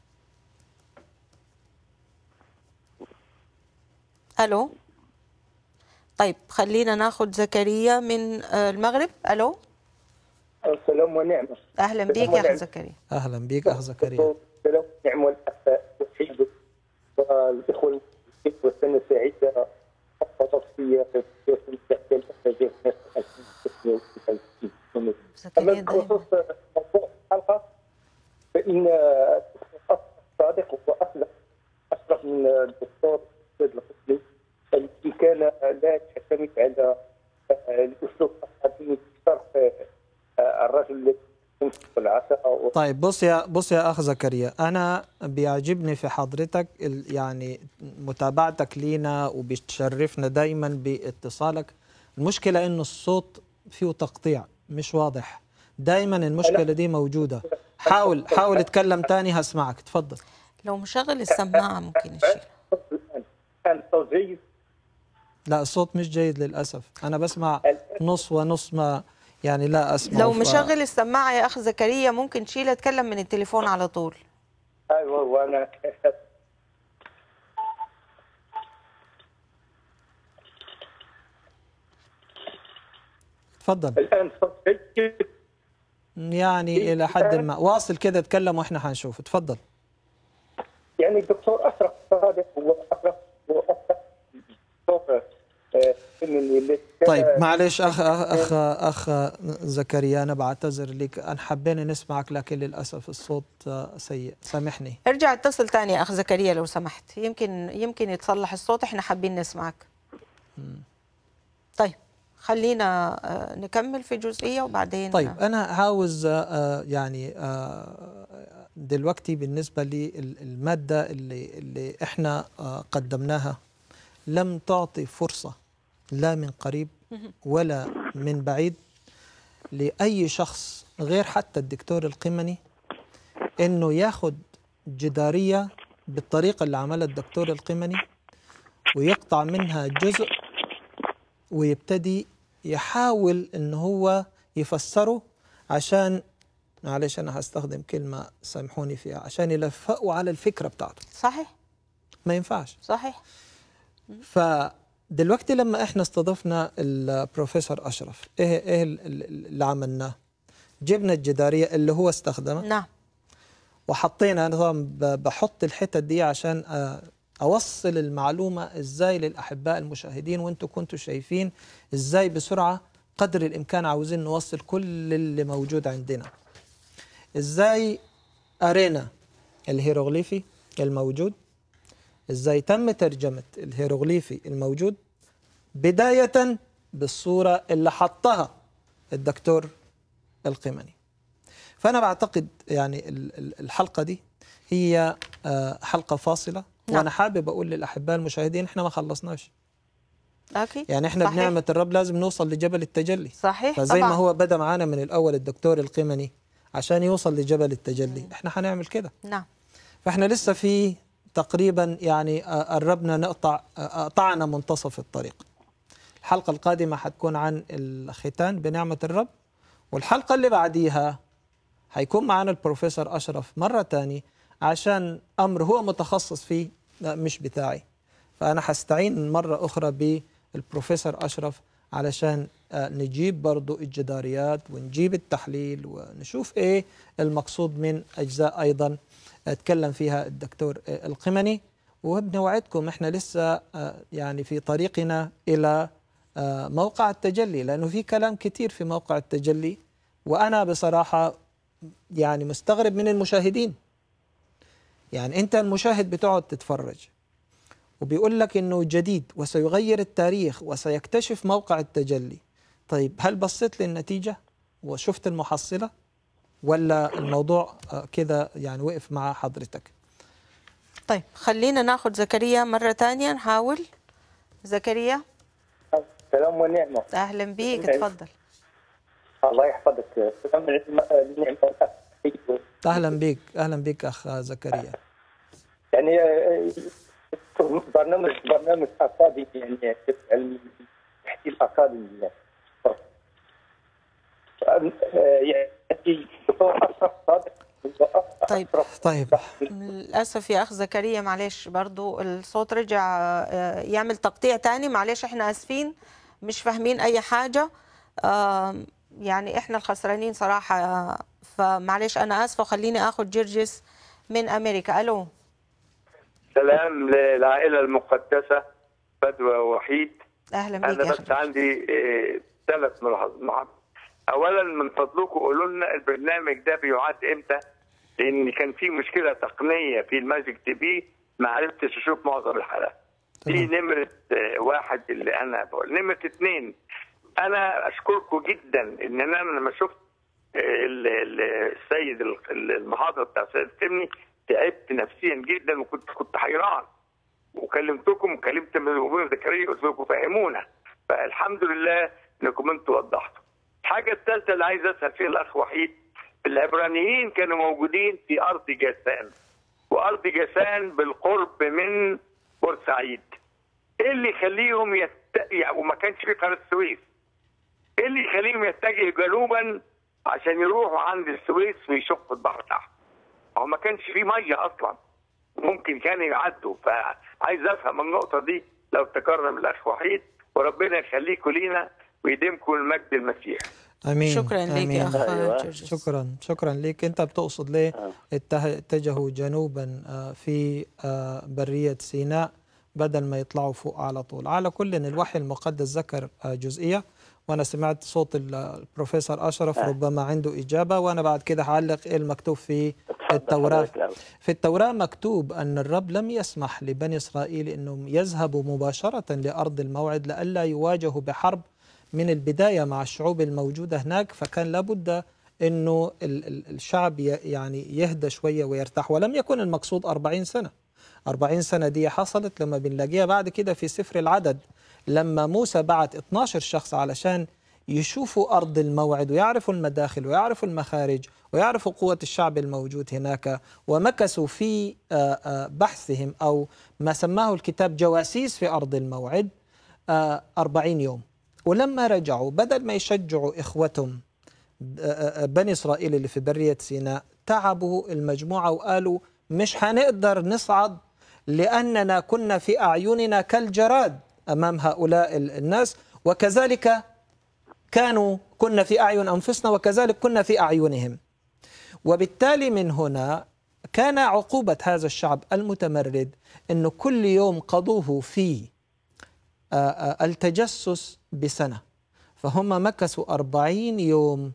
ألو طيب خلينا ناخد زكريا من آه، المغرب ألو السلام ونعمة أهلا بيك يا أخي زكريا اهلا بيك اخ زكريا السلام ونعمة والأخاء والحب والإخوة المسلمين والسنة سعيدة حفظت في أما زكريا دايما بخصوص موضوع الحلقة فإن صادق وأصلح أصلح من الدكتور سيد القسمي الذي كان لا يعتمد على الأسلوب الأكاديمي في شرح الرجل الذي يمسك العصا و- طيب بص يا بص يا اخ زكريا انا بيعجبني في حضرتك ال- يعني متابعتك لينا وبتشرفنا دايما باتصالك المشكله انه الصوت فيه تقطيع مش واضح دايما المشكله دي موجوده حاول حاول اتكلم تاني هسمعك تفضل لو مشغل السماعة ممكن يشيل الآن الآن صوت جيد لا الصوت مش جيد للاسف انا بسمع نص ونص ما يعني لا اسمع لو مشغل السماعة يا أخ زكريا ممكن تشيل اتكلم من التليفون على طول أيوة وأنا تفضل الآن صوت جيد يعني الى حد ما واصل كده اتكلم واحنا هنشوف تفضل يعني الدكتور أشرف صادق هو أشرف هو أشرف دكتور، آه، إنني اللي كان- طيب معلش اخ اخ اخ, أخ زكريا انا بعتذر لك ان حبينا نسمعك لكن للاسف الصوت آه، سيء سامحني ارجع اتصل تاني يا أخ زكريا لو سمحت يمكن يمكن يتصلح الصوت احنا حابين نسمعك طيب خلينا آه، نكمل في جزئية وبعدين طيب انا عاوز آه، يعني آه، دلوقتي بالنسبه للماده اللي اللي احنا آه، قدمناها لم تعطي فرصه لا من قريب ولا من بعيد لاي شخص غير حتى الدكتور القمني انه ياخد جداريه بالطريقه اللي عملها الدكتور القمني ويقطع منها جزء ويبتدي يحاول ان هو يفسره عشان معلش انا هستخدم كلمه سامحوني فيها عشان يلفقوا على الفكره بتاعته صحيح ما ينفعش صحيح فدلوقتي لما احنا استضفنا البروفيسور اشرف ايه ايه ال- ال- اللي عملناه جبنا الجداريه اللي هو استخدمها نعم وحطينا انا طبعا ب- بحط الحتت دي عشان آه، اوصل المعلومه ازاي للاحباء المشاهدين وانتم كنتوا شايفين ازاي بسرعه قدر الامكان عاوزين نوصل كل اللي موجود عندنا ازاي قرينا الهيروغليفي الموجود ازاي تم ترجمه الهيروغليفي الموجود بدايه بالصوره اللي حطها الدكتور القمني فأنا بعتقد يعني ال- ال- الحلقة دي هي آه، حلقة فاصلة نعم. وأنا حابب أقول للأحباء المشاهدين إحنا ما خلصناش اكيد يعني احنا صحيح. بنعمه الرب لازم نوصل لجبل التجلي صحيح فزي طبعا ما هو بدا معانا من الاول الدكتور القمني عشان يوصل لجبل التجلي احنا هنعمل كده نعم فاحنا لسه في تقريبا يعني آه، قربنا نقطع آه، قطعنا منتصف الطريق الحلقة القادمة حتكون عن الختان بنعمة الرب والحلقة اللي بعديها هيكون معنا البروفيسور أشرف مرة تاني عشان أمر هو متخصص فيه لا مش بتاعي فأنا هستعين مرة أخرى بالبروفيسور أشرف علشان آه، نجيب برضو الجداريات ونجيب التحليل ونشوف إيه المقصود من أجزاء أيضا اتكلم فيها الدكتور آه، القمني وبنوعدكم احنا لسه آه، يعني في طريقنا الى آه، موقع التجلي لانه في كلام كتير في موقع التجلي وانا بصراحه يعني مستغرب من المشاهدين يعني انت المشاهد بتقعد تتفرج وبيقول لك انه جديد وسيغير التاريخ وسيكتشف موقع التجلي طيب هل بصيت للنتيجه وشفت المحصله ولا الموضوع آه، كده يعني وقف مع حضرتك طيب خلينا ناخذ زكريا مرة تانية نحاول زكريا سلام ونعمة أهلا بيك اتفضل الله يحفظك سلام ونعمة اهلا بيك اهلا بيك اخ زكريا يعني آه، برنامج برنامج أكاديمي يعني علمي يحكي الأكاديمي يعني يعني دكتور أشرف صادق طيب. طيب للأسف يا أخ زكريا معلش برضو الصوت رجع آه، يعمل تقطيع تاني معلش احنا آسفين مش فاهمين أي حاجة آم، يعني احنا الخسرانين صراحة آه، فمعلش أنا آسفة خليني آخد جرجس من أمريكا ألو سلام للعائلة المقدسة بدوى وحيد أهلا بيك أنا يا بس أخي عندي آه، ثلاث ملاحظات أولا من فضلكم قولوا لنا البرنامج ده بيعاد إمتى لأن كان في مشكلة تقنية في الماجيك تي في ما عرفتش أشوف معظم الحلقات دي تمام. نمرة آه، واحد اللي أنا بقول نمرة اثنين أنا أشكركم جدا إن أنا لما شفت آه، ال- ال- السيد ال- المحاضرة بتاع السيد تمني تعبت نفسيا جدا وكنت كنت حيران وكلمتكم وكلمت مدير زكريا قلت لكم فهمونا فالحمد لله انكم انتم وضحتوا. الحاجه الثالثه اللي عايز اسال فيها الاخ وحيد العبرانيين كانوا موجودين في ارض جاسان وارض جاسان بالقرب من بورسعيد. ايه اللي يخليهم يت... يعني وما كانش في قناه السويس. ايه اللي يخليهم يتجهوا جنوبا عشان يروحوا عند السويس ويشقوا البحر تحت. هو ما كانش في ميه اصلا. ممكن كانوا يعدوا فعايز افهم النقطه دي لو تكرم الاخ وحيد وربنا يخليكم لينا ويديمكم المجد المسيح امين شكرا لك آمين. يا أخ أيوة. جرجس شكرا شكرا لك انت بتقصد ليه اتجه- اتجهوا جنوبا آه، في آه، بريه سيناء بدل ما يطلعوا فوق على طول على كل إن الوحي المقدس ذكر آه، جزئيه وانا سمعت صوت ال- البروفيسور اشرف ربما عنده اجابه وانا بعد كده هعلق ايه المكتوب في التوراه حضرتك الأول. في التوراة مكتوب أن الرب لم يسمح لبني إسرائيل أنهم يذهبوا مباشرة لأرض الموعد لئلا يواجهوا بحرب من البداية مع الشعوب الموجودة هناك فكان لابد أنه ال- ال- الشعب ي- يعني يهدى شوية ويرتاح ولم يكن المقصود أربعين سنة أربعين سنة دي حصلت لما بنلاقيها بعد كده في سفر العدد لما موسى بعت 12 شخص علشان يشوفوا أرض الموعد ويعرفوا المداخل ويعرفوا المخارج ويعرفوا قوة الشعب الموجود هناك ومكثوا في آه، آه، بحثهم أو ما سماه الكتاب جواسيس في أرض الموعد آه، أربعين يوم ولما رجعوا بدل ما يشجعوا إخوتهم آه، آه، بني إسرائيل اللي في برية سيناء تعبوا المجموعة وقالوا مش هنقدر نصعد لأننا كنا في أعيننا كالجراد أمام هؤلاء ال- الناس وكذلك كانوا كنا في أعين أنفسنا وكذلك كنا في أعينهم وبالتالي من هنا كان عقوبة هذا الشعب المتمرد أنه كل يوم قضوه في آه، آه، التجسس بسنة فهم مكثوا أربعين يوم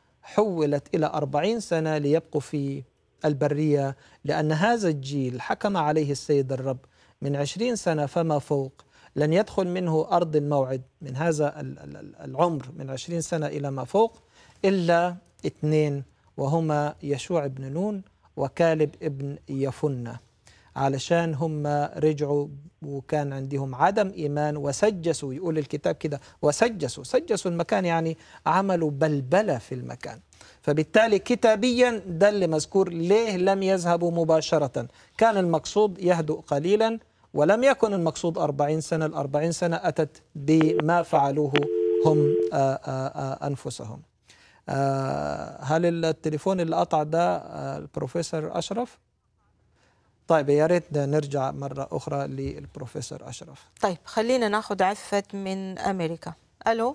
حولت إلى أربعين سنة ليبقوا في البرية لأن هذا الجيل حكم عليه السيد الرب من عشرين سنة فما فوق لن يدخل منه أرض الموعد من هذا ال- ال- ال- العمر من عشرين سنة إلى ما فوق إلا اثنين وهما يشوع بن نون وكالب ابن يفنة علشان هم رجعوا وكان عندهم عدم إيمان وسجسوا يقول الكتاب كده وسجسوا سجسوا المكان يعني عملوا بلبلة في المكان فبالتالي كتابيا ده اللي مذكور ليه لم يذهبوا مباشرة كان المقصود يهدؤ قليلا ولم يكن المقصود أربعين سنة الأربعين سنة أتت بما فعلوه هم آه، آه، آه، أنفسهم آه، هل التليفون اللي قطع ده آه، البروفيسور أشرف؟ طيب يا ريت نرجع مرة أخرى للبروفيسور أشرف طيب خلينا ناخد عفت من أمريكا ألو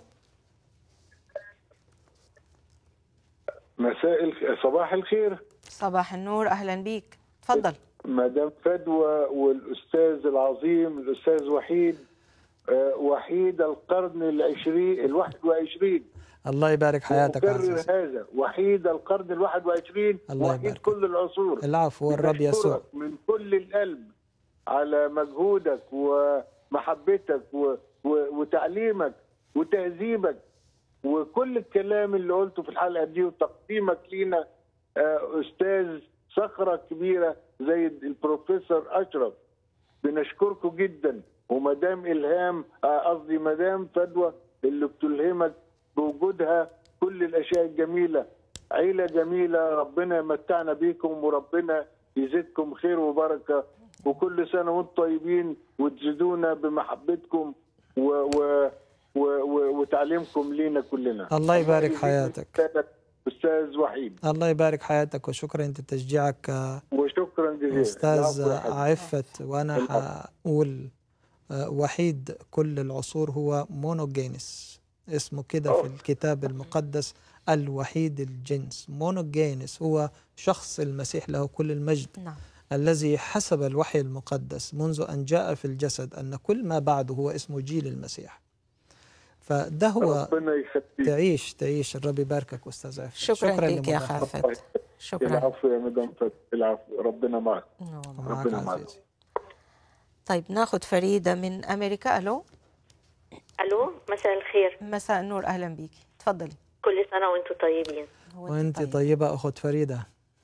مساء الخ... صباح الخير صباح النور أهلا بيك تفضل مدام فدوى والاستاذ العظيم الاستاذ وحيد آه، وحيد القرن العشرين الواحد وعشرين الله يبارك حياتك أكرر عزيز هذا وحيد القرن الواحد وعشرين الله وحيد يبارك. كل العصور العفو والرب بنشكرك يسوع من كل القلب على مجهودك ومحبتك و... و... وتعليمك وتهذيبك وكل الكلام اللي قلته في الحلقه دي وتقديمك لينا آه، استاذ صخره كبيره زي البروفيسور اشرف بنشكركم جدا ومدام الهام آه، قصدي مدام فدوى اللي بتلهمك بوجودها كل الاشياء الجميله عيله جميله ربنا يمتعنا بيكم وربنا يزيدكم خير وبركه وكل سنه وانتم طيبين وتزيدونا بمحبتكم و و و و وتعليمكم لينا كلنا الله يبارك حياتك استاذ وحيد الله يبارك حياتك وشكرا انت تشجيعك آه، وشكرا جزيلا استاذ العفو يا حبيبي. عفت وانا هقول آه، وحيد كل العصور هو مونوجينس اسمه كده في الكتاب المقدس الوحيد الجنس مونوجينس هو شخص المسيح له كل المجد نعم الذي حسب الوحي المقدس منذ أن جاء في الجسد أن كل ما بعده هو اسمه جيل المسيح فده هو ربنا يخليك تعيش تعيش الرب يباركك أستاذ عفت شكرا, لك يا لمداخلتك. خافت شكرا العفو يا مدام فتحي العفو ربنا معك نعم. معك ربنا معك. عزيزي طيب ناخد فريدة من أمريكا ألو الو مساء الخير مساء النور أهلا بيكي تفضلي كل سنه وانتم طيبين وانت طيبة أخت فريدة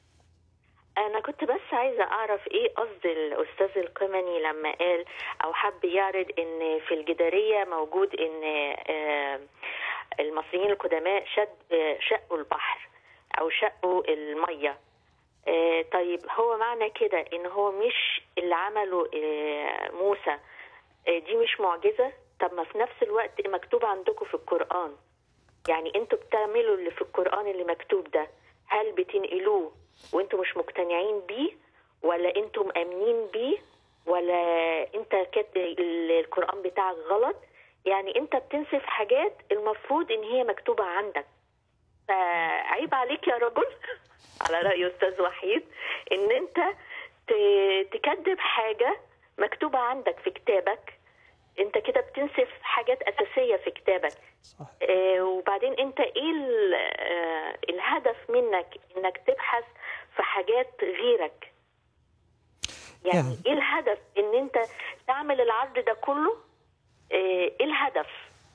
انا كنت بس عايزه اعرف ايه قصد الاستاذ القمني لما قال او حب يعرض ان في الجداريه موجود ان آه، المصريين القدماء شد آه، شقوا البحر او شقوا الميه آه، طيب هو معنى كده ان هو مش اللي عمله آه، موسى آه، دي مش معجزه طب ما في نفس الوقت مكتوب عندكم في القران يعني انتوا بتعملوا اللي في القرآن اللي مكتوب ده هل بتنقلوه وانتوا مش مقتنعين بيه ولا انتوا مأمنين بيه ولا انت كات ال- القرآن بتاعك غلط يعني انت بتنسف حاجات المفروض ان هي مكتوبة عندك فعيب عليك يا رجل على رأي أستاذ وحيد ان انت ت- تكذب حاجة مكتوبة عندك في كتابك انت كده بتنسف حاجات أساسية في كتابك صح آه، وبعدين انت ايه ال- آه، الهدف منك انك تبحث في حاجات غيرك يعني يعني- ايه الهدف ان انت تعمل العرض ده كله آه، ايه الهدف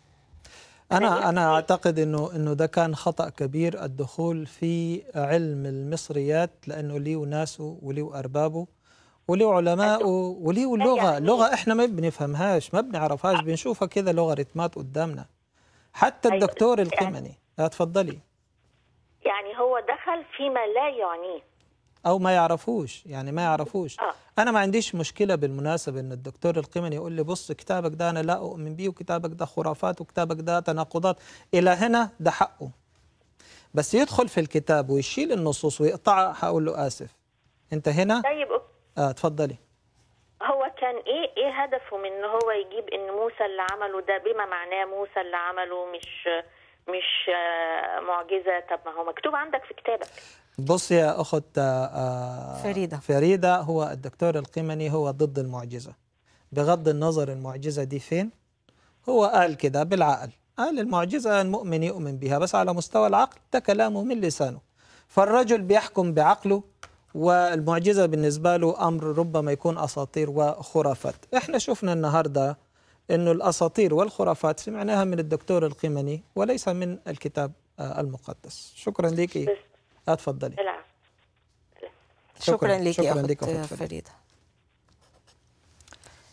أنا أنا أعتقد إنه إنه ده كان خطأ كبير الدخول في علم المصريات لأنه ليه ناسه وليه أربابه وليه علماءه وليه لغة يعني- لغة إحنا ما بنفهمهاش ما بنعرفهاش بنشوفها كده لغريتمات قدامنا حتى أيوة. الدكتور القمني اتفضلي يعني هو دخل فيما لا يعنيه او ما يعرفوش يعني ما يعرفوش آه. انا ما عنديش مشكله بالمناسبه ان الدكتور القمني يقول لي بص كتابك ده انا لا اؤمن بيه وكتابك ده خرافات وكتابك ده تناقضات الى هنا ده حقه بس يدخل في الكتاب ويشيل النصوص ويقطعها هقول له اسف انت هنا طيب اه اتفضلي هو كان ايه ايه هدفه من ان هو يجيب ان موسى اللي عمله ده بما معناه موسى اللي عمله مش مش آه، معجزه طب ما هو مكتوب عندك في كتابك بص يا اخت آه، آه، فريدة. فريده هو الدكتور القمني هو ضد المعجزه بغض النظر المعجزه دي فين هو قال كده بالعقل قال المعجزه المؤمن يؤمن بها بس على مستوى العقل ده كلامه من لسانه فالرجل بيحكم بعقله والمعجزه بالنسبه له امر ربما يكون اساطير وخرافات احنا شفنا النهارده انه الاساطير والخرافات سمعناها من الدكتور القمني وليس من الكتاب آه، المقدس شكرا لك بس. اتفضلي العفو شكرا, شكراً. لك شكراً يا لك أخت أخت فريدة. فريدة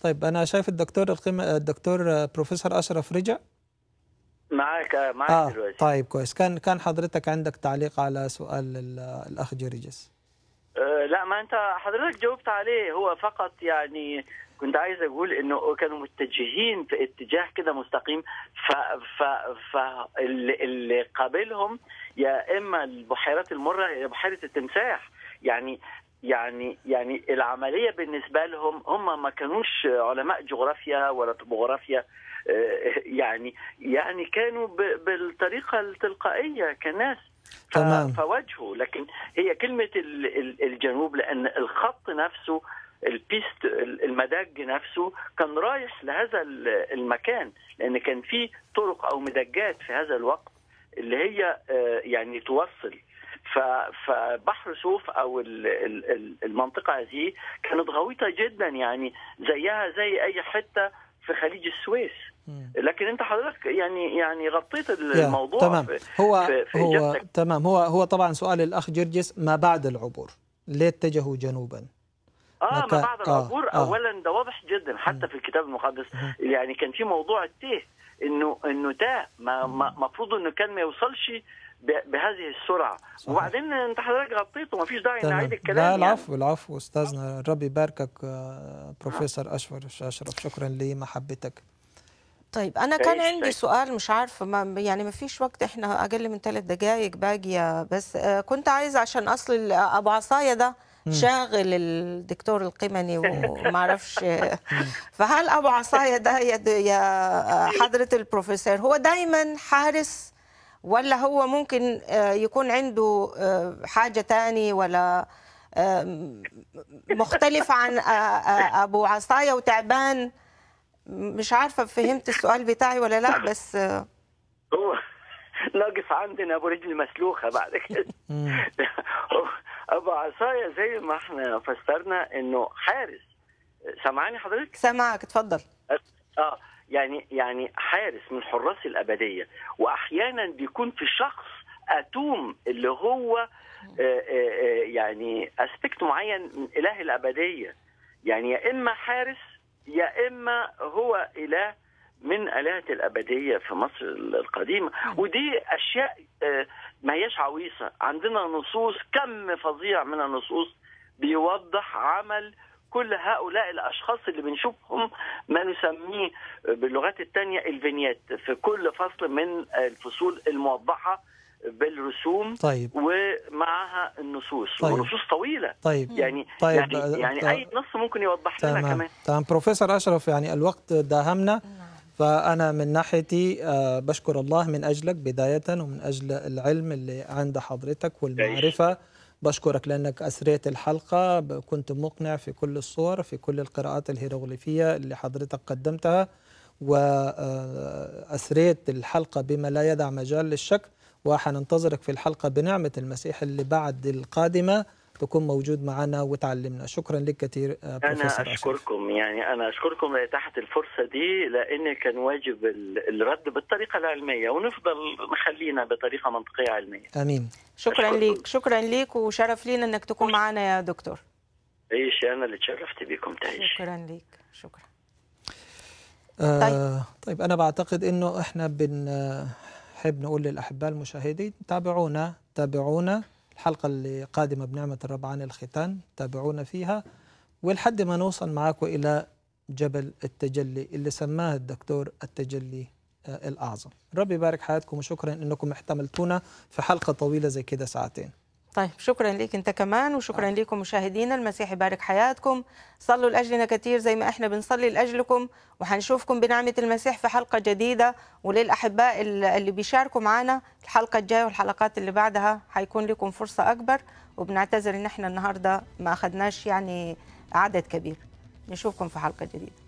طيب انا شايف الدكتور القيمه الدكتور بروفيسور اشرف رجع معاك معاك اه دلوقتي طيب كويس كان كان حضرتك عندك تعليق على سؤال ال- الاخ جريجس آه، لا ما انت حضرتك جاوبت عليه هو فقط يعني كنت عايز اقول انه كانوا متجهين في اتجاه كده مستقيم ف ف ف اللي اللي قابلهم يا اما البحيرات المره يا بحيره التمساح يعني يعني يعني العمليه بالنسبه لهم هم ما كانوش علماء جغرافيا ولا طبوغرافيا آه، يعني يعني كانوا ب- بالطريقه التلقائيه كناس ف- تمام. فواجهوا لكن هي كلمه ال- ال- الجنوب لان الخط نفسه البيست المدج نفسه كان رايح لهذا ال- المكان لان كان في طرق او مدجات في هذا الوقت اللي هي آه، يعني توصل ف- فبحر سوف او ال- ال- ال- المنطقه هذه كانت غويطه جدا يعني زيها زي اي حته في خليج السويس لكن انت حضرتك يعني يعني غطيت يا، الموضوع تمام في هو في, في هو إجابتك. تمام هو هو طبعا سؤال الاخ جرجس ما بعد العبور ليه اتجهوا جنوبا اه ما مكان- بعد آه، العبور آه. اولا ده واضح جدا حتى في الكتاب المقدس يعني كان في موضوع التيه انه انه تاه ما مفروض انه كان ما يوصلش ب- بهذه السرعه وبعدين انت حضرتك غطيته ما فيش داعي تمام نعيد الكلام لا يعني. العفو العفو استاذنا الرب يباركك آه، بروفيسور اشرف اشرف شكرا لمحبتك طيب انا كان تعيش، عندي تعيش. سؤال مش عارفه ما يعني ما فيش وقت احنا اقل من ثلاث دقائق باقيه بس آه، كنت عايزه عشان اصل ال- ابو عصايه ده مم. شاغل الدكتور القمني وما اعرفش آه، فهل ابو عصايه ده يا د- يا آه، حضره البروفيسور هو دايما حارس ولا هو ممكن آه، يكون عنده آه، حاجه تاني ولا آه، مختلف عن آه، آه، ابو عصايه وتعبان مش عارفه فهمت السؤال بتاعي ولا لا بس آه، هو ناقص عندنا ابو رجل مسلوخه بعد كده ابو عصايه زي ما احنا فسرنا انه حارس سامعاني حضرتك؟ سامعك اتفضل اه يعني يعني حارس من حراس الابديه واحيانا بيكون في شخص اتوم اللي هو آه، آه، آه، يعني اسبكت معين من اله الابديه يعني يا اما حارس يا اما هو اله من الهه الابديه في مصر القديمه ودي اشياء آه، ما هياش عويصه عندنا نصوص كم فظيع من النصوص بيوضح عمل كل هؤلاء الاشخاص اللي بنشوفهم ما نسميه باللغات التانية الفينيات في كل فصل من الفصول الموضحه بالرسوم طيب. ومعها النصوص طيب. ونصوص طويله طيب. يعني طيب. يعني, يعني طيب. اي نص ممكن يوضح لنا تمام كمان تمام بروفيسور اشرف يعني الوقت داهمنا فانا من ناحيتي آه، بشكر الله من اجلك بدايه ومن اجل العلم اللي عند حضرتك والمعرفه بشكرك لانك اسريت الحلقه ب- كنت مقنع في كل الصور في كل القراءات الهيروغليفيه اللي حضرتك قدمتها واسريت الحلقه بما لا يدع مجال للشك وحننتظرك في الحلقه بنعمه المسيح اللي بعد القادمه تكون موجود معنا وتعلمنا شكرا لك كثير آه، انا بروفيسور أشرف. اشكركم يعني انا اشكركم لاتاحه الفرصه دي لان كان واجب ال- الرد بالطريقه العلميه ونفضل نخلينا بطريقه منطقيه علميه امين شكرا ليك شكرا ليك وشرف لينا انك تكون معنا يا دكتور عيش انا اللي اتشرفت بكم تعيش شكرا ليك شكرا آه طيب أنا بعتقد إنه إحنا بنحب نقول للأحباء المشاهدين تابعونا تابعونا الحلقة اللي قادمة بنعمة الرب عن الختان تابعونا فيها ولحد ما نوصل معاكم إلى جبل التجلي اللي سماه الدكتور التجلي آه الأعظم رب يبارك حياتكم وشكرا إنكم احتملتونا في حلقة طويلة زي كده ساعتين طيب شكرا ليك انت كمان وشكرا لكم مشاهدينا المسيح يبارك حياتكم صلوا لاجلنا كثير زي ما احنا بنصلي لاجلكم وحنشوفكم بنعمه المسيح في حلقه جديده وللاحباء اللي بيشاركوا معنا الحلقه الجايه والحلقات اللي بعدها حيكون لكم فرصه اكبر وبنعتذر ان احنا النهارده ما اخذناش يعني عدد كبير نشوفكم في حلقه جديده